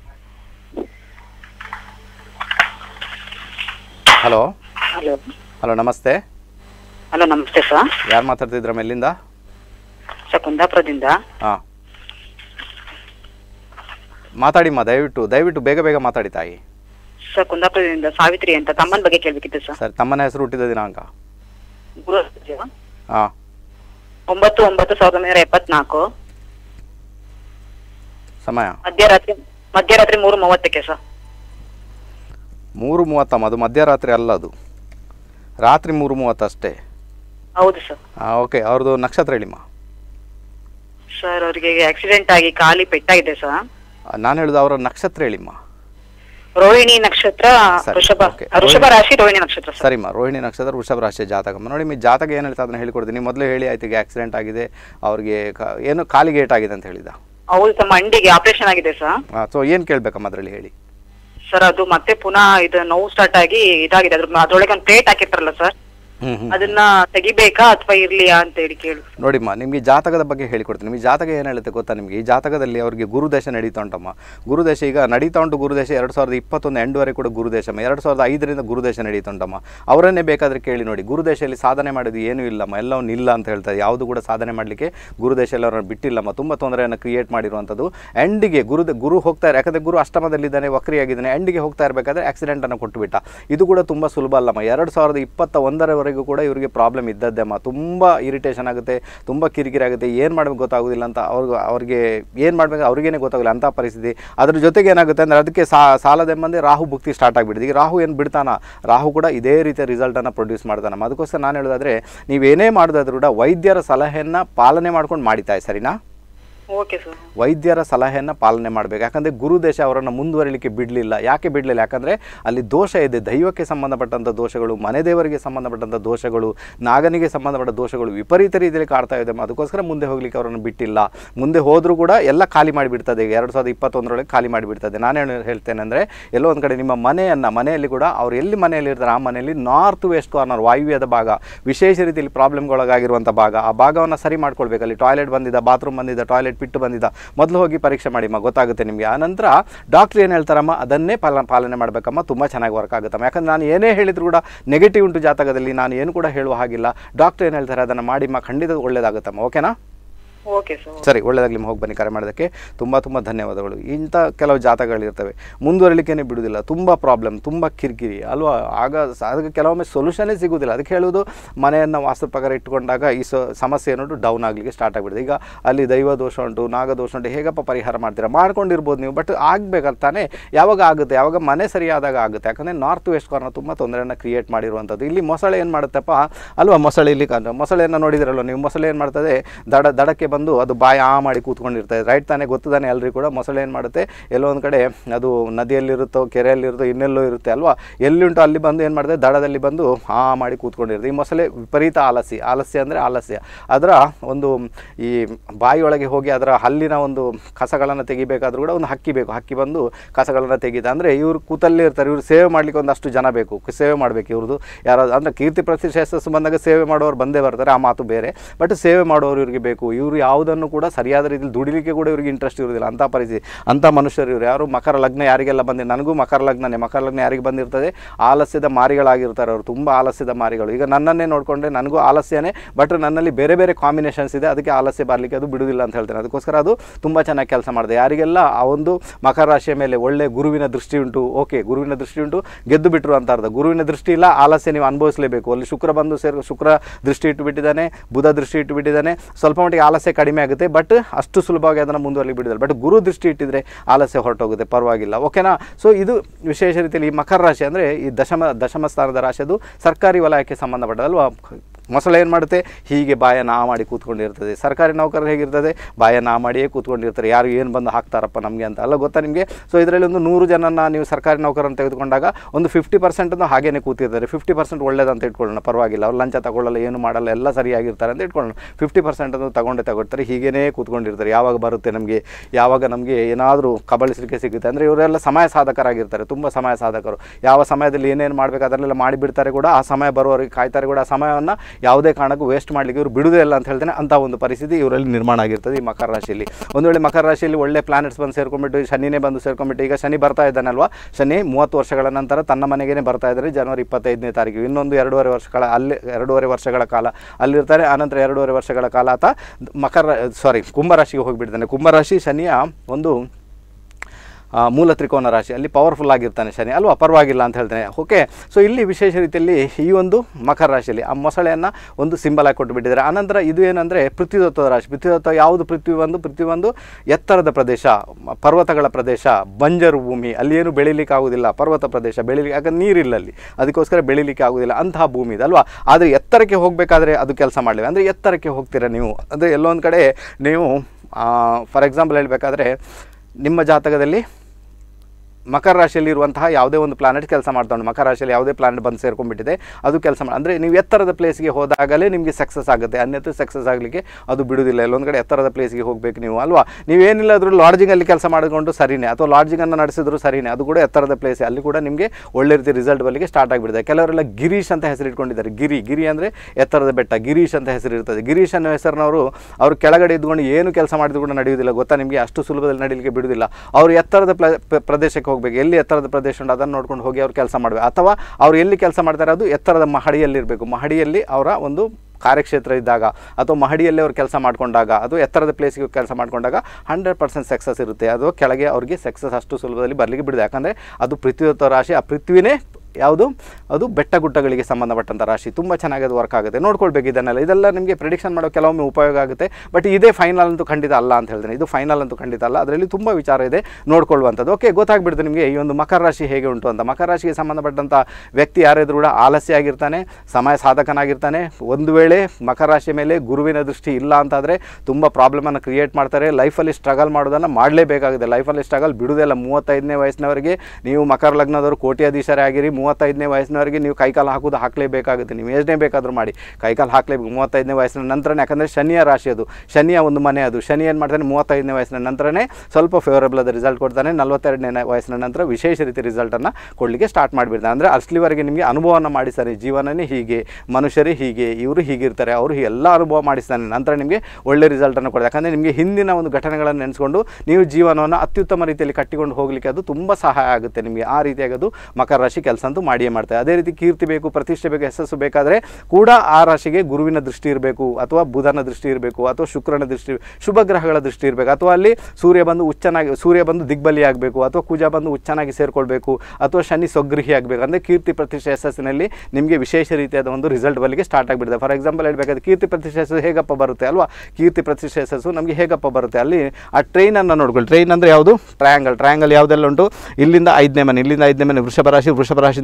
ಹಲೋ ಹಲೋ ಹಲೋ ನಮಸ್ತೆ ಹಲೋ ನಮಸ್ತೆ ಸರ್ ಯಾರು ಮಾತಾಡ್ತಿದ್ರ ಮೇಲಿಂದ ಸರ್ ಕುಂದಾಪುರದಿಂದ ಹಾಂ ಮಾತಾಡಿಮ್ಮ ದಯವಿಟ್ಟು ದಯವಿಟ್ಟು ಬೇಗ ಬೇಗ ಮಾತಾಡಿ ತಾಯಿ ಸರ್ ಕುಂದಾಪುರದಿಂದ ಸಾವಿತ್ರಿ ಅಂತ ತಮ್ಮನ ಬಗ್ಗೆ ಕೇಳ್ಬೇಕಿತ್ತು ಸರ್ ಸರ್ ತಮ್ಮನ ಹೆಸರು ಹುಟ್ಟಿದ ದಿನಾಂಕ ಗುರು ಹಾಂ ಒಂಬತ್ತು ಒಂಬತ್ತು ಸಾವಿರದ ಒಂಬೈನೂರ ಎಪ್ಪತ್ನಾಲ್ಕು ಸಮಯ ಮಧ್ಯರಾತ್ರಿ ಮಧ್ಯರಾತ್ರಿ ಮೂರು ಮೂವತ್ತಕ್ಕೆ ಸರ್ ಮೂರು ಮೂವತ್ತಮ್ಮ ಅದು ಮಧ್ಯರಾತ್ರಿ ಅಲ್ಲ ಅದು ರಾತ್ರಿ ಮೂರು ಮೂವತ್ತಷ್ಟೇ ಹೌದು ಸರ್ ಹಾಂ ಓಕೆ ಅವ್ರದ್ದು ನಕ್ಷತ್ರ ಹೇಳಿಮ್ಮ ಸರ್ ಅವರಿಗೆ ಆಕ್ಸಿಡೆಂಟ್ ಆಗಿ ಕಾಲಿ ಪೆಟ್ಟಾಗಿದೆ ಸರ್ ನಾನು ಹೇಳುದು ಅವರ ನಕ್ಷತ್ರ ಹೇಳಿಮ್ಮ ರೋಹಿಣಿ ನಕ್ಷತ್ರ ಸರಿ, ವೃಷಭ okay. ವೃಷಭ ರಾಶಿ ರೋಹಿಣಿ ನಕ್ಷತ್ರ ಸರ್ ಸರಿಮ್ಮ ರೋಹಿಣಿ ನಕ್ಷತ್ರ ವೃಷಭ ರಾಶಿಯ ಜಾತಕಮ್ಮ ನೋಡಿ మీ ಜಾತಕ ಏನು ಹೇಳ್ತಾ ಅದನ್ನು ಹೇಳಿಕೊಡ್ತೀನಿ ಮೊದಲು ಹೇಳಿ ಆಯ್ತು ಈಗ ಆಕ್ಸಿಡೆಂಟ್ ಆಗಿದೆ ಅವ್ರಿಗೆ ಕ- ಏನು ಕಾಲಿಗೆ ಏಟಾಗಿದೆ ಅಂತ ಹೇಳಿದ ಹೌದು ಸರ್ ಮಂಡಿಗೆ ಆಪರೇಷನ್ ಆಗಿದೆ ಸರ್ ಸೊ ಏನು ಕೇಳಬೇಕಮ್ಮ ಅದರಲ್ಲಿ ಹೇಳಿ ಸರ್ ಅದು ಮತ್ತೆ ಪುನಃ ಇದು ನೋವು ಸ್ಟಾರ್ಟ್ ಆಗಿ ಇದಾಗಿದೆ ಅದ್ರ ಅದ್ರೊಳಗೆ ಒಂದು ಪ್ಲೇಟ್ ಹಾಕಿರ್ತಾರಲ್ಲ ಸರ್ ಹ್ಞೂ ಹ್ಞೂ ಅದನ್ನ ತೆಗಿಬೇಕಾ ಅಥವಾ ಇರ್ಲಿಯಾ ಅಂತ ಹೇಳಿ ಕೇಳು ನೋಡಿಮ್ಮ ನಿಮಗೆ ಜಾತಕದ ಬಗ್ಗೆ ಹೇಳಿಕೊಡ್ತೀನಿ ನಿಮಗೆ ಜಾತಕ ಏನು ಹೇಳುತ್ತೆ ಗೊತ್ತಾ ನಿಮಗೆ ಈ ಜಾತಕದಲ್ಲಿ ಅವರಿಗೆ ಗುರುದೇಶ ನಡೀತಾ ಉಂಟಮ್ಮ ಗುರುದೇಶ ಈಗ ನಡೀತಾ ಉಂಟು ಗುರುದೇಶ ಎರಡು ಸಾವಿರದ ಇಪ್ಪತ್ತೊಂದು ಎಂಡುವರೆಗೆ ಕೂಡ ಗುರುದೇಶಮ್ಮ ಎರಡು ಸಾವಿರದ ಐದರಿಂದ ಗುರುದೇಶ ನಡೀತಾ ಉಂಟಮ್ಮ ಅವರನ್ನೇ ಬೇಕಾದರೆ ಕೇಳಿ ನೋಡಿ ಗುರುದೇಶದಲ್ಲಿ ಸಾಧನೆ ಮಾಡಿದ್ದು ಏನೂ ಇಲ್ಲಮ್ಮ ಎಲ್ಲವನ್ನು ಇಲ್ಲ ಅಂತ ಹೇಳ್ತಾರೆ ಯಾವುದು ಕೂಡ ಸಾಧನೆ ಮಾಡಲಿಕ್ಕೆ ಗುರುದೇಶ ಎಲ್ಲ ಅವ್ರನ್ನ ಬಿಟ್ಟಿಲ್ಲಮ್ಮ ತುಂಬ ತೊಂದರೆಯನ್ನು ಕ್ರಿಯೇಟ್ ಮಾಡಿರುವಂಥದ್ದು ಎಂಡಿಗೆ ಗುರು ಗುರು ಹೋಗ್ತಾ ಇರೋ ಯಾಕಂದರೆ ಗುರು ಅಷ್ಟಮದಲ್ಲಿದ್ದಾನೆ ವಕ್ರಿಯಾಗಿದ್ದಾನೆ ಎಂಡಿಗೆ ಹೋಗ್ತಾ ಇರಬೇಕಾದ್ರೆ ಆಕ್ಸಿಡೆಂಟನ್ನು ಕೊಟ್ಟುಬಿಟ್ಟ ಇದು ಕೂಡ ತುಂಬ ಸುಲಭ ಅಲ್ಲಮ್ಮ ಎರಡು ಸಾವಿರದ ಇಪ್ಪತ್ತ ಒಂದರವರೆಗೂ ಕೂಡ ಇವರಿಗೆ ಪ್ರಾಬ್ಲಮ್ ಇದ್ದದ್ದಮ್ಮ ತುಂಬ ಇರಿಟೇಷನ್ ಆಗುತ್ತೆ ತುಂಬ ಕಿರಿಕಿರಿ ಆಗುತ್ತೆ ಏನು ಮಾಡಬೇಕು ಗೊತ್ತಾಗೋದಿಲ್ಲ ಅಂತ ಅವ್ರಿಗೆ ಅವ್ರಿಗೆ ಏನು ಮಾಡಬೇಕು ಅವ್ರಿಗೇನೆ ಗೊತ್ತಾಗಲ್ಲ ಅಂಥ ಪರಿಸ್ಥಿತಿ ಅದ್ರ ಜೊತೆಗೆ ಏನಾಗುತ್ತೆ ಅಂದರೆ ಅದಕ್ಕೆ ಸಾ ಸಾಲದೆಂಬಂದೇ ರಾಹು ಭುಕ್ತಿ ಸ್ಟಾರ್ಟ್ ಆಗಿಬಿಟ್ಟಿದೆ ಈಗ ರಾಹು ಏನು ಬಿಡ್ತಾನ ರಾಹು ಕೂಡ ಇದೇ ರೀತಿಯ ರಿಸಲ್ಟನ್ನು ಪ್ರೊಡ್ಯೂಸ್ ಮಾಡ್ತಾನಮ್ಮ ಅದಕ್ಕೋಸ್ಕರ ನಾನು ಹೇಳೋದಾದರೆ ನೀವೇನೇ ಮಾಡೋದಾದ್ರೂ ಕೂಡ ವೈದ್ಯರ ಸಲಹೆಯನ್ನು ಪಾಲನೆ ಮಾಡ್ಕೊಂಡು ಮಾಡಿತಾಯಿ ಸರಿನಾ ಓಕೆ ಸರ್ ವೈದ್ಯರ ಸಲಹೆಯನ್ನು ಪಾಲನೆ ಮಾಡಬೇಕು ಯಾಕಂದರೆ ಗುರುದೇಶ ಅವರನ್ನು ಮುಂದುವರಿಲಿಕ್ಕೆ ಬಿಡಲಿಲ್ಲ ಯಾಕೆ ಬಿಡಲಿಲ್ಲ ಯಾಕಂದರೆ ಅಲ್ಲಿ ದೋಷ ಇದೆ ದೈವಕ್ಕೆ ಸಂಬಂಧಪಟ್ಟಂಥ ದೋಷಗಳು ಮನೆ ದೇವರಿಗೆ ಸಂಬಂಧಪಟ್ಟಂಥ ದೋಷಗಳು ನಾಗನಿಗೆ ಸಂಬಂಧಪಟ್ಟ ದೋಷಗಳು ವಿಪರೀತ ರೀತಿಯಲ್ಲಿ ಕಾಡ್ತಾ ಇದೆ ಅದಕ್ಕೋಸ್ಕರ ಮುಂದೆ ಹೋಗ್ಲಿಕ್ಕೆ ಅವರನ್ನು ಬಿಟ್ಟಿಲ್ಲ ಮುಂದೆ ಹೋದರೂ ಕೂಡ ಎಲ್ಲ ಖಾಲಿ ಮಾಡಿಬಿಡ್ತದೆ ಈಗ ಎರಡು ಸಾವಿರದ ಇಪ್ಪತ್ತೊಂದರೊಳಗೆ ಖಾಲಿ ಮಾಡಿಬಿಡ್ತದೆ ನಾನೇನು ಹೇಳ್ತೇನೆ ಅಂದರೆ ಎಲ್ಲೋ ಒಂದು ಕಡೆ ನಿಮ್ಮ ಮನೆಯನ್ನು ಮನೆಯಲ್ಲಿ ಕೂಡ ಅವ್ರು ಎಲ್ಲಿ ಮನೆಯಲ್ಲಿ ಇರ್ತಾರೆ ಆ ಮನೆಯಲ್ಲಿ ನಾರ್ತ್ ವೆಸ್ಟ್ ಕಾರ್ನರ್ ವಾಯುವ್ಯದ ಭಾಗ ವಿಶೇಷ ರೀತಿಯಲ್ಲಿ ಪ್ರಾಬ್ಲಮ್ಗೊಳಗಾಗಿರುವಂಥ ಭಾಗ ಆ ಭಾಗವನ್ನು ಸರಿ ಮಾಡ್ಕೊಳ್ಬೇಕು ಅಲ್ಲಿ ಟಾಯ್ಲೆಟ್ ಬಂದಿದ್ದ ಬಾತ್ರೂಮ್ ಬಂದಿದ್ದ ಟಾಯ್ಲೆಟ್ ಬಿಟ್ಟು ಬಂದಿದ್ದ ಮೊದಲು ಹೋಗಿ ಪರೀಕ್ಷೆ ಮಾಡಿಮ್ಮ ಗೊತ್ತಾಗುತ್ತೆ ನಿಮಗೆ ಆನಂತರ ಡಾಕ್ಟ್ರ್ ಏನು ಹೇಳ್ತಾರಮ್ಮ ಅದನ್ನೇ ಪಾಲ ಪಾಲನೆ ಮಾಡಬೇಕಮ್ಮ ತುಂಬ ಚೆನ್ನಾಗಿ ವರ್ಕ್ ಆಗುತ್ತಮ್ಮ ಯಾಕಂದ್ರೆ ನಾನು ಏನೇ ಹೇಳಿದ್ರು ಕೂಡ ನೆಗೆಟಿವ್ ಉಂಟು ಜಾತಕದಲ್ಲಿ ನಾನು ಏನು ಕೂಡ ಹೇಳುವ ಹಾಗಿಲ್ಲ ಡಾಕ್ಟ್ರ್ ಏನು ಹೇಳ್ತಾರೆ ಅದನ್ನು ಮಾಡಿಮ್ಮ ಖಂಡಿತ ಒಳ್ಳೇದಾಗುತ್ತಮ್ಮ ಓಕೆನಾ ಓಕೆ ಸರ್ ಸರಿ ಒಳ್ಳೆಯದಾಗಲಿ ಹೋಗಿ ಬನ್ನಿ ಕರೆ ಮಾಡೋದಕ್ಕೆ ತುಂಬ ತುಂಬ ಧನ್ಯವಾದಗಳು ಇಂಥ ಕೆಲವು ಜಾತಕಗಳಿರ್ತವೆ ಮುಂದುವರಿಲಿಕ್ಕೇ ಬಿಡುವುದಿಲ್ಲ ತುಂಬ ಪ್ರಾಬ್ಲಮ್ ತುಂಬ ಕಿರಿಕಿರಿ ಅಲ್ವಾ ಆಗ ಸ- ಅದಕ್ಕೆ ಕೆಲವೊಮ್ಮೆ ಸೊಲ್ಯೂಷನ್ನೇ ಸಿಗುವುದಿಲ್ಲ ಅದಕ್ಕೆ ಹೇಳುವುದು ಮನೆಯನ್ನು ವಾಸ್ತು ಪ್ರಕಾರ ಇಟ್ಟುಕೊಂಡಾಗ ಈ ಸ ಸಮಸ್ಯೆ ಅನ್ನೋದು ಡೌನ್ ಆಗಲಿಕ್ಕೆ ಸ್ಟಾರ್ಟ್ ಆಗಿಬಿಡುತ್ತೆ ಈಗ ಅಲ್ಲಿ ದೈವ ದೋಷ ಉಂಟು ನಾಗದೋಷ ಉಂಟು ಹೇಗಪ್ಪ ಪರಿಹಾರ ಮಾಡ್ತೀರಾ ಮಾಡ್ಕೊಂಡಿರ್ಬೋದು ನೀವು ಬಟ್ ಆಗಬೇಕಲ್ಲ ತಾನೇ ಯಾವಾಗ ಆಗುತ್ತೆ ಯಾವಾಗ ಮನೆ ಸರಿಯಾದಾಗ ಆಗುತ್ತೆ ಯಾಕಂದರೆ ನಾರ್ತ್ ವೆಸ್ಟ್ ಕಾರ್ನರ್ ತುಂಬ ತೊಂದರೆಯನ್ನು ಕ್ರಿಯೇಟ್ ಮಾಡಿರುವಂಥದ್ದು ಇಲ್ಲಿ ಮೊಸಳೆ ಏನು ಮಾಡುತ್ತಪ್ಪ ಅಲ್ವಾ ಮೊಸಳೆ ಇಲ್ಲಿ ಕಂಡು ಮೊಸಳೆಯನ್ನು ನೋಡಿದಿರಲ್ವ ನೀವು ಮೊಸಳೆ ಏನು ಮಾಡ್ತದೆ ದಡ ದಡಕ್ಕೆ ಬಂದು ಅದು ಬಾಯಿ ಆ ಮಾಡಿ ಕೂತ್ಕೊಂಡಿರ್ತದೆ ರೈಟ್ ತಾನೇ ಗೊತ್ತು ತಾನೇ ಎಲ್ರಿಗೂ ಕೂಡ ಮೊಸಳೆ ಏನು ಮಾಡುತ್ತೆ ಎಲ್ಲೋ ಒಂದು ಕಡೆ ಅದು ನದಿಯಲ್ಲಿರುತ್ತೋ ಕೆರೆಯಲ್ಲಿರುತ್ತೋ ಇನ್ನೆಲ್ಲೋ ಇರುತ್ತೆ ಅಲ್ವಾ ಎಲ್ಲಿಂಟು ಅಲ್ಲಿ ಬಂದು ಏನು ಮಾಡುತ್ತೆ ದಡದಲ್ಲಿ ಬಂದು ಆ ಮಾಡಿ ಕೂತ್ಕೊಂಡಿರುತ್ತೆ ಈ ಮೊಸಳೆ ವಿಪರೀತ ಆಲಸಿ ಆಲಸ್ಯ ಅಂದರೆ ಆಲಸ್ಯ ಅದರ ಒಂದು ಈ ಬಾಯಿಯೊಳಗೆ ಹೋಗಿ ಅದರ ಹಲ್ಲಿನ ಒಂದು ಕಸಗಳನ್ನು ತೆಗಿಬೇಕಾದ್ರೂ ಕೂಡ ಒಂದು ಹಕ್ಕಿ ಬೇಕು ಹಕ್ಕಿ ಬಂದು ಕಸಗಳನ್ನು ತೆಗೀತಾ ಅಂದರೆ ಇವರು ಕೂತಲ್ಲೇ ಇರ್ತಾರೆ ಇವರು ಸೇವೆ ಮಾಡಲಿಕ್ಕೆ ಒಂದಷ್ಟು ಜನ ಬೇಕು ಸೇವೆ ಮಾಡಬೇಕು ಇವ್ರದ್ದು ಯಾರಾದ್ರು ಅಂದರೆ ಕೀರ್ತಿ ಪ್ರತಿಷ್ಠೆ ಯಶಸ್ಸು ಬಂದಾಗ ಸೇವೆ ಮಾಡೋರು ಬಂದೇ ಬರ್ತಾರೆ ಆ ಮಾತು ಬೇರೆ ಬಟ್ ಸೇವೆ ಮಾಡೋರು ಇವ್ರಿಗೆ ಬೇಕು ಇವರು ಯಾವುದನ್ನು ಕೂಡ ಸರಿಯಾದ ರೀತಿಯಲ್ಲಿ ದುಡಿಲಿಕ್ಕೆ ಕೂಡ ಇವ್ರಿಗೆ ಇಂಟ್ರೆಸ್ಟ್ ಇರೋದಿಲ್ಲ ಅಂಥ ಪರಿಸ್ಥಿತಿ ಅಂಥ ಮನುಷ್ಯರು ಇವರು ಯಾರು ಮಕರ ಲಗ್ನ ಯಾರಿಗೆಲ್ಲ ಬಂದಿದೆ ನನಗೂ ಮಕರ ಲಗ್ನನೇ ಮಕರ ಲಗ್ನ ಯಾರಿಗೆ ಬಂದಿರ್ತದೆ ಆಲಸ್ಯದ ಮಾರಿಗಳಾಗಿರ್ತಾರೆ ಅವರು ತುಂಬ ಆಲಸ್ಯದ ಮಾರಿಗಳು ಈಗ ನನ್ನನ್ನೇ ನೋಡಿಕೊಂಡ್ರೆ ನನಗೂ ಆಲಸ್ಯನೇ ಬಟ್ ನನ್ನಲ್ಲಿ ಬೇರೆ ಬೇರೆ ಕಾಂಬಿನೇಷನ್ಸ್ ಇದೆ ಅದಕ್ಕೆ ಆಲಸ್ಯ ಬರಲಿಕ್ಕೆ ಅದು ಬಿಡುವುದಿಲ್ಲ ಅಂತ ಹೇಳ್ತೇನೆ ಅದಕ್ಕೋಸ್ಕರ ಅದು ತುಂಬ ಚೆನ್ನಾಗಿ ಕೆಲಸ ಮಾಡಿದೆ ಯಾರಿಗೆಲ್ಲ ಆ ಒಂದು ಮಕರ ರಾಶಿಯ ಮೇಲೆ ಒಳ್ಳೆ ಗುರುವಿನ ದೃಷ್ಟಿ ಉಂಟು ಓಕೆ ಗುರುವಿನ ದೃಷ್ಟಿ ಉಂಟು ಗೆದ್ದು ಬಿಟ್ಟರು ಅಂತ ಅರ್ಥ ಗುರುವಿನ ದೃಷ್ಟಿ ಇಲ್ಲ ಆಲಸ್ಯ ನೀವು ಅನುಭವಿಸಲೇಬೇಕು ಅಲ್ಲಿ ಶುಕ್ರ ಬಂದು ಸೇರ್ ಶುಕ್ರ ದೃಷ್ಟಿ ಇಟ್ಟುಬಿಟ್ಟಿದ್ದಾನೆ ಬುಧ ದೃಷ್ಟಿ ಇಟ್ಟುಬಿಟ್ಟಿದ್ದಾನೆ ಸ್ವಲ್ಪ ಮಟ್ಟಿಗೆ ಆಲಸ್ಯ ಕಡಿಮೆ ಆಗುತ್ತೆ ಬಟ್ ಅಷ್ಟು ಸುಲಭವಾಗಿ ಅದನ್ನು ಮುಂದುವರಲಿ ಬಿಡಿದ್ದಾರೆ ಬಟ್ ಗುರು ದೃಷ್ಟಿ ಇಟ್ಟಿದ್ರೆ ಆಲಸ್ಯ ಹೊರಟೋಗುತ್ತೆ ಪರವಾಗಿಲ್ಲ ಓಕೆನಾ ಸೊ ಇದು ವಿಶೇಷ ರೀತಿಯಲ್ಲಿ ಈ ಮಕರ ರಾಶಿ ಅಂದರೆ ಈ ದಶಮ ದಶಮ ಸ್ಥಾನದ ರಾಶಿ ಅದು ಸರ್ಕಾರಿ ವಲಯಕ್ಕೆ ಸಂಬಂಧಪಟ್ಟದಲ್ವಾ ಮೊಸಳೆ ಏನು ಮಾಡುತ್ತೆ ಹೀಗೆ ಬಾಯ ನಾ ಮಾಡಿ ಕೂತ್ಕೊಂಡಿರ್ತದೆ ಸರ್ಕಾರಿ ನೌಕರರು ಹೇಗಿರ್ತದೆ ಬಾಯ ನಾ ಮಾಡಿಯೇ ಕೂತ್ಕೊಂಡಿರ್ತಾರೆ ಯಾರು ಏನು ಬಂದು ಹಾಕ್ತಾರಪ್ಪ ನಮಗೆ ಅಂತ ಅಲ್ಲ ಗೊತ್ತಾ ನಿಮಗೆ ಸೊ ಇದರಲ್ಲಿ ಒಂದು ನೂರು ಜನನ ನೀವು ಸರ್ಕಾರಿ ನೌಕರನ್ನು ತೆಗೆದುಕೊಂಡಾಗ ಒಂದು ಫಿಫ್ಟಿ ಪರ್ಸೆಂಟನ್ನು ಹಾಗೇನೆ ಕೂತಿರ್ತಾರೆ ಫಿಫ್ಟಿ ಪರ್ಸೆಂಟ್ ಒಳ್ಳೇದಂತ ಇಟ್ಕೊಳ್ಳೋಣ ಪರವಾಗಿಲ್ಲ ಅವ್ರು ಲಂಚ ತಗೊಳ್ಳಲ್ಲ ಏನು ಮಾಡಲ್ಲ ಎಲ್ಲ ಸರಿಯಾಗಿರ್ತಾರೆ ಅಂತ ಇಟ್ಕೊಳ್ಳೋಣ ಫಿಫ್ಟಿ ಪರ್ಸೆಂಟನ್ನು ತಗೊಂಡೇ ತಗೊಳ್ತಾರೆ ಹೀಗೇ ಕೂತ್ಕೊಂಡಿರ್ತಾರೆ ಯಾವಾಗ ಬರುತ್ತೆ ನಮಗೆ ಯಾವಾಗ ನಮಗೆ ಏನಾದರೂ ಕಬಳಿಸಲಿಕ್ಕೆ ಸಿಗುತ್ತೆ ಅಂದರೆ ಇವರೆಲ್ಲ ಸಮಯ ಸಾಧಕರಾಗಿರ್ತಾರೆ ತುಂಬ ಸಮಯ ಸಾಧಕರು ಯಾವ ಸಮಯದಲ್ಲಿ ಏನೇನು ಮಾಡಬೇಕು ಅದನ್ನೆಲ್ಲ ಮಾಡಿಬಿಡ್ತಾರೆ ಕೂಡ ಆ ಸಮಯ ಬರುವವರೆಗೆ ಕಾಯ್ತಾರೆ ಕೂಡ ಆ ಸಮಯವನ್ನು ಯಾವುದೇ ಕಾರಣಕ್ಕೂ ವೇಸ್ಟ್ ಮಾಡಲಿಕ್ಕೆ ಇವರು ಬಿಡುವುದೇ ಇಲ್ಲ ಅಂತ ಹೇಳ್ತೇನೆ ಅಂಥ ಒಂದು ಪರಿಸ್ಥಿತಿ ಇವರಲ್ಲಿ ನಿರ್ಮಾಣ ಆಗಿರ್ತದೆ ಈ ಮಕರ ರಾಶಿಯಲ್ಲಿ ಒಂದು ವೇಳೆ ಮಕರ ರಾಶಿಯಲ್ಲಿ ಒಳ್ಳೆ ಪ್ಲಾನೆಟ್ಸ್ ಬಂದು ಸೇರ್ಕೊಂಡ್ಬಿಟ್ಟು ಶನಿನೇ ಬಂದು ಸೇರ್ಕೊಂಡ್ಬಿಟ್ಟು ಈಗ ಶನಿ ಬರ್ತಾ ಇದ್ದಾನಲ್ವಾ ಶನಿ ಮೂವತ್ತು ವರ್ಷಗಳ ನಂತರ ತನ್ನ ಮನೆಗೇ ಬರ್ತಾ ಇದ್ದಾರೆ ಜನವರಿ ಇಪ್ಪತ್ತೈದನೇ ತಾರೀಕು ಇನ್ನೊಂದು ಎರಡೂವರೆ ವರ್ಷಗಳ ಅಲ್ಲಿ ಎರಡೂವರೆ ವರ್ಷಗಳ ಕಾಲ ಅಲ್ಲಿರ್ತಾರೆ ಆನಂತರ ಎರಡೂವರೆ ವರ್ಷಗಳ ಕಾಲ ಆತ ಮಕರ ಸಾರಿ ಕುಂಭರಾಶಿಗೆ ಹೋಗಿಬಿಡ್ತಾನೆ ಕುಂಭರಾಶಿ ಶನಿಯ ಒಂದು ಆ, ಮೂಲ ತ್ರಿಕೋನ ರಾಶಿ ಅಲ್ಲಿ ಪವರ್ಫುಲ್ ಆಗಿರ್ತಾನೆ ಶನಿ ಅಲ್ವಾ ಪರವಾಗಿಲ್ಲ ಅಂತ ಹೇಳ್ತಾನೆ ಓಕೆ ಸೊ ಇಲ್ಲಿ ವಿಶೇಷ ರೀತಿಯಲ್ಲಿ ಈ ಒಂದು ಮಕರ ರಾಶಿಯಲ್ಲಿ ಆ ಮೊಸಳೆಯನ್ನು ಒಂದು ಸಿಂಬಲ್ ಆಗಿ ಕೊಟ್ಟುಬಿಟ್ಟಿದ್ದಾರೆ ಆನಂತರ ಇದು ಏನಂದರೆ ಪೃಥ್ವಿತತ್ವದ ರಾಶಿ ಪೃಥ್ವಿತತ್ವ ಯಾವುದು ಪೃಥ್ವಿ ಒಂದು ಪೃಥ್ವಿ ಒಂದು ಎತ್ತರದ ಪ್ರದೇಶ ಮ- ಪರ್ವತಗಳ ಪ್ರದೇಶ ಬಂಜರು ಭೂಮಿ ಅಲ್ಲಿ ಏನು ಬೆಳಿಲಿಕ್ಕೆ ಆಗುವುದಿಲ್ಲ ಪರ್ವತ ಪ್ರದೇಶ ಬೆಳಿಲಿಕ್ಕೆ ಯಾಕಂದ್ರೆ ನೀರಿಲ್ಲ ಅಲ್ಲಿ ಅದಕ್ಕೋಸ್ಕರ ಬೆಳಿಲಿಕ್ಕೆ ಆಗುವುದಿಲ್ಲ ಅಂತಹ ಭೂಮಿ ಇದೆ ಅಲ್ವಾ ಆದರೆ ಎತ್ತರಕ್ಕೆ ಹೋಗಬೇಕಾದ್ರೆ ಅದು ಕೆಲಸ ಮಾಡಲಿವೆ ಅಂದರೆ ಎತ್ತರಕ್ಕೆ ಹೋಗ್ತೀರಾ ನೀವು ಅಂದರೆ ಎಲ್ಲೋ ಒಂದು ಕಡೆ ನೀವು ಫಾರ್ ಎಕ್ಸಾಂಪಲ್ ಹೇಳಬೇಕಾದ್ರೆ ನಿಮ್ಮ ಜಾತಕದಲ್ಲಿ ಮಕರ ರಾಶಿಯಲ್ಲಿ ಇರುವಂತಹ ಯಾವುದೇ ಒಂದು ಪ್ಲಾನೆಟ್ ಕೆಲಸ ಮಾಡ್ತಾ ಉಂಟು ಮಕರ ರಾಶಿಯಲ್ಲಿ ಯಾವುದೇ ಪ್ಲಾನೆಟ್ ಬಂದು ಸೇರ್ಕೊಂಡ್ಬಿಟ್ಟಿದೆ ಅದು ಕೆಲಸ ಮಾಡಿ ಅಂದರೆ ನೀವು ಎತ್ತರದ ಪ್ಲೇಸ್ಗೆ ಹೋದಾಗಲೇ ನಿಮಗೆ ಸಕ್ಸಸ್ ಆಗುತ್ತೆ ಅನ್ಯತ್ರ ಸಕ್ಸಸ್ ಆಗಲಿಕ್ಕೆ ಅದು ಬಿಡುವುದಿಲ್ಲ ಎಲ್ಲೊಂದು ಕಡೆ ಎತ್ತರದ ಪ್ಲೇಸ್ಗೆ ಹೋಗಬೇಕು ನೀವು ಅಲ್ವಾ ನೀವೇನಿಲ್ಲ ಆದರೂ ಲಾಡ್ಜಿಂಗಲ್ಲಿ ಕೆಲಸ ಮಾಡಿಕೊಂಡು ಸರಿನೇ ಅಥವಾ ಲಾಡ್ಜಿಂಗನ್ನು ನಡೆಸಿದ್ರು ಸರಿನೇ ಅದು ಕೂಡ ಎತ್ತರದ ಪ್ಲೇಸ್ ಅಲ್ಲಿ ಕೂಡ ನಿಮಗೆ ಒಳ್ಳೆ ರೀತಿ ರಿಸಲ್ಟ್ ಬರಲಿಕ್ಕೆ ಸ್ಟಾರ್ಟ್ ಆಗಿಬಿಡುತ್ತೆ ಕೆಲವರೆಲ್ಲ ಗಿರೀಶ್ ಅಂತ ಹೆಸರು ಇಟ್ಕೊಂಡಿದ್ದಾರೆ ಗಿರಿ ಗಿರಿ ಅಂದರೆ ಎತ್ತರದ ಬೆಟ್ಟ ಗಿರೀಶ್ ಅಂತ ಹೆಸರು ಇರ್ತದೆ ಗಿರೀಶ್ ಅನ್ನೋ ಹೆಸರಿನವರು ಅವರು ಕೆಳಗಡೆ ಇದ್ಕೊಂಡು ಏನು ಕೆಲಸ ಮಾಡಿದ್ರು ಕೂಡ ನಡೆಯುವುದಿಲ್ಲ ಗೊತ್ತಾ ನಿಮಗೆ ಅಷ್ಟು ಸುಲಭದಲ್ಲಿ ನಡೀಲಿಕ್ಕೆ ಬಿಡುವುದಿಲ್ಲ ಅವರು ಎತ್ತರದ ಪ್ಲ- ಪ್ರ- ಪ್ರದೇಶಕ್ಕೆ ಹೋಗಬೇಕು ಎಲ್ಲಿ ಎತ್ತರದ ಪ್ರದೇಶ ಉಂಟು ಅದನ್ನು ನೋಡ್ಕೊಂಡು ಹೋಗಿ ಅವ್ರು ಕೆಲಸ ಮಾಡಬೇಕು ಅಥವಾ ಅವ್ರು ಎಲ್ಲಿ ಕೆಲಸ ಮಾಡ್ತಾರೆ ಅದು ಎತ್ತರದ ಮಹಡಿಯಲ್ಲಿರಬೇಕು ಮಹಡಿಯಲ್ಲಿ ಅವರ ಒಂದು ಕಾರ್ಯಕ್ಷೇತ್ರ ಇದ್ದಾಗ ಅಥವಾ ಮಹಡಿಯಲ್ಲಿ ಅವ್ರು ಕೆಲಸ ಮಾಡಿಕೊಂಡಾಗ ಅದು ಎತ್ತರದ ಪ್ಲೇಸ್ಗೆ ಕೆಲಸ ಮಾಡಿಕೊಂಡಾಗ ಹಂಡ್ರೆಡ್ ಪರ್ಸೆಂಟ್ ಸಕ್ಸಸ್ ಇರುತ್ತೆ ಅದು ಕೆಳಗೆ ಅವ್ರಿಗೆ ಸಕ್ಸಸ್ ಅಷ್ಟು ಸುಲಭದಲ್ಲಿ ಬರಲಿಕ್ಕೆ ಬಿಡಿದೆ ಯಾಕಂದರೆ ಅದು ಪೃಥ್ವಿತ್ವ ರಾಶಿ ಆ ಪೃಥ್ವಿನೇ ಯಾವುದು ಅದು ಬೆಟ್ಟ ಗುಡ್ಡಗಳಿಗೆ ಸಂಬಂಧಪಟ್ಟಂಥ ರಾಶಿ ತುಂಬ ಚೆನ್ನಾಗಿ ಅದು ವರ್ಕ್ ಆಗುತ್ತೆ ನೋಡ್ಕೊಳ್ಬೇಕು ಇದನ್ನೆಲ್ಲ ಇದೆಲ್ಲ ನಿಮಗೆ ಪ್ರಿಡಿಕ್ಷನ್ ಮಾಡೋ ಕೆಲವೊಮ್ಮೆ ಉಪಯೋಗ ಆಗುತ್ತೆ ಬಟ್ ಇದೇ ಫೈನಲ್ ಅಂತೂ ಖಂಡಿತ ಅಲ್ಲ ಅಂತ ಹೇಳ್ತೇನೆ ಇದು ಫೈನಲ್ ಅಂತೂ ಖಂಡಿತ ಅಲ್ಲ ಅದರಲ್ಲಿ ತುಂಬ ವಿಚಾರ ಇದೆ ನೋಡ್ಕೊಳ್ಳುವಂಥದ್ದು ಓಕೆ ಗೊತ್ತಾಗ್ಬಿಡುತ್ತೆ ನಿಮಗೆ ಈ ಒಂದು ಮಕರ ರಾಶಿ ಹೇಗೆ ಉಂಟು ಅಂತ ಮಕರ ರಾಶಿಗೆ ಸಂಬಂಧಪಟ್ಟಂಥ ವ್ಯಕ್ತಿ ಯಾರಾದರೂ ಕೂಡ ಆಲಸ್ಯ ಆಗಿರ್ತಾನೆ ಸಮಯ ಸಾಧಕನಾಗಿರ್ತಾನೆ ಒಂದು ವೇಳೆ ಮಕರ ರಾಶಿಯ ಮೇಲೆ ಗುರುವಿನ ದೃಷ್ಟಿ ಇಲ್ಲ ಅಂತಾದರೆ ತುಂಬ ಪ್ರಾಬ್ಲಮನ್ನು ಕ್ರಿಯೇಟ್ ಮಾಡ್ತಾರೆ ಲೈಫಲ್ಲಿ ಸ್ಟ್ರಗಲ್ ಮಾಡೋದನ್ನು ಮಾಡಲೇಬೇಕಾಗಿದೆ ಲೈಫಲ್ಲಿ ಸ್ಟ್ರಗಲ್ ಬಿಡುವುದಿಲ್ಲ ಮೂವತ್ತೈದನೇ ವಯಸ್ಸಿನವರೆಗೆ ನೀವು ಮಕರ ಲಗ್ನದವರು ಕೋಟ್ಯಾಧೀಶರೇ ಆಗಿರಿ ಮೂವತ್ತೈದನೇ ವಯಸ್ಸಿನವರೆಗೆ ನೀವು ಕೈಕಾಲು ಹಾಕೋದು ಹಾಕಲೇಬೇಕಾಗುತ್ತೆ ನೀವು ಯೋಜನೆ ಬೇಕಾದರೂ ಮಾಡಿ ಕೈಕಾಲು ಹಾಕಲೇಬೇಕು ಮೂವತ್ತೈದನೇ ವಯಸ್ಸಿನ ನಂತರನೇ ಯಾಕಂದರೆ ಶನಿಯ ರಾಶಿ ಅದು ಶನಿಯ ಒಂದು ಮನೆ ಅದು ಶನಿ ಏನು ಮಾಡ್ತಾನೆ ಮೂವತ್ತೈದನೇ ವಯಸ್ಸಿನ ನಂತರನೇ ಸ್ವಲ್ಪ ಫೇವರಬಲ್ ಆದ ರಿಸಲ್ಟ್ ಕೊಡ್ತಾನೆ ನಲವತ್ತೆರಡನೇ ವಯಸ್ಸಿನ ನಂತರ ವಿಶೇಷ ರೀತಿ ರಿಸಲ್ಟನ್ನು ಕೊಡಲಿಕ್ಕೆ ಸ್ಟಾರ್ಟ್ ಮಾಡಿಬಿಡ್ತಾನೆ ಅಂದರೆ ಅಷ್ಟಲಿವರೆಗೆ ನಿಮಗೆ ಅನುಭವವನ್ನು ಮಾಡಿಸ್ತಾನೆ ಜೀವನನೇ ಹೀಗೆ ಮನುಷ್ಯರೇ ಹೀಗೆ ಇವರು ಹೀಗಿರ್ತಾರೆ ಅವರು ಎಲ್ಲ ಅನುಭವ ಮಾಡಿಸ್ತಾನೆ ನಂತರ ನಿಮಗೆ ಒಳ್ಳೆ ರಿಸಲ್ಟನ್ನು ಕೊಡ್ತಾರೆ ಯಾಕಂದರೆ ನಿಮಗೆ ಹಿಂದಿನ ಒಂದು ಘಟನೆಗಳನ್ನು ನೆನೆಸ್ಕೊಂಡು ನೀವು ಜೀವನವನ್ನು ಅತ್ಯುತ್ತಮ ರೀತಿಯಲ್ಲಿ ಕಟ್ಟಿಕೊಂಡು ಹೋಗಲಿಕ್ಕೆ ಅದು ತುಂಬ ಸಹಾಯ ಆಗುತ್ತೆ ನಿಮಗೆ ಆ ರೀತಿಯಾಗಿ ಅದು ಮಕರ ರಾಶಿ ಕೆಲಸ ಅಂತೂ ಮಾಡಿಯೇ ಮಾಡ್ತಾರೆ ಅದೇ ರೀತಿ ಕೀರ್ತಿ ಬೇಕು ಪ್ರತಿಷ್ಠೆ ಬೇಕು ಯಶಸ್ಸು ಬೇಕಾದರೆ ಕೂಡ ಆ ರಾಶಿಗೆ ಗುರುವಿನ ದೃಷ್ಟಿ ಇರಬೇಕು ಅಥವಾ ಬುಧನ ದೃಷ್ಟಿ ಇರಬೇಕು ಅಥವಾ ಶುಕ್ರನ ದೃಷ್ಟಿ ಶುಭ ಗ್ರಹಗಳ ದೃಷ್ಟಿ ಇರಬೇಕು ಅಥವಾ ಅಲ್ಲಿ ಸೂರ್ಯ ಬಂದು ಉಚ್ಚನಾಗಿ ಸೂರ್ಯ ಬಂದು ದಿಗ್ಬಲಿ ಆಗಬೇಕು ಅಥವಾ ಕುಜ ಬಂದು ಉಚ್ಚನಾಗಿ ಸೇರಿಕೊಳ್ಬೇಕು ಅಥವಾ ಶನಿ ಸ್ವಗೃಹಿ ಆಗಬೇಕು ಅಂದರೆ ಕೀರ್ತಿ ಪ್ರತಿಷ್ಠೆ ಯಶಸ್ಸಿನಲ್ಲಿ ನಿಮಗೆ ವಿಶೇಷ ರೀತಿಯಾದ ಒಂದು ರಿಸಲ್ಟ್ ಬರಲಿಕ್ಕೆ ಸ್ಟಾರ್ಟ್ ಆಗಿಬಿಡುತ್ತೆ ಫಾರ್ ಎಕ್ಸಾಂಪಲ್ ಹೇಳಬೇಕಾದ್ರೆ ಕೀರ್ತಿ ಪ್ರತಿಷ್ಠೆ ಯಶಸ್ಸು ಹೇಗಪ್ಪ ಬರುತ್ತೆ ಅಲ್ವಾ ಕೀರ್ತಿ ಪ್ರತಿಷ್ಠೆ ಯಶಸ್ಸು ನಮಗೆ ಹೇಗಪ್ಪ ಬರುತ್ತೆ ಅಲ್ಲಿ ಆ ಟ್ರೈನನ್ನು ನೋಡ್ಕೊಳ್ಳಿ ಟ್ರೈನ್ ಅಂದರೆ ಯಾವುದು ಟ್ರಯಾಂಗಲ್ ಟ್ರಯಾಂಗಲ್ ಯಾವುದೆಲ್ಲ ಉಂಟು ಇಲ್ಲಿಂದ ಐದನೇ ಮನೆ ಇಲ್ಲಿಂದ ಐದನೇ ಮನೆ ವೃಷಭ ರಾಶಿ ವೃಷಭ ರಾಶಿಯಿಂದ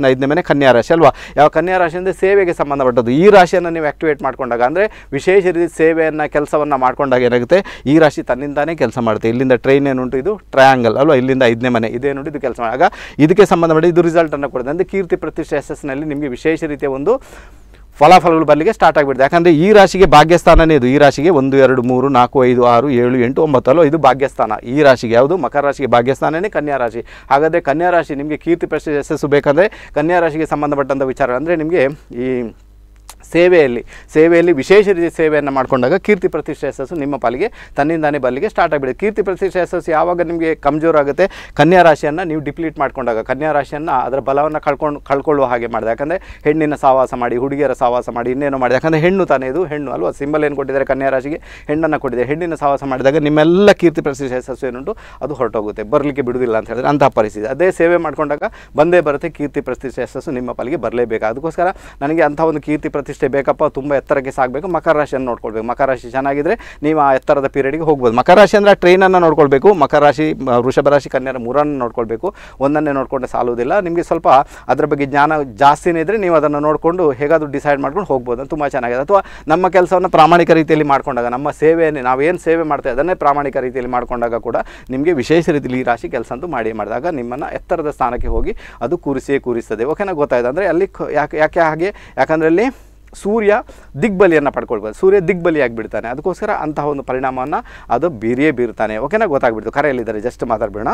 ರಾಶಿಯಿಂದ ಐದನೇ ಮನೆ ಕನ್ಯಾ ರಾಶಿ ಅಲ್ವಾ ಯಾವ ಕನ್ಯಾ ರಾಶಿ ಅಂದರೆ ಸೇವೆಗೆ ಸಂಬಂಧಪಟ್ಟದ್ದು ಈ ರಾಶಿಯನ್ನು ನೀವು ಆಕ್ಟಿವೇಟ್ ಮಾಡ್ಕೊಂಡಾಗ ಅಂದರೆ ವಿಶೇಷ ರೀತಿ ಸೇವೆಯನ್ನು ಕೆಲಸವನ್ನು ಮಾಡ್ಕೊಂಡಾಗ ಏನಾಗುತ್ತೆ ಈ ರಾಶಿ ತನ್ನಿಂದಾನೇ ಕೆಲಸ ಮಾಡುತ್ತೆ ಇಲ್ಲಿಂದ ಟ್ರೈನ್ ಏನುಂಟು ಇದು ಟ್ರಯಾಂಗಲ್ ಅಲ್ವಾ ಇಲ್ಲಿಂದ ಐದನೇ ಮನೆ ಇದೇನುಂಟು ಇದು ಕೆಲಸ ಆಗ ಇದಕ್ಕೆ ಸಂಬಂಧಪಟ್ಟ ಇದು ರಿಸಲ್ಟನ್ನು ಕೊಡುತ್ತೆ ಅಂದರೆ ಕೀರ್ತಿ ಪ್ರತಿಷ್ಠೆ ಯಶಸ್ಸಿನಲ್ಲಿ ನಿಮಗೆ ವಿಶೇಷ ರೀತಿಯ ಒಂದು ಫಲಾಫಲಗಳು ಬರಲಿಕ್ಕೆ ಸ್ಟಾರ್ಟ್ ಆಗಿಬಿಡುತ್ತೆ ಯಾಕಂದರೆ ಈ ರಾಶಿಗೆ ಭಾಗ್ಯಸ್ಥಾನನೇ ಇದು ಈ ರಾಶಿಗೆ ಒಂದು ಎರಡು ಮೂರು ನಾಲ್ಕು ಐದು ಆರು ಏಳು ಎಂಟು ಒಂಬತ್ತು ಅಲ್ವಾ ಇದು ಭಾಗ್ಯಸ್ಥಾನ ಈ ರಾಶಿಗೆ ಯಾವುದು ಮಕರ ರಾಶಿಗೆ ಭಾಗ್ಯಸ್ಥಾನನೇ ಕನ್ಯಾ ರಾಶಿ ಹಾಗಾದರೆ ಕನ್ಯಾ ರಾಶಿ ನಿಮಗೆ ಕೀರ್ತಿ ಪ್ರಶ್ನೆ ಯಶಸ್ಸು ಬೇಕಂದರೆ ಕನ್ಯಾ ರಾಶಿಗೆ ಸಂಬಂಧಪಟ್ಟಂಥ ವಿಚಾರ ಅಂದರೆ ನಿಮಗೆ ಈ ಸೇವೆಯಲ್ಲಿ ಸೇವೆಯಲ್ಲಿ ವಿಶೇಷ ರೀತಿಯ ಸೇವೆಯನ್ನು ಮಾಡಿಕೊಂಡಾಗ ಕೀರ್ತಿ ಪ್ರತಿಷ್ಠೆ ಯಶಸ್ಸು ನಿಮ್ಮ ಪಾಲಿಗೆ ತನ್ನಿಂದಾನೇ ಬರಲಿಕ್ಕೆ ಸ್ಟಾರ್ಟ್ ಆಗಿಬಿಡುತ್ತೆ ಕೀರ್ತಿ ಪ್ರತಿಷ್ಠೆ ಯಶಸ್ಸು ಯಾವಾಗ ನಿಮಗೆ ಕಮ್ಜೋರ್ ಆಗುತ್ತೆ ಕನ್ಯಾ ರಾಶಿಯನ್ನು ನೀವು ಡಿಪ್ಲೀಟ್ ಮಾಡ್ಕೊಂಡಾಗ ಕನ್ಯಾ ರಾಶಿಯನ್ನು ಅದರ ಬಲವನ್ನು ಕಳ್ಕೊಂಡು ಕಳ್ಕೊಳ್ಳುವ ಹಾಗೆ ಮಾಡಿದೆ ಯಾಕಂದರೆ ಹೆಣ್ಣಿನ ಸಹವಾಸ ಮಾಡಿ ಹುಡುಗಿಯರ ಸಹವಾಸ ಮಾಡಿ ಇನ್ನೇನೋ ಮಾಡಿದೆ ಯಾಕಂದರೆ ಹೆಣ್ಣು ತಾನೇ ಇದು ಹೆಣ್ಣು ಅಲ್ವಾ ಸಿಂಬಲ್ ಏನು ಕೊಟ್ಟಿದ್ದಾರೆ ಕನ್ಯಾ ರಾಶಿಗೆ ಹೆಣ್ಣನ್ನು ಕೊಟ್ಟಿದ್ದಾರೆ ಹೆಣ್ಣಿನ ಸಹವಾಸ ಮಾಡಿದಾಗ ನಿಮ್ಮೆಲ್ಲ ಕೀರ್ತಿ ಪ್ರತಿಷ್ಠೆ ಯಶಸ್ಸು ಏನುಂಟು ಅದು ಹೊರಟೋಗುತ್ತೆ ಬರಲಿಕ್ಕೆ ಬಿಡುವುದಿಲ್ಲ ಅಂತ ಹೇಳಿದ್ರೆ ಅಂತಹ ಪರಿಸ್ಥಿತಿ ಅದೇ ಸೇವೆ ಮಾಡ್ಕೊಂಡಾಗ ಬಂದೇ ಬರುತ್ತೆ ಕೀರ್ತಿ ಪ್ರತಿಷ್ಠೆ ಯಶಸ್ಸು ನಿಮ್ಮ ಪಾಲಿಗೆ ಬರಲೇಬೇಕು ಅದಕ್ಕೋಸ್ಕರ ನನಗೆ ಅಂಥ ಒಂದು ಕೀರ್ತಿ ಪ್ರತಿಷ್ಠೆ ಬೇಕಪ್ಪ ತುಂಬ ಎತ್ತರಕ್ಕೆ ಸಾಗಬೇಕು ಮಕರ ರಾಶಿಯನ್ನು ನೋಡ್ಕೊಳ್ಬೇಕು ಮಕರ ರಾಶಿ ಚೆನ್ನಾಗಿದ್ರೆ ನೀವು ಆ ಎತ್ತರದ ಪೀರಿಯಡ್ಗೆ ಹೋಗ್ಬೋದು ಮಕರ ರಾಶಿ ಅಂದರೆ ಟ್ರೈನನ್ನು ನೋಡ್ಕೊಳ್ಬೇಕು ಮಕರ ರಾಶಿ ಮ, ವೃಷಭ ರಾಶಿ ಕನ್ಯಾರ ಮೂರನ್ನು ನೋಡ್ಕೊಳ್ಬೇಕು ಒಂದನ್ನೇ ನೋಡಿಕೊಂಡ್ರೆ ಸಾಲುವುದಿಲ್ಲ ನಿಮಗೆ ಸ್ವಲ್ಪ ಅದರ ಬಗ್ಗೆ ಜ್ಞಾನ ಜಾಸ್ತಿನೇ ಇದ್ದರೆ ನೀವು ಅದನ್ನು ನೋಡಿಕೊಂಡು ಹೇಗಾದರೂ ಡಿಸೈಡ್ ಮಾಡ್ಕೊಂಡು ಹೋಗ್ಬೋದು ತುಂಬ ಚೆನ್ನಾಗಿದೆ ಅಥವಾ ನಮ್ಮ ಕೆಲಸವನ್ನು ಪ್ರಾಮಾಣಿಕ ರೀತಿಯಲ್ಲಿ ಮಾಡ್ಕೊಂಡಾಗ ನಮ್ಮ ಸೇವೆಯನ್ನೇ ನಾವೇನು ಸೇವೆ ಮಾಡ್ತೇವೆ ಅದನ್ನೇ ಪ್ರಾಮಾಣಿಕ ರೀತಿಯಲ್ಲಿ ಮಾಡ್ಕೊಂಡಾಗ ಕೂಡ ನಿಮಗೆ ವಿಶೇಷ ರೀತಿಯಲ್ಲಿ ಈ ರಾಶಿ ಕೆಲಸ ಅಂತೂ ಮಾಡಿ ಮಾಡಿದಾಗ ನಿಮ್ಮನ್ನು ಎತ್ತರದ ಸ್ಥಾನಕ್ಕೆ ಹೋಗಿ ಅದು ಕೂರಿಸಿಯೇ ಕೂರಿಸ್ತದೆ ಓಕೆನಾ ಗೊತ್ತಾಯ್ತು ಅಂದರೆ ಅಲ್ಲಿ ಕ- ಯಾಕೆ ಯಾಕೆ ಹಾಗೆ ಯಾಕಂದರೆ ಅಲ್ಲಿ ಸೂರ್ಯ ದಿಗ್ಬಲಿಯನ್ನು ಪಡ್ಕೊಳ್ಬೋದು ಸೂರ್ಯ ದಿಗ್ಬಲಿಯಾಗಿ ಬಿಡ್ತಾನೆ ಅದಕ್ಕೋಸ್ಕರ ಅಂತಹ ಒಂದು ಪರಿಣಾಮವನ್ನು ಅದು ಬೀರಿಯೇ ಬೀರ್ತಾನೆ ಓಕೆನಾ ಗೊತ್ತಾಗ್ಬಿಡ್ತು ಕರೆಯಲ್ಲಿದ್ದಾರೆ ಜಸ್ಟ್ ಮಾತಾಡ್ಬೇಡ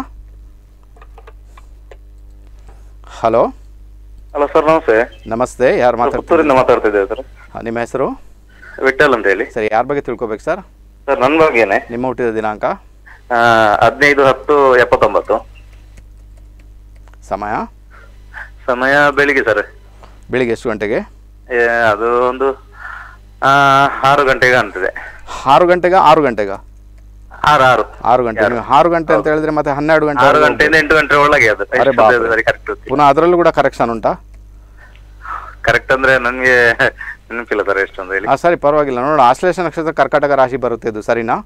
ಹಲೋ ಹಲೋ ಸರ್ ನಮಸ್ತೆ ನಮಸ್ತೆ ಯಾರು ಪುತ್ತೂರಿಂದ ಮಾತಾಡ್ತಾರೆ ಮಾತಾಡ್ತಿದ್ದೇವೆ ಸರ್ ನಿಮ್ಮ ಹೆಸರು ವಿಠಲ್ ಅಂತ ಹೇಳಿ ಸರಿ ಯಾರ ಬಗ್ಗೆ ತಿಳ್ಕೊಬೇಕು ಸರ್ ಸರ್ ನನ್ನ ಬಗ್ಗೆನೆ ನಿಮ್ಮ ಹುಟ್ಟಿದ ದಿನಾಂಕ ಆ, ಹದಿನೈದು ಹತ್ತು ಎಪ್ಪತ್ತೊಂಬತ್ತು ಸಮಯ ಸಮಯ ಬೆಳಿಗ್ಗೆ ಸರ್ ಬೆಳಿಗ್ಗೆ ಎಷ್ಟು ಗಂಟೆಗೆ ಏ, ಅದು ಒಂದು ಆ, ಆರು ಗಂಟೆಗೆ ಕಾಣ್ತದೆ ಆರು ಗಂಟೆಗೆ ಆರು ಗಂಟೆಗ ಆರು ಆರು ಆರು ಗಂಟೆ ನೀವು ಆರು ಗಂಟೆ ಅಂತ ಹೇಳಿದ್ರೆ ಮತ್ತೆ ಹನ್ನೆರಡು ಗಂಟೆ ಆರು ಗಂಟೆಯಿಂದ ಎಂಟು ಗಂಟೆ ಒಳಗೆ ಅದು ಅರೆ ಬಾಪ್ರೆ. ಕರೆಕ್ಟ್ ಪುನಃ ಅದರಲ್ಲೂ ಕೂಡ ಕರೆಕ್ಷನ್ ಉಂಟಾ ಕರೆಕ್ಟ್ ಅಂದ್ರೆ ನನ್ಗೆ ನೆನಪಿಲ್ಲ ಸರ್ ಎಷ್ಟು ಅಂತ ಹೇಳಿ ಹಾಂ ಸರಿ ಪರವಾಗಿಲ್ಲ ನೋಡೋಣ ಆಶ್ಲೇಷ ನಕ್ಷತ್ರ ಕರ್ಕಾಟಕ ರಾಶಿ ಬರುತ್ತೆ ಇದು ಸರಿನಾ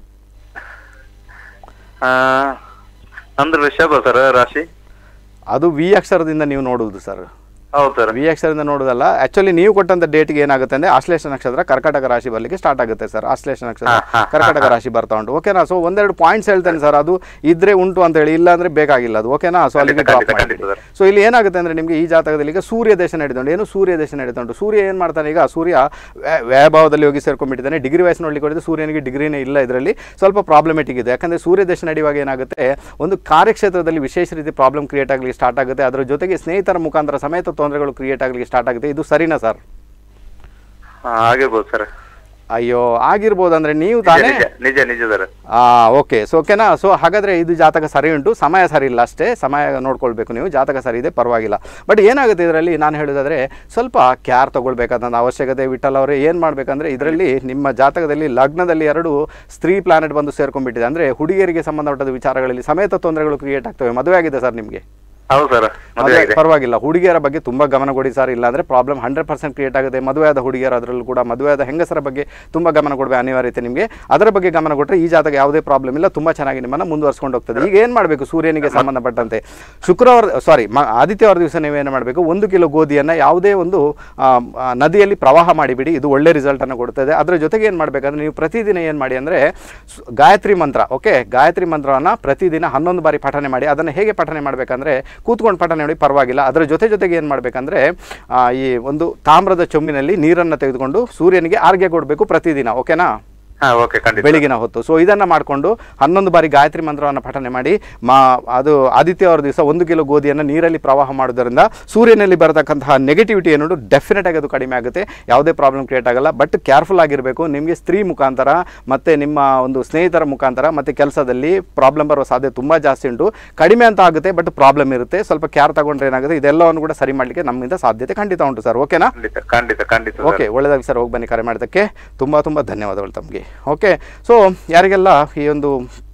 ಆ, ನಂದು ರಿಷಭ ಸರ್ ರಾಶಿ ಅದು ವಿ ಅಕ್ಷರದಿಂದ ನೀವು ನೋಡುವುದು ಸರ್ ಹೌದು ಸರ್ ವಿ ಅಕ್ಷರದಿಂದ ನೋಡೋದಲ್ಲ ಆಕ್ಚುಲಿ ನೀವು ಕೊಟ್ಟಂತ ಡೇಟ್ಗೆ ಏನಾಗುತ್ತೆ ಅಂದ್ರೆ ಆಶ್ಲೇಷ ನಕ್ಷತ್ರ ಕರ್ಕಾಟಕ ರಾಶಿ ಬರ್ಲಿಕ್ಕೆ ಸ್ಟಾರ್ಟ್ ಆಗುತ್ತೆ ಸರ್ ಆಶ್ಲೇಷ ನಕ್ಷತ್ರ ಹಾ, ಹಾ, ಕರ್ಕಾಟಕ ರಾಶಿ ಬರ್ತಾ ಉಂಟು ಓಕೆನಾ ಸೊ ಒಂದೆರಡು ಪಾಯಿಂಟ್ಸ್ ಹೇಳ್ತೇನೆ ಸರ್ ಅದು ಇದ್ರೆ ಉಂಟು ಅಂತ ಹೇಳಿ ಇಲ್ಲ ಅಂದ್ರೆ ಬೇಕಾಗಿಲ್ಲ ಅದು ಓಕೆನಾ ಸೊ ಅಲ್ಲಿಗೆ ಖಂಡಿತ, ಡ್ರಾಪ್ ಖಂಡಿತ, ಮಾಡಿ ಖಂಡಿತ ಸೊ ಇಲ್ಲಿ ಏನಾಗುತ್ತೆ ಅಂದ್ರೆ ನಿಮಗೆ ಈ ಜಾತಕದಲ್ಲಿ ಈಗ ಸೂರ್ಯ ದೇಶ ನಡೀತುಂಟು ಏನು ಸೂರ್ಯ ದೇಶ ನಡೀತುಂಟು ಸೂರ್ಯ ಏನು ಮಾಡ್ತಾನೆ ಈಗ ಸೂರ್ಯ ವ್ಯ- ವ್ಯಯಭಾವದಲ್ಲಿ ಹೋಗಿ ಸೇರ್ಕೊಂಡ್ಬಿಟ್ಟಿದ್ದಾನೆ ಡಿಗ್ರಿ ವಯಸ್ಸು ನೋಡ್ಲಿಕ್ಕೆ ಹೋದ್ರೆ ಸೂರ್ಯನಿಗೆ ಡಿಗ್ರಿನೇ ಇಲ್ಲ ಇದರಲ್ಲಿ ಸ್ವಲ್ಪ ಪ್ರಾಬ್ಲಮೆಟಿಕ್ ಇದೆ ಯಾಕಂದ್ರೆ ಸೂರ್ಯ ದೇಶ ನಡೆಯುವಾಗ ಏನಾಗುತ್ತೆ ಒಂದು ಕಾರ್ಯಕ್ಷೇತ್ರದಲ್ಲಿ ವಿಶೇಷ ರೀತಿ ಪ್ರಾಬ್ಲಮ್ ಕ್ರಿಯೇಟ್ ಆಗಲಿಕ್ಕೆ ಸ್ಟಾರ್ಟ್ ಆಗುತ್ತೆ ಅದರ ಜೊತೆಗೆ ಸ್ನೇಹಿತರ ಮುಖಾಂತರ ಸಮೇತ ತೊಂದರೆಗಳು ಕ್ರಿಯೇಟ್ ಆಗಲಿಕ್ಕೆ ಸ್ಟಾರ್ಟ್ ಆಗುತ್ತೆ ಇದು ಸರಿನಾ ಸರ್ ಹಾ, ಆಗಿರ್ಬೋದು ಸರ್ ಅಯ್ಯೋ ಆಗಿರ್ಬೋದು ಅಂದ್ರೆ ನೀವು ನಿಜ ತಾನೇ ನಿಜ ನಿಜ ನಿಜ ಸರ್ ಓಕೆ ಸೊ ಓಕೆನಾ ಸೊ ಹಾಗಾದರೆ ಇದು ಜಾತಕ ಸರಿ ಉಂಟು ಸಮಯ ಸರಿ ಇಲ್ಲ ಅಷ್ಟೇ ಸಮಯ ನೋಡ್ಕೊಳ್ಬೇಕು ನೀವು ಜಾತಕ ಸರಿ ಇದೆ ಪರವಾಗಿಲ್ಲ ಬಟ್ ಏನಾಗುತ್ತೆ ಇದರಲ್ಲಿ ನಾನು ಹೇಳೋದಾದರೆ ಸ್ವಲ್ಪ ಕ್ಯಾರ್ ತೊಗೊಳ್ಬೇಕಾದಂಥ ಅವಶ್ಯಕತೆ ವಿಠಲ್ ಅವರೇ ಏನು ಮಾಡಬೇಕಂದ್ರೆ ಇದರಲ್ಲಿ ನಿಮ್ಮ ಜಾತಕದಲ್ಲಿ ಲಗ್ನದಲ್ಲಿ ಎರಡು ಸ್ತ್ರೀ ಪ್ಲಾನೆಟ್ ಬಂದು ಸೇರ್ಕೊಂಡ್ಬಿಟ್ಟಿದೆ ಅಂದರೆ ಹುಡುಗಿಯರಿಗೆ ಸಂಬಂಧಪಟ್ಟ ವಿಚಾರಗಳಲ್ಲಿ ಸಮೇತ ತೊಂದರೆಗಳು ಕ್ರಿಯೇಟ್ ಆಗ್ತವೆ ಮದುವೆ ಆಗಿದೆ ಸರ್ ನಿಮಗೆ ಹೌದು ಸರ್ ಮದುವೆ ಆಗಿದೆ ಪರವಾಗಿಲ್ಲ ಹುಡುಗಿಯರ ಬಗ್ಗೆ ತುಂಬ ಗಮನ ಕೊಡಿ ಸರ್ ಇಲ್ಲಾಂದ್ರೆ ಪ್ರಾಬ್ಲಮ್ ಹಂಡ್ರೆಡ್ ಪರ್ಸೆಂಟ್ ಕ್ರಿಯೇಟ್ ಆಗುತ್ತೆ ಮದುವೆಯಾದ ಹುಡುಗಿಯರ ಅದರಲ್ಲೂ ಕೂಡ ಮದುವೆಯಾದ ಹೆಂಗಸರ ಬಗ್ಗೆ ತುಂಬ ಗಮನ ಕೊಡಬೇಕು ಅನಿವಾರ್ಯತೆ ನಿಮಗೆ ಅದರ ಬಗ್ಗೆ ಗಮನ ಕೊಟ್ಟರೆ ಈ ಜಾತಕ ಯಾವುದೇ ಪ್ರಾಬ್ಲಮ್ ಇಲ್ಲ ತುಂಬ ಚೆನ್ನಾಗಿ ನಿಮ್ಮನ್ನು ಮುಂದುವರ್ಸ್ಕೊಂಡು ಹೋಗ್ತದೆ ಈಗ ಏನು ಮಾಡಬೇಕು ಸೂರ್ಯನಿಗೆ ಸಂಬಂಧಪಟ್ಟಂತೆ ಶುಕ್ರವಾರ ಸಾರಿ ಮ ಆದಿತ್ಯವಾರ ದಿವಸ ನೀವೇನು ಮಾಡಬೇಕು ಒಂದು ಕಿಲೋ ಗೋಧಿಯನ್ನು ಯಾವುದೇ ಒಂದು ಆ, ಆ, ನದಿಯಲ್ಲಿ ಪ್ರವಾಹ ಮಾಡಿಬಿಡಿ ಇದು ಒಳ್ಳೆ ರಿಸಲ್ಟನ್ನು ಕೊಡ್ತದೆ ಅದರ ಜೊತೆಗೆ ಏನು ಮಾಡಬೇಕಂದ್ರೆ ನೀವು ಪ್ರತಿದಿನ ಏನು ಮಾಡಿ ಅಂದರೆ ಗಾಯತ್ರಿ ಮಂತ್ರ ಓಕೆ ಗಾಯತ್ರಿ ಮಂತ್ರವನ್ನು ಪ್ರತಿದಿನ ಹನ್ನೊಂದು ಬಾರಿ ಪಠನೆ ಮಾಡಿ ಅದನ್ನು ಹೇಗೆ ಪಠನೆ ಮಾಡಬೇಕಂದ್ರೆ ಕೂತ್ಕೊಂಡು ಪಠನೆ ಮಾಡಿ ಪರವಾಗಿಲ್ಲ ಅದರ ಜೊತೆ ಜೊತೆಗೆ ಏನು ಮಾಡಬೇಕಂದ್ರೆ ಈ ಒಂದು ತಾಮ್ರದ ಚೊಂಬಿನಲ್ಲಿ ನೀರನ್ನು ತೆಗೆದುಕೊಂಡು ಸೂರ್ಯನಿಗೆ ಆರ್ಗೆ ಕೊಡಬೇಕು ಪ್ರತಿದಿನ ಓಕೆನಾ ಹಾ ಓಕೆ ಖಂಡಿತ ಬೆಳಗಿನ ಹೊತ್ತು ಸೊ ಇದನ್ನು ಮಾಡಿಕೊಂಡು ಹನ್ನೊಂದು ಬಾರಿ ಗಾಯತ್ರಿ ಮಂತ್ರವನ್ನು ಪಠನೆ ಮಾಡಿ ಮಾ ಅದು ಆದಿತ್ಯವಾರ ದಿವಸ ಒಂದು ಕಿಲೋ ಗೋಧಿಯನ್ನು ನೀರಲ್ಲಿ ಪ್ರವಾಹ ಮಾಡೋದ್ರಿಂದ ಸೂರ್ಯನಲ್ಲಿ ಬರತಕ್ಕಂತಹ ನೆಗೆಟಿವಿಟಿ ಏನುಂಟು ಡೆಫಿನೆಟ್ ಆಗಿ ಅದು ಕಡಿಮೆ ಆಗುತ್ತೆ ಯಾವುದೇ ಪ್ರಾಬ್ಲಮ್ ಕ್ರಿಯೇಟ್ ಆಗಲ್ಲ ಬಟ್ ಕೇರ್ಫುಲ್ ಆಗಿರಬೇಕು ನಿಮಗೆ ಸ್ತ್ರೀ ಮುಖಾಂತರ ಮತ್ತು ನಿಮ್ಮ ಒಂದು ಸ್ನೇಹಿತರ ಮುಖಾಂತರ ಮತ್ತು ಕೆಲಸದಲ್ಲಿ ಪ್ರಾಬ್ಲಮ್ ಬರುವ ಸಾಧ್ಯತೆ ತುಂಬ ಜಾಸ್ತಿ ಉಂಟು ಕಡಿಮೆ ಅಂತ ಆಗುತ್ತೆ ಬಟ್ ಪ್ರಾಬ್ಲಮ್ ಇರುತ್ತೆ ಸ್ವಲ್ಪ ಕೇರ್ ತಗೊಂಡ್ರೆ ಏನಾಗುತ್ತೆ ಇದೆಲ್ಲವನ್ನು ಕೂಡ ಸರಿ ಮಾಡಲಿಕ್ಕೆ ನಮ್ಮಿಂದ ಸಾಧ್ಯತೆ ಖಂಡಿತ ಉಂಟು ಸರ್ ಓಕೆನಾ ಖಂಡಿತ ಖಂಡಿತ ಖಂಡಿತ ಸರ್. ಓಕೆ ಒಳ್ಳೆದಾಗಿ ಸರ್ ಹೋಗಿ ಬನ್ನಿ ಕರೆ ಮಾಡೋದಕ್ಕೆ ತುಂಬ ತುಂಬ ಧನ್ಯವಾದಗಳು ತಮಗೆ ಓಕೆ ಸೊ ಯಾರಿಗೆಲ್ಲ ಈ ಒಂದು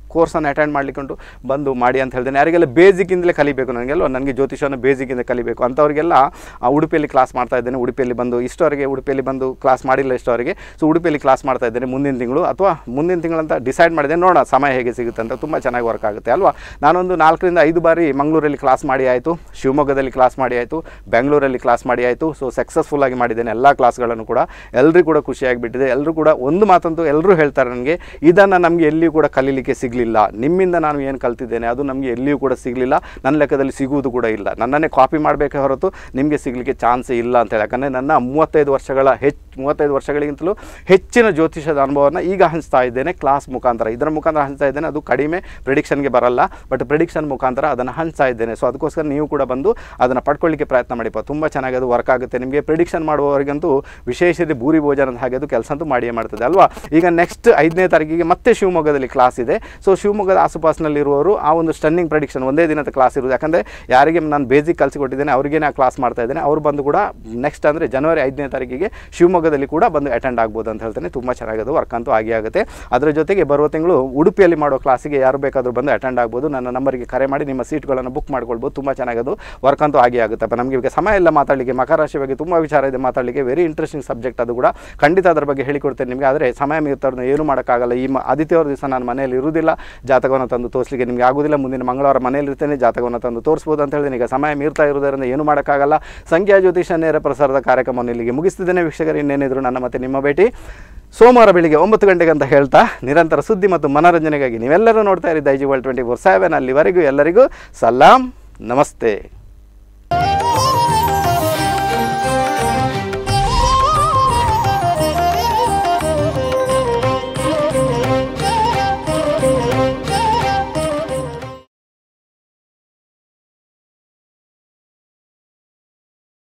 ಕೋರ್ಸನ್ನು ಅಟೆಂಡ್ ಮಾಡಲಿಕ್ಕುಂಟು ಬಂದು ಮಾಡಿ ಅಂತ ಹೇಳ್ತೇನೆ ಯಾರಿಗೆಲ್ಲ ಬೇಸಿಕ್ಕಿಂದಲೇ ಕಲಿಬೇಕು ನನಗೆಲ್ಲ ನನಗೆ ಜ್ಯೋತಿಷವನ್ನು ಬೇಸಿಕ್ಕಿಂದ ಕಲಿಬೇಕು ಅಂಥವ್ರಿಗೆಲ್ಲ ಆ, ಉಡುಪಿಯಲ್ಲಿ ಕ್ಲಾಸ್ ಮಾಡ್ತಾ ಇದ್ದೇನೆ ಉಡುಪಿಯಲ್ಲಿ ಬಂದು ಇಷ್ಟವರೆಗೆ ಉಡುಪಿಯಲ್ಲಿ ಬಂದು ಕ್ಲಾಸ್ ಮಾಡಿಲ್ಲ ಇಷ್ಟವರೆಗೆ ಸೊ ಉಡುಪಿಯಲ್ಲಿ ಕ್ಲಾಸ್ ಮಾಡ್ತಾ ಇದ್ದೇನೆ ಮುಂದಿನ ತಿಂಗಳು ಅಥವಾ ಮುಂದಿನ ತಿಂಗಳಂತ ಡಿಸೈಡ್ ಮಾಡಿದೆ ನೋಡೋಣ ಸಮಯ ಹೇಗೆ ಸಿಗುತ್ತೆ ಅಂತ ತುಂಬ ಚೆನ್ನಾಗಿ ವರ್ಕ್ ಆಗುತ್ತೆ ಅಲ್ವಾ ನಾನೊಂದು ನಾಲ್ಕರಿಂದ ಐದು ಬಾರಿ ಮಂಗಳೂರಲ್ಲಿ ಕ್ಲಾಸ್ ಮಾಡಿ ಆಯಿತು ಶಿವಮೊಗ್ಗದಲ್ಲಿ ಕ್ಲಾಸ್ ಮಾಡಿ ಆಯಿತು ಬೆಂಗಳೂರಲ್ಲಿ ಕ್ಲಾಸ್ ಮಾಡಿ ಆಯಿತು ಸೊ ಸಕ್ಸಸ್ಫುಲ್ ಆಗಿ ಮಾಡಿದ್ದೇನೆ ಎಲ್ಲ ಕ್ಲಾಸ್ಗಳನ್ನು ಕೂಡ ಎಲ್ಲರಿಗೂ ಕೂಡ ಖುಷಿಯಾಗಿಬಿಟ್ಟಿದೆ ಎಲ್ಲರೂ ಕೂಡ ಒಂದು ಮಾತಂತೂ ಎಲ್ಲರೂ ಹೇಳ್ತಾರೆ ನನಗೆ ಇದನ್ನು ನಮಗೆ ಎಲ್ಲಿಯೂ ಕೂಡ ಕಲೀಲಿಕ್ಕೆ ಸಿಗಲಿಲ್ಲ ನಿಮ್ಮಿಂದ ನಾನು ಏನು ಕಲ್ತಿದ್ದೇನೆ ಅದು ನಮಗೆ ಎಲ್ಲಿಯೂ ಕೂಡ ಸಿಗಲಿಲ್ಲ ನನ್ನ ಲೆಕ್ಕದಲ್ಲಿ ಸಿಗುವುದು ಕೂಡ ಇಲ್ಲ ನನ್ನನ್ನೇ ಕಾಪಿ ಮಾಡಬೇಕೇ ಹೊರತು ನಿಮಗೆ ಸಿಗಲಿಕ್ಕೆ ಚಾನ್ಸೇ ಇಲ್ಲ ಅಂತೇಳಿ ಯಾಕಂದರೆ ನನ್ನ ಮೂವತ್ತೈದು ವರ್ಷಗಳ ಹೆಚ್ಚು ಮೂವತ್ತೈದು ವರ್ಷಗಳಿಗಿಂತಲೂ ಹೆಚ್ಚಿನ ಜ್ಯೋತಿಷದ ಅನುಭವವನ್ನು ಈಗ ಹಂಚ್ತಾ ಇದ್ದೇನೆ ಕ್ಲಾಸ್ ಮುಖಾಂತರ ಇದರ ಮುಖಾಂತರ ಹಂಚ್ತಾ ಇದ್ದೇನೆ ಅದು ಕಡಿಮೆ ಪ್ರಿಡಿಕ್ಷನ್ಗೆ ಬರಲ್ಲ ಬಟ್ ಪ್ರಿಡಿಕ್ಷನ್ ಮುಖಾಂತರ ಅದನ್ನು ಹಂಚ್ತಾ ಇದ್ದೇನೆ ಸೊ ಅದಕ್ಕೋಸ್ಕರ ನೀವು ಕೂಡ ಬಂದು ಅದನ್ನು ಪಡ್ಕೊಳ್ಳಿಕ್ಕೆ ಪ್ರಯತ್ನ ಮಾಡಿಪ್ಪ ತುಂಬ ಚೆನ್ನಾಗಿ ಅದು ವರ್ಕ್ ಆಗುತ್ತೆ ನಿಮಗೆ ಪ್ರಿಡಿಕ್ಷನ್ ಮಾಡುವವರಿಗಂತೂ ವಿಶೇಷತೆ ಭೂರಿ ಭೋಜನ ಹಾಗೆ ಅದು ಕೆಲಸ ಅಂತೂ ಮಾಡಿಯೇ ಮಾಡ್ತದೆ ಅಲ್ವಾ ಈಗ ನೆಕ್ಸ್ಟ್ ಐದನೇ ತಾರೀಕಿಗೆ ಮತ್ತೆ ಶಿವಮೊಗ್ಗದಲ್ಲಿ ಕ್ಲಾಸ್ ಇದೆ ಸೊ ಶಿವಮೊಗ್ಗದ ಆಸುಪಾಸಿನಲ್ಲಿರುವವರು ಆ ಒಂದು ಸ್ಟನ್ನಿಂಗ್ ಪ್ರಿಡಿಕ್ಷನ್ ಒಂದೇ ದಿನದ ಕ್ಲಾಸ್ ಇರೋದು ಯಾಕಂದರೆ ಯಾರಿಗೆ ನಾನು ಬೇಸಿಕ್ ಕಲಿಸಿಕೊಟ್ಟಿದ್ದೇನೆ ಅವರಿಗೆ ನಾನು ಕ್ಲಾಸ್ ಮಾಡ್ತಾ ಇದ್ದೇನೆ ಅವರು ಬಂದು ಕೂಡ ನೆಕ್ಸ್ಟ್ ಅಂದರೆ ಜನವರಿ ಐದನೇ ತಾರೀಕಿಗೆ ಶಿವಮೊಗ್ಗದಲ್ಲಿ ಕೂಡ ಬಂದು ಅಟೆಂಡ್ ಆಗ್ಬೋದು ಅಂತ ಹೇಳ್ತೇನೆ ತುಂಬ ಚೆನ್ನಾಗದು ವರ್ಕ್ ಅಂತೂ ಆಗಿ ಆಗುತ್ತೆ ಅದರ ಜೊತೆಗೆ ಬರುವ ತಿಂಗಳು ಉಡುಪಿಯಲ್ಲಿ ಮಾಡೋ ಕ್ಲಾಸಿಗೆ ಯಾರು ಬೇಕಾದರೂ ಬಂದು ಅಟೆಂಡ್ ಆಗ್ಬೋದು ನನ್ನ ನಂಬರಿಗೆ ಕರೆ ಮಾಡಿ ನಿಮ್ಮ ಸೀಟ್ಗಳನ್ನು ಬುಕ್ ಮಾಡ್ಕೊಳ್ಬೋದು ತುಂಬ ಚೆನ್ನಾಗದು ವರ್ಕ್ ಅಂತೂ ಆಗಿ ಆಗುತ್ತಪ್ಪ ನಮಗೆ ಈಗ ಸಮಯ ಇಲ್ಲ ಮಾತಾಡಲಿಕ್ಕೆ ಮಕರ ರಾಶಿ ಬಗ್ಗೆ ತುಂಬ ವಿಚಾರ ಇದೆ ಮಾತಾಡಲಿಕ್ಕೆ ವೆರಿ ಇಂಟ್ರೆಸ್ಟಿಂಗ್ ಸಬ್ಜೆಕ್ಟ್ ಅದು ಕೂಡ ಖಂಡಿತ ಅದರ ಬಗ್ಗೆ ಹೇಳಿಕೊಡ್ತೇನೆ ನಿಮಗೆ ಆದರೆ ಸಮಯ ಮೀರ್ತಾರನ್ನ ಏನು ಮಾಡೋಕ್ಕಾಗಲ್ಲ ಈ ಮ ಆದಿತ್ಯವಾರ ದಿವಸ ನಾನು ಮನೆಯಲ್ಲಿ ಇರುವುದಿಲ್ಲ ಜಾತಕವನ್ನು ತಂದು ತೋರಿಸಲಿಕ್ಕೆ ನಿಮಗೆ ಆಗೋದಿಲ್ಲ ಮುಂದಿನ ಮಂಗಳವಾರ ಮನೆಯಲ್ಲಿ ಇರ್ತೇನೆ ಜಾತಕವನ್ನು ತಂದು ತೋರಿಸ್ಬೋದು ಅಂತ ಹೇಳಿದ್ರೆ ಈಗ ಸಮಯ ಮೀರ್ತಾ ಇರುವುದರಿಂದ ಏನು ಮಾಡೋಕ್ಕಾಗಲ್ಲ ಸಂಖ್ಯಾ ಜ್ಯೋತಿಷ ನೇರ ಪ್ರಸಾರದ ಕಾರ್ಯಕ್ರಮವನ್ನು ಇಲ್ಲಿಗೆ ಮುಗಿಸ್ತಿದ್ದೇನೆ ವೀಕ್ಷಕರು ಇನ್ನೇನಿದ್ರು ನನ್ನ ಮತ್ತೆ ನಿಮ್ಮ ಭೇಟಿ ಸೋಮವಾರ ಬೆಳಿಗ್ಗೆ ಒಂಬತ್ತು ಗಂಟೆಗೆ ಅಂತ ಹೇಳ್ತಾ ನಿರಂತರ ಸುದ್ದಿ ಮತ್ತು ಮನೋರಂಜನೆಗಾಗಿ ನೀವೆಲ್ಲರೂ ನೋಡ್ತಾ ಇರಿ Daiji world twenty four seven ಅಲ್ಲಿವರೆಗೂ ಎಲ್ಲರಿಗೂ ಸಲಾಂ ನಮಸ್ತೆ